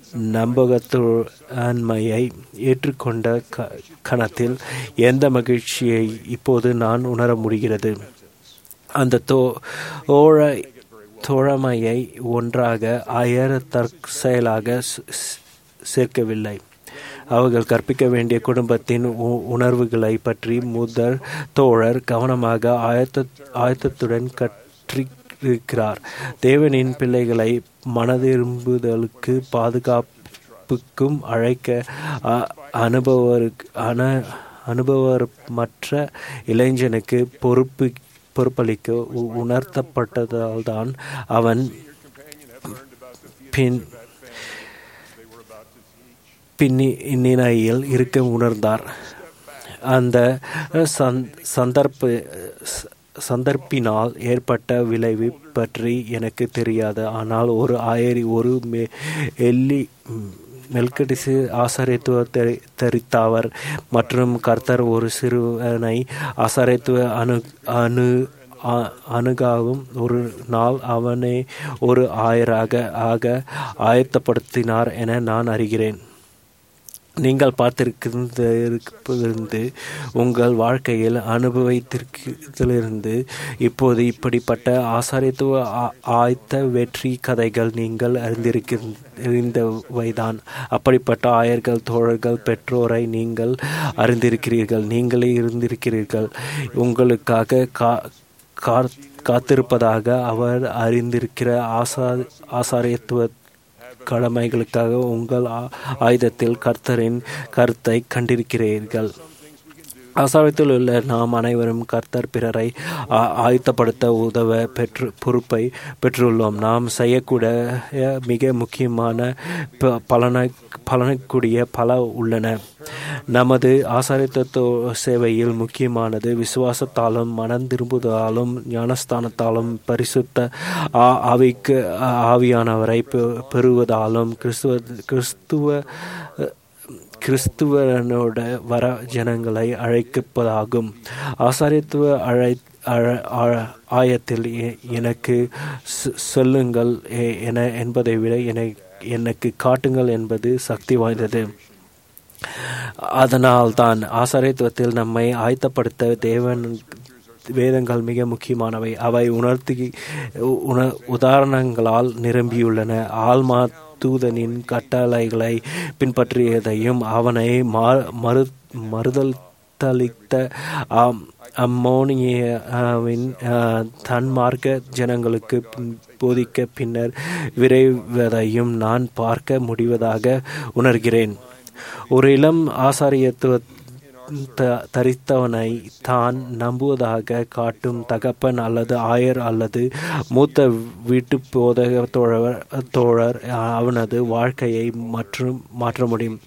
Speaker 2: நம்பகத்தன்மையை ஏற்றுக்கொண்ட க கணத்தில் எந்த மகிழ்ச்சியை இப்போது நான் உணர முடிகிறது அந்த தோ தோழ தோழமையை ஒன்றாக அயர தற்செயலாக ச- ச- சேர்க்கவில்லை அவர்கள் கற்பிக்க வேண்டிய குடும்பத்தின் உ- உணர்வுகளை பற்றி முதல் தோழர் கவனமாக ஆயத்த ஆயத்தத்துடன் கற்றிருக்கிறார் தேவனின் பிள்ளைகளை மனதிரும்புதலுக்கு பாதுகாப்புக்கும் அழைக்க அ- அனுபவருக்கு அன அனுபவமற்ற இளைஞனுக்கு பொறுப்பு பொறுப்பளிக்க உ- உணர்த்தப்பட்டதால்தான் அவன் பின் பின்னிலையில் இருக்க உணர்ந்தார் அந்த சந்- சந்தர்ப்ப ச- சந்தர்ப்பினால் ஏற்பட்ட விளைவு பற்றி எனக்கு தெரியாது ஆனால் ஒரு ஆயரி ஒரு மெ- எல்லி மெல்கடிசு ஆசாரியத்துவ தெரி- தரித்தவர் மற்றும் கர்த்தர் ஒரு சிறுவனை ஆசாரியத்துவ அணு அணு அ- அணுகாவும் ஒரு நாள் அவனை ஒரு ஆயராக ஆக ஆயத்தப்படுத்தினார் என நான் அறிகிறேன் நீங்கள் பார்த்திருக்கிறது உங்கள் வாழ்க்கையில் அனுபவத்திலிருந்து இப்போது இப்படிப்பட்ட ஆசாரியத்துவ ஆ- ஆயத்த வெற்றி கதைகள் நீங்கள் அறிந்திருக்க அறிந்தவைதான் அப்படிப்பட்ட ஆயர்கள் தோழர்கள் பெற்றோரை நீங்கள் அறிந்திருக்கிறீர்கள் நீங்களே இருந்திருக்கிறீர்கள் உங்களுக்காக கா கார்- காத்திருப்பதாக அவர் அறிந்திருக்கிற ஆசா ஆசாரியத்துவ கடமைகளுக்காக உங்கள் ஆ- ஆயுதத்தில் கர்த்தரின் கருத்தை கண்டிருக்கிறீர்கள் அசாரத்தில் உள்ள நாம் அனைவரும் கர்த்தர் பிறரை ஆ- ஆயத்தப்படுத்த உதவ பெற்று பொறுப்பை பெற்றுள்ளோம் நாம் செய்யக்கூடிய மிக முக்கியமான ப- பலன பலனக்கூடிய பல உள்ளன நமது ஆசாரித்துவ சேவையில் முக்கியமானது விசுவாசத்தாலும் மனம் திரும்புதலாலும் ஞானஸ்தானத்தாலும் பரிசுத்த ஆ- ஆவிக்கு ஆ- ஆவியானவரை பெ- பெறுவதாலும் கிறிஸ்துவ கிறிஸ்துவ கிறிஸ்துவனோட வர ஜனங்களை அழைப்பதாகும் ஆசாரியத்துவ அழை அழ- ஆ- ஆயத்தில் எ- எனக்கு சொ- சொல்லுங்கள் எ- என என்பதை விட என எனக்கு காட்டுங்கள் என்பது சக்தி வாய்ந்தது அதனால்தான் ஆசாரியத்துவத்தில் நம்மை ஆயத்தப்படுத்த தேவன் வேதங்கள் மிக முக்கியமானவை அவை உணர்த்தி உண உதாரணங்களால் நிரம்பியுள்ளன ஆள் மாத்திர தூதனின் கட்டளைகளை பின்பற்றியதையும் அவனை மா- மறு மறுதளித்த ஆம், அம்மோனியாவின் ஆஹ், தன்மார்க்க ஜனங்களுக்கு பின்- போதிக்க பின்னர் விரைவதையும் நான் பார்க்க முடிவதாக உணர்கிறேன் ஒரு இளம் ஆசாரியத்துவ த- தரித்தவனை தான் நம்புவதாக காட்டும் தகப்பன் அல்லது ஆயர் அல்லது மூத்த வீட்டு போதக தோழர் தோழர் அவனது வாழ்க்கையை மற்றும் மாற்ற முடியும்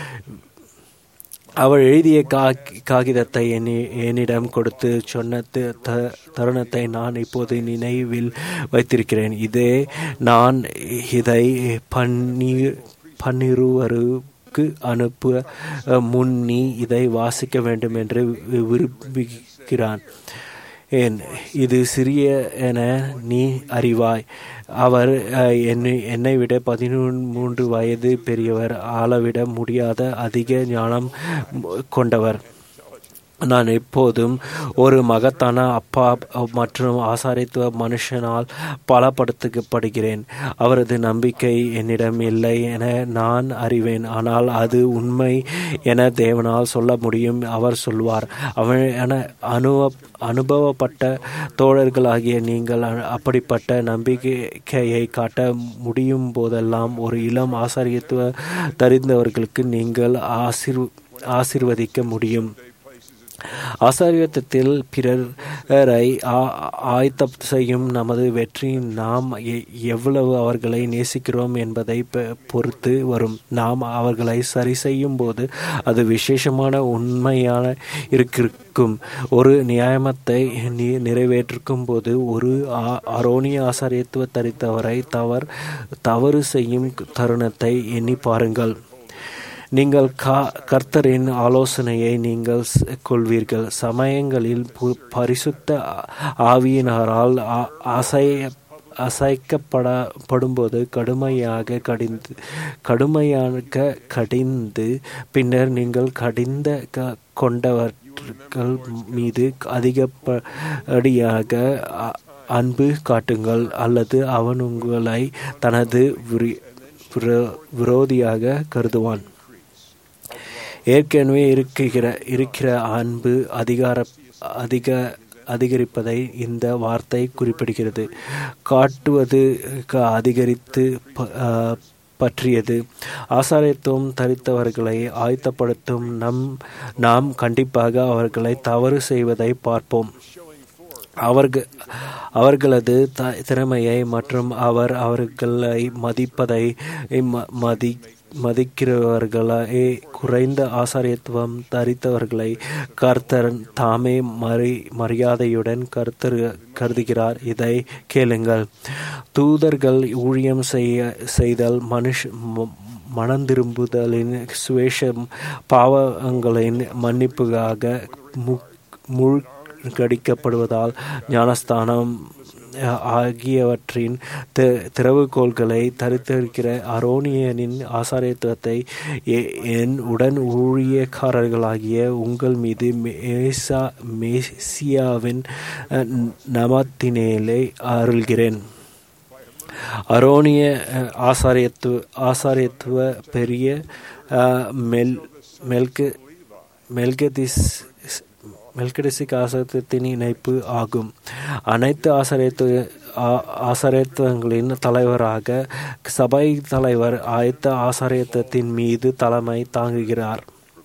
Speaker 2: அவள் எழுதிய கா- காகிதத்தை என்னி- என்னிடம் கொடுத்து சொன்ன த- த- தருணத்தை நான் இப்போது நினைவில் வைத்திருக்கிறேன் இதே நான் இதை பன்னீர் பன்னிருவருக்கு அனுப்ப அஹ், முன் நீ இதை வாசிக்க வேண்டும் என்று வி- விரும்புகிறான் ஏன் இது சிறிய என நீ அறிவாய் அவர் அஹ், என்னை என்னை விட பதிமூன்று வயது பெரியவர் ஆளவிட முடியாத அதிக ஞானம் கொண்டவர் நான் எப்போதும் ஒரு மகத்தான அப்பா மற்றும் ஆசாரித்துவ மனுஷனால் பலப்படுத்தப்படுகிறேன் அவரது நம்பிக்கை என்னிடம் இல்லை என நான் அறிவேன் ஆனால் அது உண்மை என தேவனால் சொல்ல முடியும் அவர் சொல்வார் அவன் என அனுபவ அனுபவப்பட்ட தோழர்களாகிய நீங்கள் அ- அப்படிப்பட்ட நம்பிக்கையை காட்ட முடியும் போதெல்லாம் ஒரு இளம் ஆசாரியத்துவ தரிந்தவர்களுக்கு நீங்கள் ஆசிர் ஆசிர்வதிக்க முடியும் ஆசாரியத்தில் பிறரை ஆ- ஆயத்தம் செய்யும் நமது வெற்றி நாம் எ- எவ்வளவு அவர்களை நேசிக்கிறோம் என்பதை பொ- பொறுத்து வரும் நாம் அவர்களை சரி செய்யும் போது அது விசேஷமான உண்மையான இருக்கும் ஒரு நியாயமத்தை நி- நிறைவேற்றிருக்கும் போது ஒரு ஆ- அரோனிய ஆசாரியத்துவ தரித்தவரை தவறு தவறு செய்யும் தருணத்தை எண்ணி பாருங்கள் நீங்கள் கா கர்த்தரின் ஆலோசனையை நீங்கள் ஸ்- கொள்வீர்கள் சமயங்களில் பு- பரிசுத்த ஆ- ஆவியினரால் ஆ- அசைய அசைக்கப்படும்போது கடுமையாக கடிந்து கடுமையாக கடிந்து பின்னர் நீங்கள் கடிந்த க- கொண்டவர்கள் மீது அதிகப்படியாக அ- அன்பு காட்டுங்கள் அல்லது அவன் உங்களை தனது விரி- விரோ- விரோதியாக கருதுவான் ஏற்கனவே இருக்கிற இருக்கிற அன்பு அதிகார அதிக அதிகரிப்பதை இந்த வார்த்தை குறிப்பிடுகிறது காட்டுவது க- அதிகரித்து ப- ஆ, பற்றியது ஆசாரியத்துவம் தரித்தவர்களை ஆயத்தப்படுத்தும் நம் நாம் கண்டிப்பாக அவர்களை தவறு செய்வதை பார்ப்போம் அவர்கள் அவர்களது த- திறமையை மற்றும் அவர் அவர்களை மதிப்பதை ம- மதி மதிக்கிறவர்களே குறைந்த ஆசாரியத்துவம் தரித்தவர்களை கர்த்தர் தாமே மரி மரியாதையுடன் கர்த்தர் கருதுகிறார் இதை கேளுங்கள் தூதர்கள் ஊழியம் செய்ய செய்தல் மனுஷ ம- மனந்திரும்புதலின் சுவேஷம் பாவங்களின் மன்னிப்புக்காக மு முழ்கடிக்கப்படுவதால் ஞானஸ்தானம் அஹ், ஆகியவற்றின் தி- திறவுகோள்களை தரித்திருக்கிற அரோனியனின் ஆசாரியத்துவத்தை எ- என் உடன் ஊழியக்காரர்களாகிய உங்கள் மீது மேசா மேசியாவின் அஹ், நமத்தினேலே அருள்கிறேன் அரோனிய அஹ், ஆசாரியத்துவ ஆசாரியத்துவ பெரிய அஹ், மெல் மெல்கு மெல்கதிஸ் மெல்கடிசிக் ஆசாரியத்தின் இணைப்பு ஆகும் அனைத்து ஆசாரியத்துவ ஆ- ஆசாரியத்துவங்களின் தலைவராக சபை தலைவர் ஆயத்த ஆசாரியத்துவத்தின் மீது தலைமை தாங்குகிறார்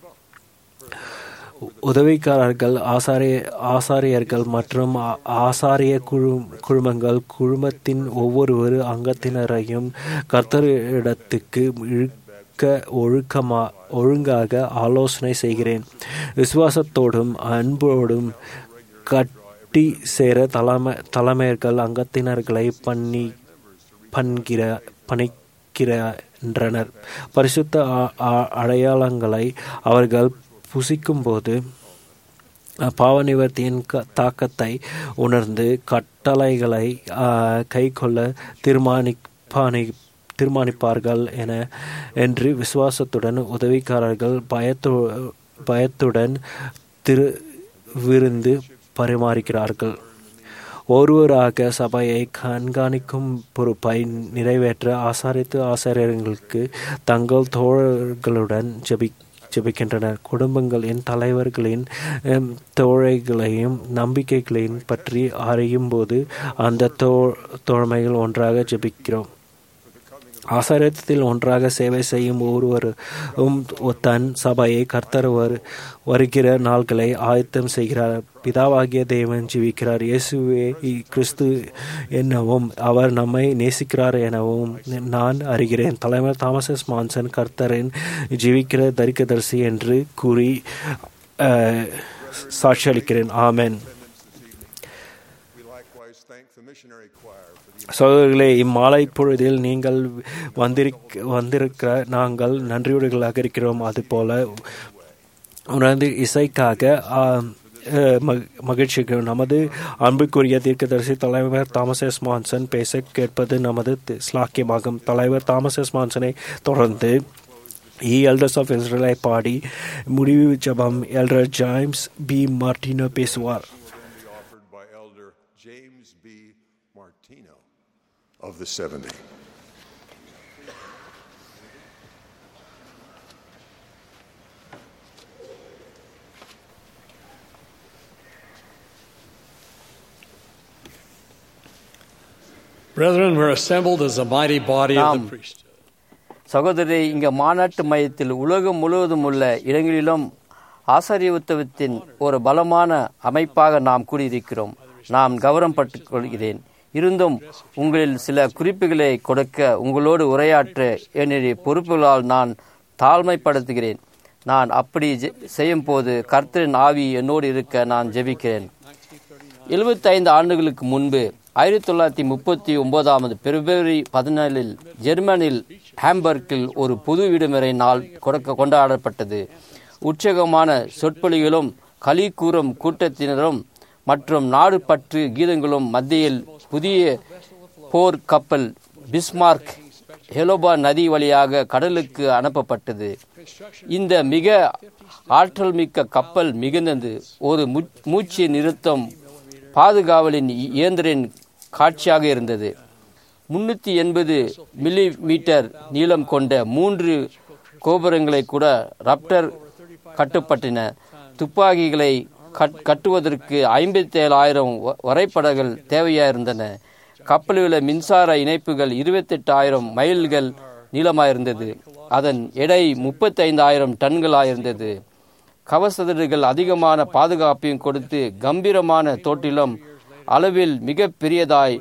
Speaker 2: உதவிக்காரர்கள் ஆசாரிய ஆசாரியர்கள் மற்றும் ஆ- ஆசாரிய குழு குழுமங்கள் குழுமத்தின் ஒவ்வொரு அங்கத்தினரையும் கர்த்தரிடத்துக்கு இழுக்க ஒழுக்கமா ஒழுங்காக ஆலோசனை செய்கிறேன் விசுவாசத்தோடும் அன்போடும் கட்டி சேர தலைமை தலைமையர்கள் அங்கத்தினர்களை பண்ணி பண்கிற பணிக்கிறன்றனர் பரிசுத்த ஆ- ஆ- அடையாளங்களை அவர்கள் புசிக்கும்போது பாவ நிவர்த்தியின் க- தாக்கத்தை உணர்ந்து கட்டளைகளை கை கொள்ள தீர்மானிப்பானி தீர்மானிப்பார்கள் என என்று விசுவாசத்துடன் உதவிக்காரர்கள் பயத்து பயத்துடன் திரு விருந்து பரிமாறுகிறார்கள் ஒருவராக சபையை கண்காணிக்கும் பொறுப்பை நிறைவேற்ற ஆசாரித்து ஆசாரியர்களுக்கு தங்கள் தோழர்களுடன் ஜெபி ஜெபிக்கின்றனர் குடும்பங்களின் தலைவர்களின் ஹம், தோழைகளையும் நம்பிக்கைகளையும் பற்றி அறியும் போது அந்த தோ தோழமைகள் ஒன்றாக ஜெபிக்கிறோம் ஆசாரியத்தில் ஒன்றாக சேவை செய்யும் ஒருவரும் தன் சபையை கர்த்தர் வரு வருகிற நாள்களை ஆயத்தம் செய்கிறார் பிதாவாகிய தேவன் ஜீவிக்கிறார் இயேசுவே இ- கிறிஸ்து என்னவும் அவர் நம்மை நேசிக்கிறார் எனவும் நான் அறிகிறேன் தலைவர் தாமஸ் எஸ் மான்சன் கர்த்தரின் ஜீவிக்கிற தரிக்கதரிசி என்று கூறி அஹ், சாட்சியளிக்கிறேன் ஆமென்
Speaker 10: We likewise thank the missionary choir for the
Speaker 2: சகோதரர்களே இம்மாலை பொழுதில் நீங்கள் வந்திருக்க வந்திருக்கிற நாங்கள் நன்றியுடைகளாக இருக்கிறோம் அதுபோல உணர்ந்து இசைக்காக ஆ, அஹ், ம- மகிழ்ச்சிக்கிறோம் நமது அன்புக்குரிய தீர்க்கதரிசி தலைவர் தாமஸ் எஸ் மான்சன் பேச கேட்பது நமது தி- ஸ்லாக்கியமாகும் தலைவர் தாமஸ் எஸ் மான்சனை தொடர்ந்து இ எல்டர்ஸ் ஆஃப் இஸ்ரேலை பாடி முடிவு ஜபம் எல்டர் ஜேம்ஸ் பி மார்டினோ பேசுவார்
Speaker 10: be offered by Elder James B. Martino of the 70.
Speaker 11: Brethren, we're assembled as a mighty body of
Speaker 9: Nam.
Speaker 11: the priesthood.
Speaker 9: சகோதரி இங்க மாநாட்டு மையத்தில் உலகம் முழுவதும் உள்ள இடங்களிலும் ஆசாரிய உத்தவத்தின் ஒரு பலமான அமைப்பாக நாம் கூடியிருக்கிறோம் நாம் கௌரவம் பட்டுக் கொள்கிறேன் இருந்தும் உங்களில் சில குறிப்புகளை கொடுக்க உங்களோடு உரையாற்ற என்னுடைய பொறுப்புகளால் நான் தாழ்மைப்படுத்துகிறேன் நான் அப்படி ஜெ- செய்யும் போது கர்த்தரின் ஆவி என்னோடு இருக்க நான் ஜெபிக்கிறேன் எழுபத்தைந்து ஆண்டுகளுக்கு முன்பு ஆயிரத்தி தொள்ளாயிரத்தி முப்பத்தி ஒன்பதாவது பிப்ரவரி பதினாலில் ஜெர்மனில் ஹாம்பர்க்கில் ஒரு பொது விடுமுறை நாள் கொடுக்க கொண்டாடப்பட்டது உற்சாகமான சொற்பொழிகளும் களி கூறும் கூட்டத்தினரும் மற்றும் நாடு பற்று கீதங்களும் மத்தியில் புதிய போர் கப்பல் பிஸ்மார்க் ஹெலோபா நதி வழியாக கடலுக்கு அனுப்பப்பட்டது இந்த மிக ஆற்றல் மிக்க கப்பல் மிகுந்தது ஒரு மூ- மூச்சு நிறுத்தம் பாதுகாவலின் இயந்திரின் காட்சியாக இருந்தது முன்னூற்றி எண்பது மில்லி மீட்டர் நீளம் கொண்ட மூன்று கோபுரங்களை கூட ரப்டர் கட்டுப்பட்டன துப்பாக்கிகளை கட்- கட்டுவதற்கு ஐம்பத்தேழாயிரம் வரைபடங்கள் தேவையாயிருந்தன கப்பலில் உள்ள மின்சார இணைப்புகள் இருபத்தெட்டாயிரம் மைல்கள் நீளமாயிருந்தது அதன் எடை முப்பத்தைந்தாயிரம் டன்களாயிருந்தது கவசதடுகள் அதிகமான பாதுகாப்பையும் கொடுத்து கம்பீரமான தோட்டிலும் அளவில் மிக பெரியதாய்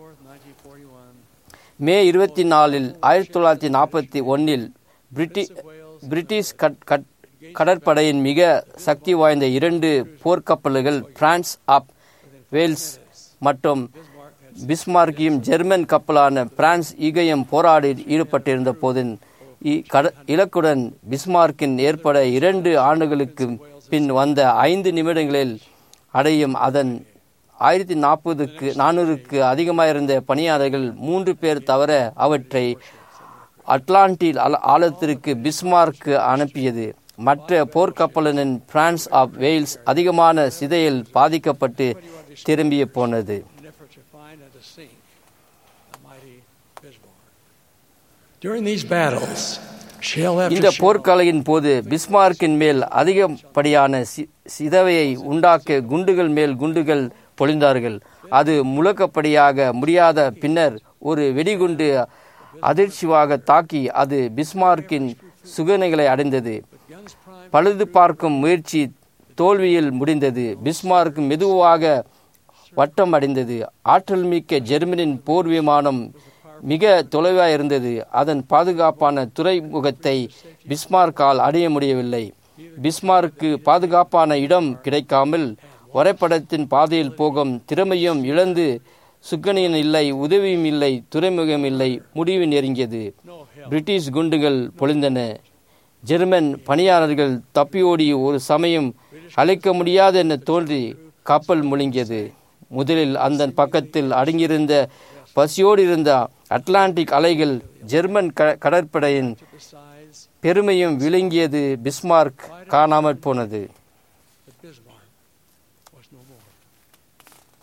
Speaker 9: மே இருபத்தி நாலில் ஆயிரத்தி தொள்ளாயிரத்தி நாற்பத்தி ஒன்னில் பிரிட்டி பிரிட்டிஷ் கட்- கட்- கடற்படையின் மிக சக்தி வாய்ந்த இரண்டு போர்க்கப்பல்கள் பிரான்ஸ் ஆப் வேல்ஸ் மற்றும் பிஸ்மார்க்கியும் ஜெர்மன் கப்பலான பிரான்ஸ் ஈகையும் போராடி ஈடுபட்டிருந்த போதின் இ- கட- இலக்குடன் பிஸ்மார்க்கின் ஏற்பட இரண்டு ஆண்டுகளுக்கு பின் வந்த ஐந்து நிமிடங்களில் அடையும் அதன் ஆயிரத்தி நாற்பதுக்கு நானூறுக்கு அதிகமாயிருந்த பணியாளர்கள் மூன்று பேர் தவிர அவற்றை அட்லாண்டில் ஆழ- ஆழத்திற்கு பிஸ்மார்க்கு அனுப்பியது மற்ற போர்க்கப்பலின் பிரான்ஸ் ஆஃப் வேல்ஸ் அதிகமான சிதையில் பாதிக்கப்பட்டு திரும்பிய போனது
Speaker 11: an effort to find and to sink the mighty Bismarck. During these battles, shell
Speaker 9: இந்த
Speaker 11: after shell,
Speaker 9: போர்க்கலையின் போது பிஸ்மார்க்கின் மேல் அதிகப்படியான சி- சிதவையை உண்டாக்க குண்டுகள் மேல் குண்டுகள் பொழிந்தார்கள் அது முழக்கப்படியாக முடியாத பின்னர் ஒரு வெடிகுண்டு அதிர்ச்சியாக தாக்கி அது பிஸ்மார்க்கின் சுகனைகளை அடைந்தது பழுது பார்க்கும் முயற்சி தோல்வியில் முடிந்தது பிஸ்மார்க் மெதுவாக வட்டம் அடைந்தது ஆற்றல் மிக்க ஜெர்மனின் போர் விமானம் மிக தொலைவாக இருந்தது அதன் பாதுகாப்பான துறைமுகத்தை பிஸ்மார்க்கால் அடைய முடியவில்லை பிஸ்மார்க்கு பாதுகாப்பான இடம் கிடைக்காமல் வரைபடத்தின் பாதையில் போகும் திறமையும் இழந்து சுக்கனியன் இல்லை உதவியும் இல்லை துறைமுகம் இல்லை முடிவு நெருங்கியது பிரிட்டிஷ் குண்டுகள் பொழிந்தன ஜெர்மன் பணியாளர்கள் தப்பியோடி ஒரு சமயம் அழைக்க முடியாது என தோன்றி கப்பல் முழுங்கியது முதலில் அந்த பக்கத்தில் அடங்கியிருந்த பசியோடு இருந்த அட்லாண்டிக் அலைகள் ஜெர்மன் க- கடற்படையின் பெருமையும் விளங்கியது பிஸ்மார்க் காணாமற் போனது
Speaker 11: but Bismarck was no more.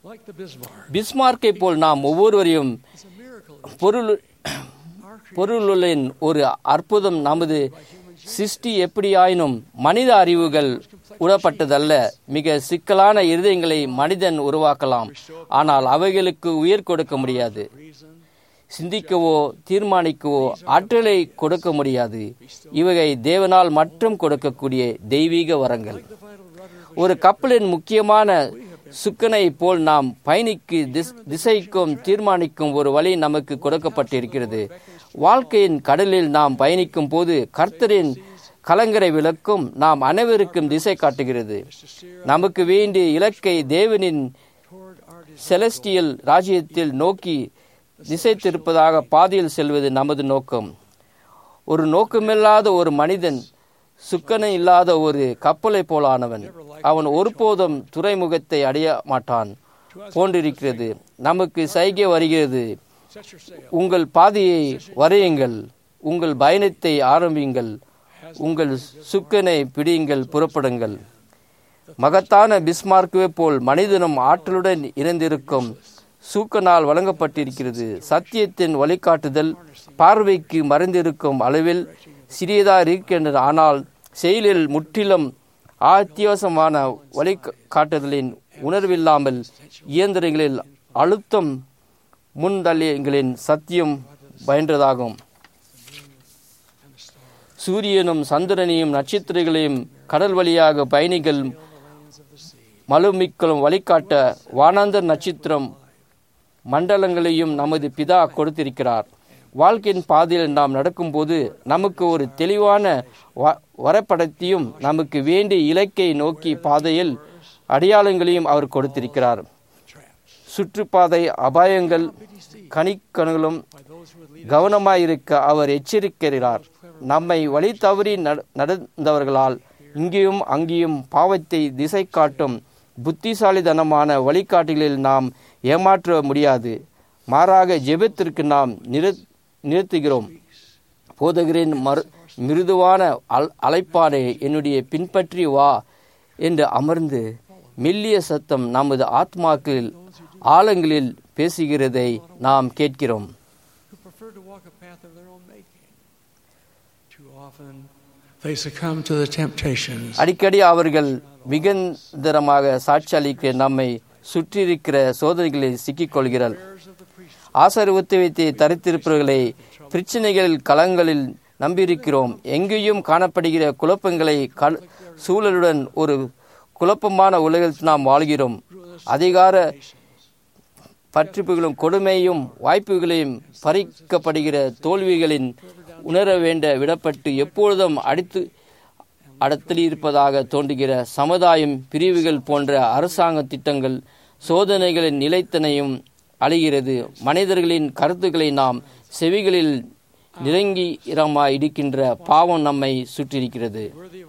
Speaker 11: Like the Bismarck,
Speaker 9: பிஸ்மார்க்கை போல் நாம் ஒவ்வொருவரையும் பொருள் பொருளின் ஒரு அற்புதம் நமது சிருஷ்டி எப்படியாயினும் மனித அறிவுகள் உடப்பட்டதல்ல மிக சிக்கலான இருதயங்களை மனிதன் உருவாக்கலாம் ஆனால் அவைகளுக்கு உயிர் கொடுக்க முடியாது சிந்திக்கவோ தீர்மானிக்கவோ ஆற்றலை கொடுக்க முடியாது இவைகளை தேவனால் மட்டும் கொடுக்கக்கூடிய தெய்வீக வரங்கள் ஒரு கப்பலின் முக்கியமான சுக்கனை போல் நாம் பயணிக்கு திஸ்- திசைக்கும் தீர்மானிக்கும் ஒரு வழி நமக்கு கொடுக்கப்பட்டிருக்கிறது வாழ்க்கையின் கடலில் நாம் பயணிக்கும் போது கர்த்தரின் கலங்கரை விளக்கும் நாம் அனைவருக்கும் திசை காட்டுகிறது நமக்கு வேண்டிய இலக்கை தேவனின் செலஸ்டியல் ராஜ்யத்தில் நோக்கி திசை திருப்பதாக பாதையில் செல்வது நமது நோக்கம் ஒரு நோக்கமில்லாத ஒரு மனிதன் சுக்கனை இல்லாத ஒரு கப்பலை போலானவன் அவன் ஒருபோதும் துறைமுகத்தை அடைய மாட்டான் போன்றிருக்கிறது நமக்கு சைகை வருகிறது உங்கள் பாதையை வரையுங்கள் உங்கள் பயணத்தை ஆரம்பியுங்கள் உங்கள் சுக்கனை பிடியுங்கள் புறப்படுங்கள் மகத்தான பிஸ்மார்க்குவே போல் மனிதனும் ஆற்றலுடன் இணைந்திருக்கும் சூக்கனால் வழங்கப்பட்டிருக்கிறது சத்தியத்தின் வழிகாட்டுதல் பார்வைக்கு மறைந்திருக்கும் அளவில் சிறியதாக இருக்கின்றது ஆனால் செயலில் முற்றிலும் அத்தியாவசியமான வழிகாட்டுதலின் உணர்வில்லாமல் இயந்திரங்களில் அழுத்தம் முன்தள்ளியங்களின் சத்தியம் பயின்றதாகும் சூரியனும் சந்திரனையும் நட்சத்திரங்களையும் கடல் வழியாக பயணிகள் மலுமிக்களும் வழிகாட்ட வானாந்தர் நட்சத்திரம் மண்டலங்களையும் நமது பிதா கொடுத்திருக்கிறார் வாழ்க்கையின் பாதையில் நாம் நடக்கும்போது நமக்கு ஒரு தெளிவான வ- வரைபடத்தையும் நமக்கு வேண்டிய இலக்கை நோக்கி பாதையில் அடையாளங்களையும் அவர் கொடுத்திருக்கிறார் சுற்றுப்பாதை அபாயங்கள் கணிக்கணுகளும் கவனமாயிருக்க அவர் எச்சரிக்கிறார் நம்மை வழி தவறி நட- நடந்தவர்களால் இங்கேயும் அங்கேயும் பாவத்தை திசை காட்டும் புத்திசாலித்தனமான வழிகாட்டிகளில் நாம் ஏமாற்ற முடியாது மாறாக ஜெபத்திற்கு நாம் நிறு நிறுத்துகிறோம் போதகரின் மறு மிருதுவான அல் அழைப்பானே என்னுடைய பின்பற்றி வா என்று அமர்ந்து மெல்லிய சத்தம் நமது ஆத்மாக்களில் ஆழங்களில் பேசுகிறதை நாம் கேட்கிறோம்
Speaker 11: who prefer to walk a path of their own making. Too often, they succumb to the temptations
Speaker 9: அடிக்கடி அவர்கள் மிகுந்தரமாக சாட்சியளிக்க நம்மை சுற்றியிருக்கிற சோதனைகளில் சிக்கிக்கொள்கிறார் ஆசர்வத்துவத்தை தரித்திருப்பவர்களை பிரச்சனைகள் களங்களில் நம்பியிருக்கிறோம் எங்கேயும் காணப்படுகிற குழப்பங்களை கல் சூழலுடன் ஒரு குழப்பமான உலகில் நாம் வாழ்கிறோம் அதிகார பற்றிப்புகளும் கொடுமையும் வாய்ப்புகளையும் பறிக்கப்படுகிற தோல்விகளின் உணர வேண்ட விடப்பட்டு எப்பொழுதும் அடித்து அடத்தில் இருப்பதாக தோன்றுகிற சமுதாயம் பிரிவுகள் போன்ற அரசாங்க திட்டங்கள் சோதனைகளின் நிலைத்தனையும் அழிகிறது மனிதர்களின் கருத்துக்களை நாம் செவிகளில் நிரங்கிரமாய் இருக்கின்ற பாவம் நம்மை சுற்றியிருக்கிறது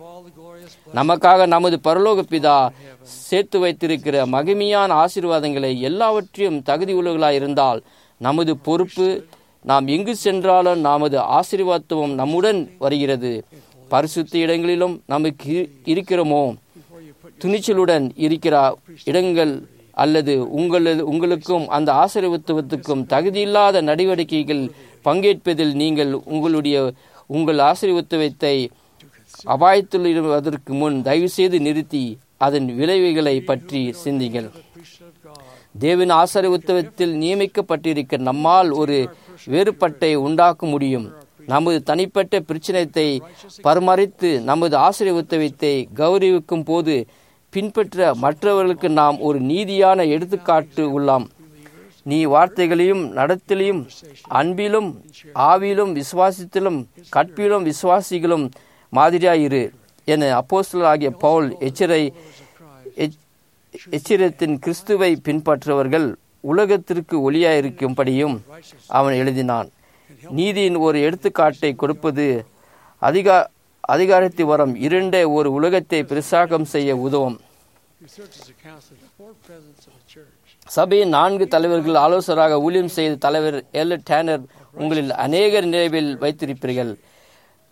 Speaker 9: நமக்காக நமது பரலோக பிதா சேர்த்து வைத்திருக்கிற மகிமையான ஆசீர்வாதங்களை எல்லாவற்றையும் தகுதி உள்ளவர்களாய் இருந்தால் நமது பொறுப்பு நாம் எங்கு சென்றாலும் நமது ஆசீர்வாதத்துவம் நம்முடன் வருகிறது பரிசுத்த இடங்களிலும் நமக்கு இரு- இருக்கிறோமோ துணிச்சலுடன் இருக்கிற இடங்கள் அல்லது உங்களது உங்களுக்கும் அந்த ஆசீர்வத்துவத்துக்கும் தகுதியில்லாத நடவடிக்கைகள் பங்கேற்பதில் நீங்கள் உங்களுடைய உங்கள் ஆசீர்வத்துவத்தை அபாயத்தில் இடுவதற்கு முன் தயவுசெய்து நிறுத்தி அதன் விளைவுகளை பற்றி சிந்திங்கள் தேவன் ஆசீர்வத்துவத்தில் நியமிக்கப்பட்டிருக்க நம்மால் ஒரு வேறுபட்டை உண்டாக்க முடியும் நமது தனிப்பட்ட பிரச்சனத்தை பராமரித்து நமது ஆசீர்வத்துவத்தை கௌரவிக்கும் போது பின்பற்ற மற்றவர்களுக்கு நாம் ஒரு நீதியான எடுத்துக்காட்டு உள்ளாம் நீ வார்த்தைகளையும் நடத்திலையும் அன்பிலும் ஆவிலும் விசுவாசத்திலும் கற்பிலும் விசுவாசிகளும் மாதிரியாயிரு என அப்போஸ்தலராகிய பவுல் எச்சரை எச்- எச்சரித்தின் கிறிஸ்துவை பின்பற்றுபவர்கள் உலகத்திற்கு ஒளியாயிருக்கும்படியும் அவன் எழுதினான் நீதியின் ஒரு எடுத்துக்காட்டை கொடுப்பது அதிகா அதிகாரத்தை வரம் இரண்டே ஒரு உலகத்தை பிரசாகம் செய்ய உதவும்
Speaker 11: who serves as a counselor, the four presidents of the church.
Speaker 9: சபையின் நான்கு தலைவர்கள் ஆலோசகராக ஊழியம் செய்த தலைவர் எல் டேனர் உங்களில் அநேகர் நினைவில் வைத்திருப்பீர்கள்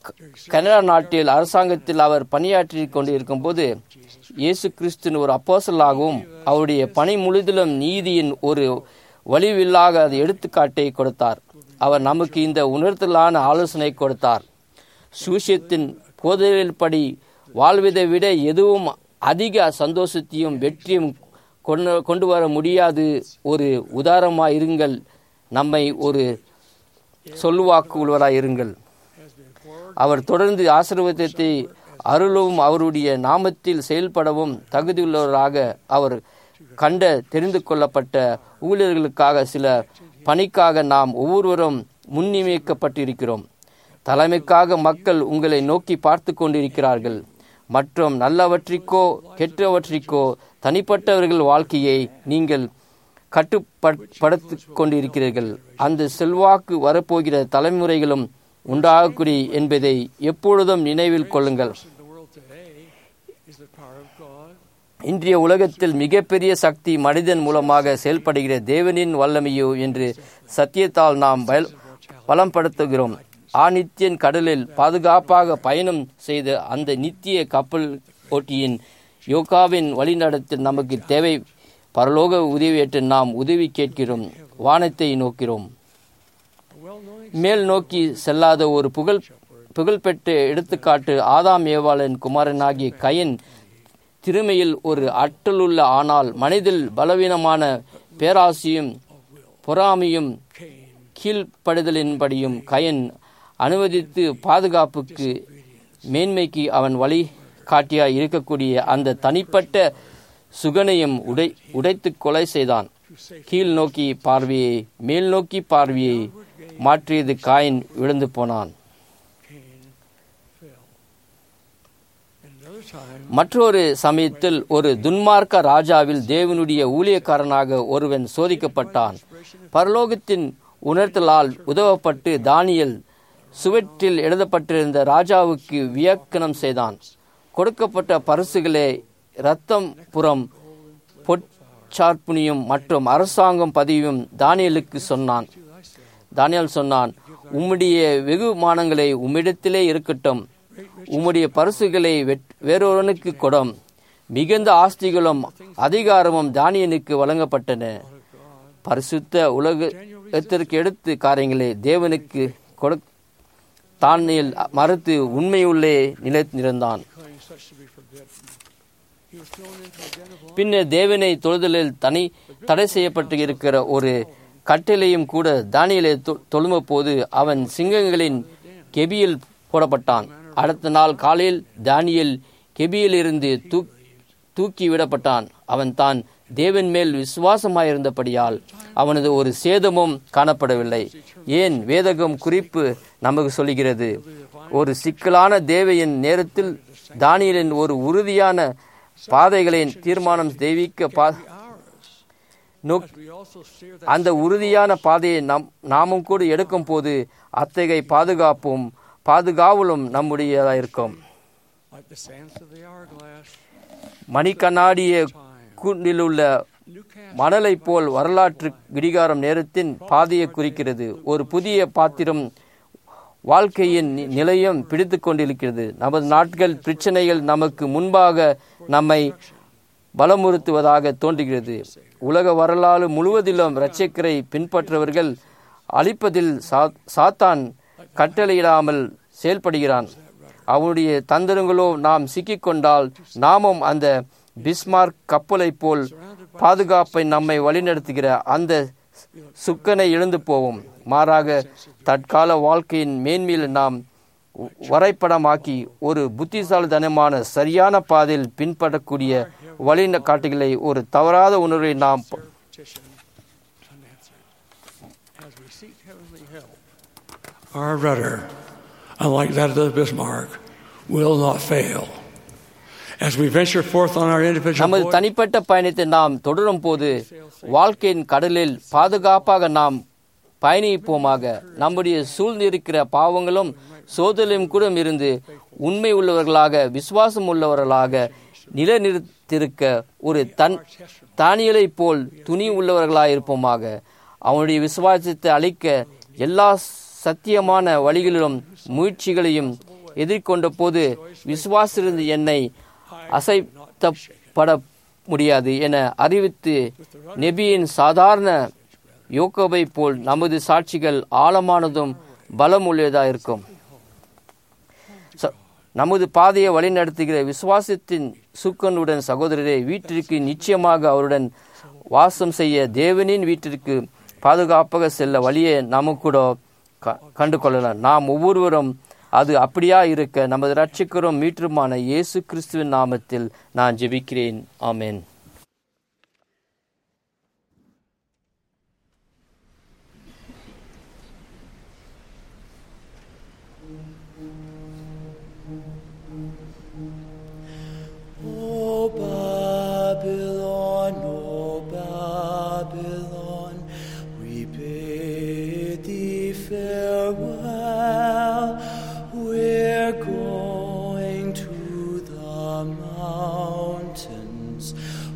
Speaker 9: கனடா நாட்டில் அரசாங்கத்தில் அவர் பணியாற்றி கொண்டிருக்கும் போது இயேசு கிறிஸ்துவின் ஒரு அப்போசலாகவும் அவருடைய பணி முழுதிலும் நீதியின் ஒரு வலிவில்லாக அது எடுத்துக்காட்டை கொடுத்தார் அவர் நமக்கு இந்த உணர்த்தலான ஆலோசனை கொடுத்தார் சூசியத்தின் போதலின்படி வாழ்வதை விட எதுவும் அதிக சந்தோஷத்தையும் வெற்றியும் கொண்டு கொண்டு வர முடியாது ஒரு உதாரணமாக இருங்கள் நம்மை ஒரு சொல்லுவாக்கு உள்ளவராய் இருங்கள் அவர் தொடர்ந்து ஆசீர்வாதத்தை அருளவும் அவருடைய நாமத்தில் செயல்படவும் தகுதியுள்ளவராக அவர் கண்ட தெரிந்து கொள்ளப்பட்ட ஊழியர்களுக்காக சில பணிக்காக நாம் ஒவ்வொருவரும் முன்னியமிக்கப்பட்டிருக்கிறோம் தலைமைக்காக மக்கள் உங்களை நோக்கி பார்த்து கொண்டிருக்கிறார்கள் மற்றும் நல்லவற்றிற்கோ கெட்டவற்றிற்கோ தனிப்பட்டவர்கள் வாழ்க்கையை நீங்கள் கட்டுப்படுத்திக் கொண்டிருக்கிறீர்கள் அந்த செல்வாக்கு வரப்போகிற தலைமுறைகளும் உண்டாகக்கூடிய என்பதை எப்பொழுதும் நினைவில் கொள்ளுங்கள் இன்றைய உலகத்தில் மிகப்பெரிய சக்தி மனிதன் மூலமாக செயல்படுகிற தேவனின் வல்லமையோ என்று சத்தியத்தால் நாம் பயல் பலப்படுத்துகிறோம் ஆநித்தியன் கடலில் பாதுகாப்பாக பயணம் செய்த அந்த நித்திய கப்பல் ஓட்டியின் யோகாவின் வழிநடத்தில் நமக்கு தேவை பரலோக உதவியேற்று நாம் உதவி கேட்கிறோம் வானத்தை நோக்கிறோம் மேல் நோக்கி செல்லாத ஒரு புகழ் புகழ்பெற்ற எடுத்துக்காட்டு ஆதாம் ஏவாளன் குமாரனாகிய கயன் திருமையில் ஒரு அட்டலுள்ள ஆனால் மனிதில் பலவீனமான பேராசியும் பொறாமையும் கீழ்ப்படுதலின்படியும் கயன் அனுமதித்து பாதுகாப்புக்கு மேன்மைக்கு அவன் வழி காட்டியாய் இருக்கக்கூடிய அந்த தனிப்பட்ட சுகனையும் உடை உடைத்து கொலை செய்தான் கீழ் நோக்கி பார்வையை மேல் நோக்கி பார்வையை மாற்றியது காயின் விழுந்து போனான் மற்றொரு சமயத்தில் ஒரு துன்மார்க்க ராஜாவில் தேவனுடைய ஊழியக்காரனாக ஒருவன் சோதிக்கப்பட்டான் பரலோகத்தின் உணர்த்தலால் உதவப்பட்டு தானியல் சுவற்றில் எழுதப்பட்டிருந்த ராஜாவுக்கு வியக்கனம் செய்தான் கொடுக்கப்பட்ட பரிசுகளே இரத்தம் புறம் பொற்சார்ப்புனியும் மற்றும் அரசாங்கம் பதவியும் தானியலுக்கு சொன்னான் தானியல் சொன்னான் உம்முடைய வெகுமானங்களை உம்மிடத்திலே இருக்கட்டும் உம்முடைய பரிசுகளை வேறொருவனுக்கு கொடும் மிகுந்த ஆஸ்திகளும் அதிகாரமும் தானியனுக்கு வழங்கப்பட்டன பரிசுத்த உலகத்திற்கு எடுத்து காரியங்களை தேவனுக்கு கொடு தானியல் மறுத்து உண்மையுள்ளே நிலைத்திருந்தான் பின்னர் தேவனை தொழுதலில் தனி தடை செய்யப்பட்டு இருக்கிற ஒரு கட்டிலையும் கூட தானியலை தொழும போது அவன் சிங்கங்களின் கெபியில் போடப்பட்டான் அடுத்த நாள் காலையில் தானியல் கெபியில் இருந்து தூக்கி விடப்பட்டான் அவன் தான் தேவன் மேல் விசுவாசமாயிருந்தபடியால் அவனது ஒரு சேதமும் காணப்படவில்லை ஏன் வேதகம் குறிப்பு நமக்கு சொல்கிறது ஒரு சிக்கலான தேவையின் நேரத்தில் தானியலின் ஒரு உறுதியான பாதைகளின் தீர்மானம் தெய்வீக்க பா அந்த உறுதியான பாதையை நம் நாமும் கூட எடுக்கும் போது அத்தகைய பாதுகாப்பும் பாதுகாவலும் நம்முடையதாக இருக்கும் மணிக்கண்ணாடிய கூண்டில் உள்ள மணலை போல் வரலாற்று விடிகாரம் நேரத்தின் பாதையை குறிக்கிறது ஒரு புதிய பாத்திரம் வாழ்க்கையின் நிலையம் பிடித்து கொண்டிருக்கிறது நமது நாட்கள் பிரச்சனைகள் நமக்கு முன்பாக நம்மை பலமுறுத்துவதாக தோன்றுகிறது உலக வரலாறு முழுவதிலும் இரட்சக்கரை பின்பற்றவர்கள் அழிப்பதில் சாத்தான் கட்டளையிடாமல் செயல்படுகிறான் அவனுடைய தந்திரங்களோ நாம் சிக்கிக்கொண்டால் நாமும் அந்த பிஸ்மார்க் கப்பலை போல் பாதுகாப்பை நம்மை வழிநடத்துகிற அந்த சுக்கனை இழந்து போவோம் மாறாக தற்கால வாழ்க்கையின் மேன்மையில் நாம் வரைபடமாக்கி ஒரு புத்திசாலித்தனமான சரியான பாதையில் பின்பற்றக்கூடிய வழி காட்டுகளை ஒரு தவறாத உணர்வை நாம்
Speaker 11: Our rudder, unlike that of the Bismarck, will not fail. As we venture forth on our individual
Speaker 9: நமது தனிப்பட்ட பயணத்தை நாம் தொடரும் போது வாழ்க்கையின் கடலில் பாதுகாப்பாக நாம் பயணிப்போமாக நம்முடைய சூழ்ந்திருக்கிற பாவங்களும் சோதனையும் கூட இருந்து உண்மை உள்ளவர்களாக விசுவாசம் உள்ளவர்களாக நிலைநிறுத்திருக்க ஒரு தன் தானியலை போல் துணி உள்ளவர்களாக இருப்போமாக அவனுடைய விசுவாசத்தை அளிக்க எல்லா சத்தியமான வழிகளிலும் முயற்சிகளையும் எதிர்கொண்ட போது விசுவாசிருந்து என்னை அசைத்தப்பட முடியாது என அறிவித்து நெபியின் சாதாரண யோக்கோபை போல் நமது சாட்சிகள் ஆழமானதும் பலமுள்ளதாக இருக்கும் ச- நமது பாதையை வழிநடத்துகிற விசுவாசத்தின் சுக்கனுடன் சகோதரரை வீட்டிற்கு நிச்சயமாக அவருடன் வாசம் செய்ய தேவனின் வீட்டிற்கு பாதுகாப்பாக செல்ல வழியை நாம கூட க- கண்டு கொள்ளலாம் நாம் ஒவ்வொருவரும் அது அப்படியா இருக்க நமது ரட்சிக்கரும் மீட்டுமான இயேசு கிறிஸ்துவின் நாமத்தில் நான் ஜெபிக்கிறேன் ஆமென்
Speaker 12: O Babylon, O Babylon, we bid thee farewell. We're going to the mountains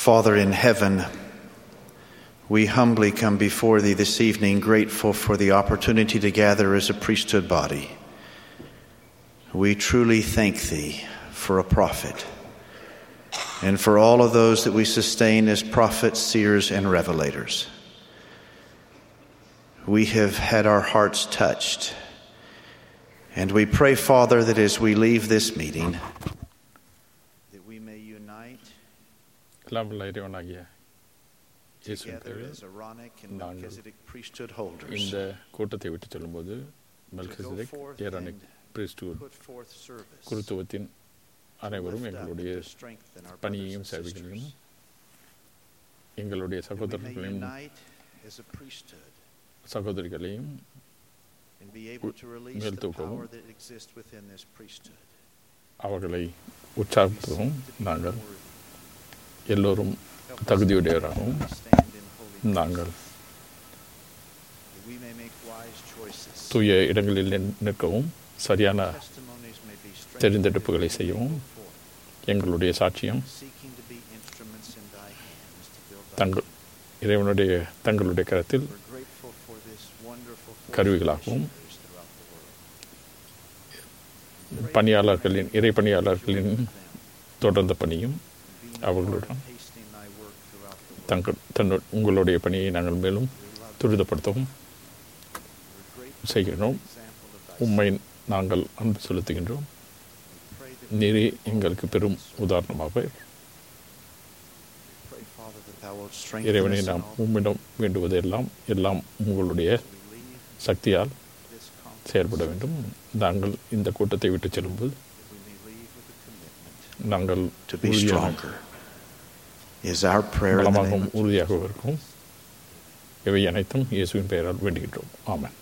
Speaker 13: Father in heaven, we humbly come before Thee this evening, grateful for the opportunity to gather as a priesthood body. We truly thank Thee for a prophet and for all of those that we sustain as prophets, seers, and revelators. We have had our hearts touched, and we pray, Father, that as we leave this meeting, that we may unite
Speaker 5: எல்லாம் வல்ல இறைவனாகிய இயேசுவின்
Speaker 13: together
Speaker 5: பேரில்
Speaker 13: as Aaronic and
Speaker 5: நாங்கள்
Speaker 13: Melchizedek priesthood holders
Speaker 5: இந்த கூட்டத்தை விட்டு செல்லும்போது மெல்கிசதேக் ஏரானிக் priesthood
Speaker 13: put forth service,
Speaker 5: குருத்துவத்தின் அனைவரும்
Speaker 13: lift up,
Speaker 5: எங்களுடைய
Speaker 13: to strengthen our
Speaker 5: பணியையும்
Speaker 13: brothers and
Speaker 5: சேவைகளையும் எங்களுடைய
Speaker 13: that we may
Speaker 5: சகோதரர்களையும்
Speaker 13: unite as a priesthood
Speaker 5: சகோதரிகளையும்
Speaker 13: and be able to release
Speaker 5: மேல்
Speaker 13: the
Speaker 5: தூக்கவும்
Speaker 13: power that exists within this priesthood.
Speaker 5: அவர்களை உற்சாகப்படுத்தவும் நாங்கள் எல்லோரும் தகுதியுடையவராகவும்
Speaker 13: Stand in holy
Speaker 5: நாங்கள்
Speaker 13: that we may make wise choices.
Speaker 5: தூய இடங்களில் நின்- நிற்கவும் சரியான
Speaker 13: Testimonies may be strengthened
Speaker 5: தெரிந்தெடுப்புகளை செய்யவும் எங்களுடைய சாட்சியம்
Speaker 13: seeking to be instruments in thy hands to build thy
Speaker 5: தங்கள் இறைவனுடைய தங்களுடைய கரத்தில்
Speaker 13: We're grateful for this wonderful force of
Speaker 5: கருவிகளாகவும்
Speaker 13: missionaries throughout the world.
Speaker 5: பணியாளர்களின் இறை பணியாளர்களின் தொடர்ந்த பணியும் அவர்களுடன்
Speaker 13: Hastening thy work throughout the world.
Speaker 5: தங்கள் தன்னு உங்களுடைய பணியை நாங்கள் மேலும் துரிதப்படுத்தவும் செய்கிறோம் உண்மை நாங்கள் அன்பு செலுத்துகின்றோம் நீரே எங்களுக்கு பெரும் உதாரணமாக
Speaker 13: Pray, Father, that thou wilt strengthen
Speaker 5: இறைவனை
Speaker 13: us in
Speaker 5: நாம்
Speaker 13: all
Speaker 5: உம்மிடம் வேண்டுவதெல்லாம் எல்லாம் உங்களுடைய சக்தியால் செயல்பட வேண்டும் நாங்கள் இந்த கூட்டத்தை விட்டு செல்லும்போது நாங்கள்
Speaker 13: to be
Speaker 5: உறுதியான
Speaker 13: stronger is our prayer in the name
Speaker 5: பலமாகவும்
Speaker 13: of
Speaker 5: உறுதியாக இருக்கும் இவை அனைத்தும் இயேசுவின் பெயரால் வேண்டுகின்றோம் ஆமென்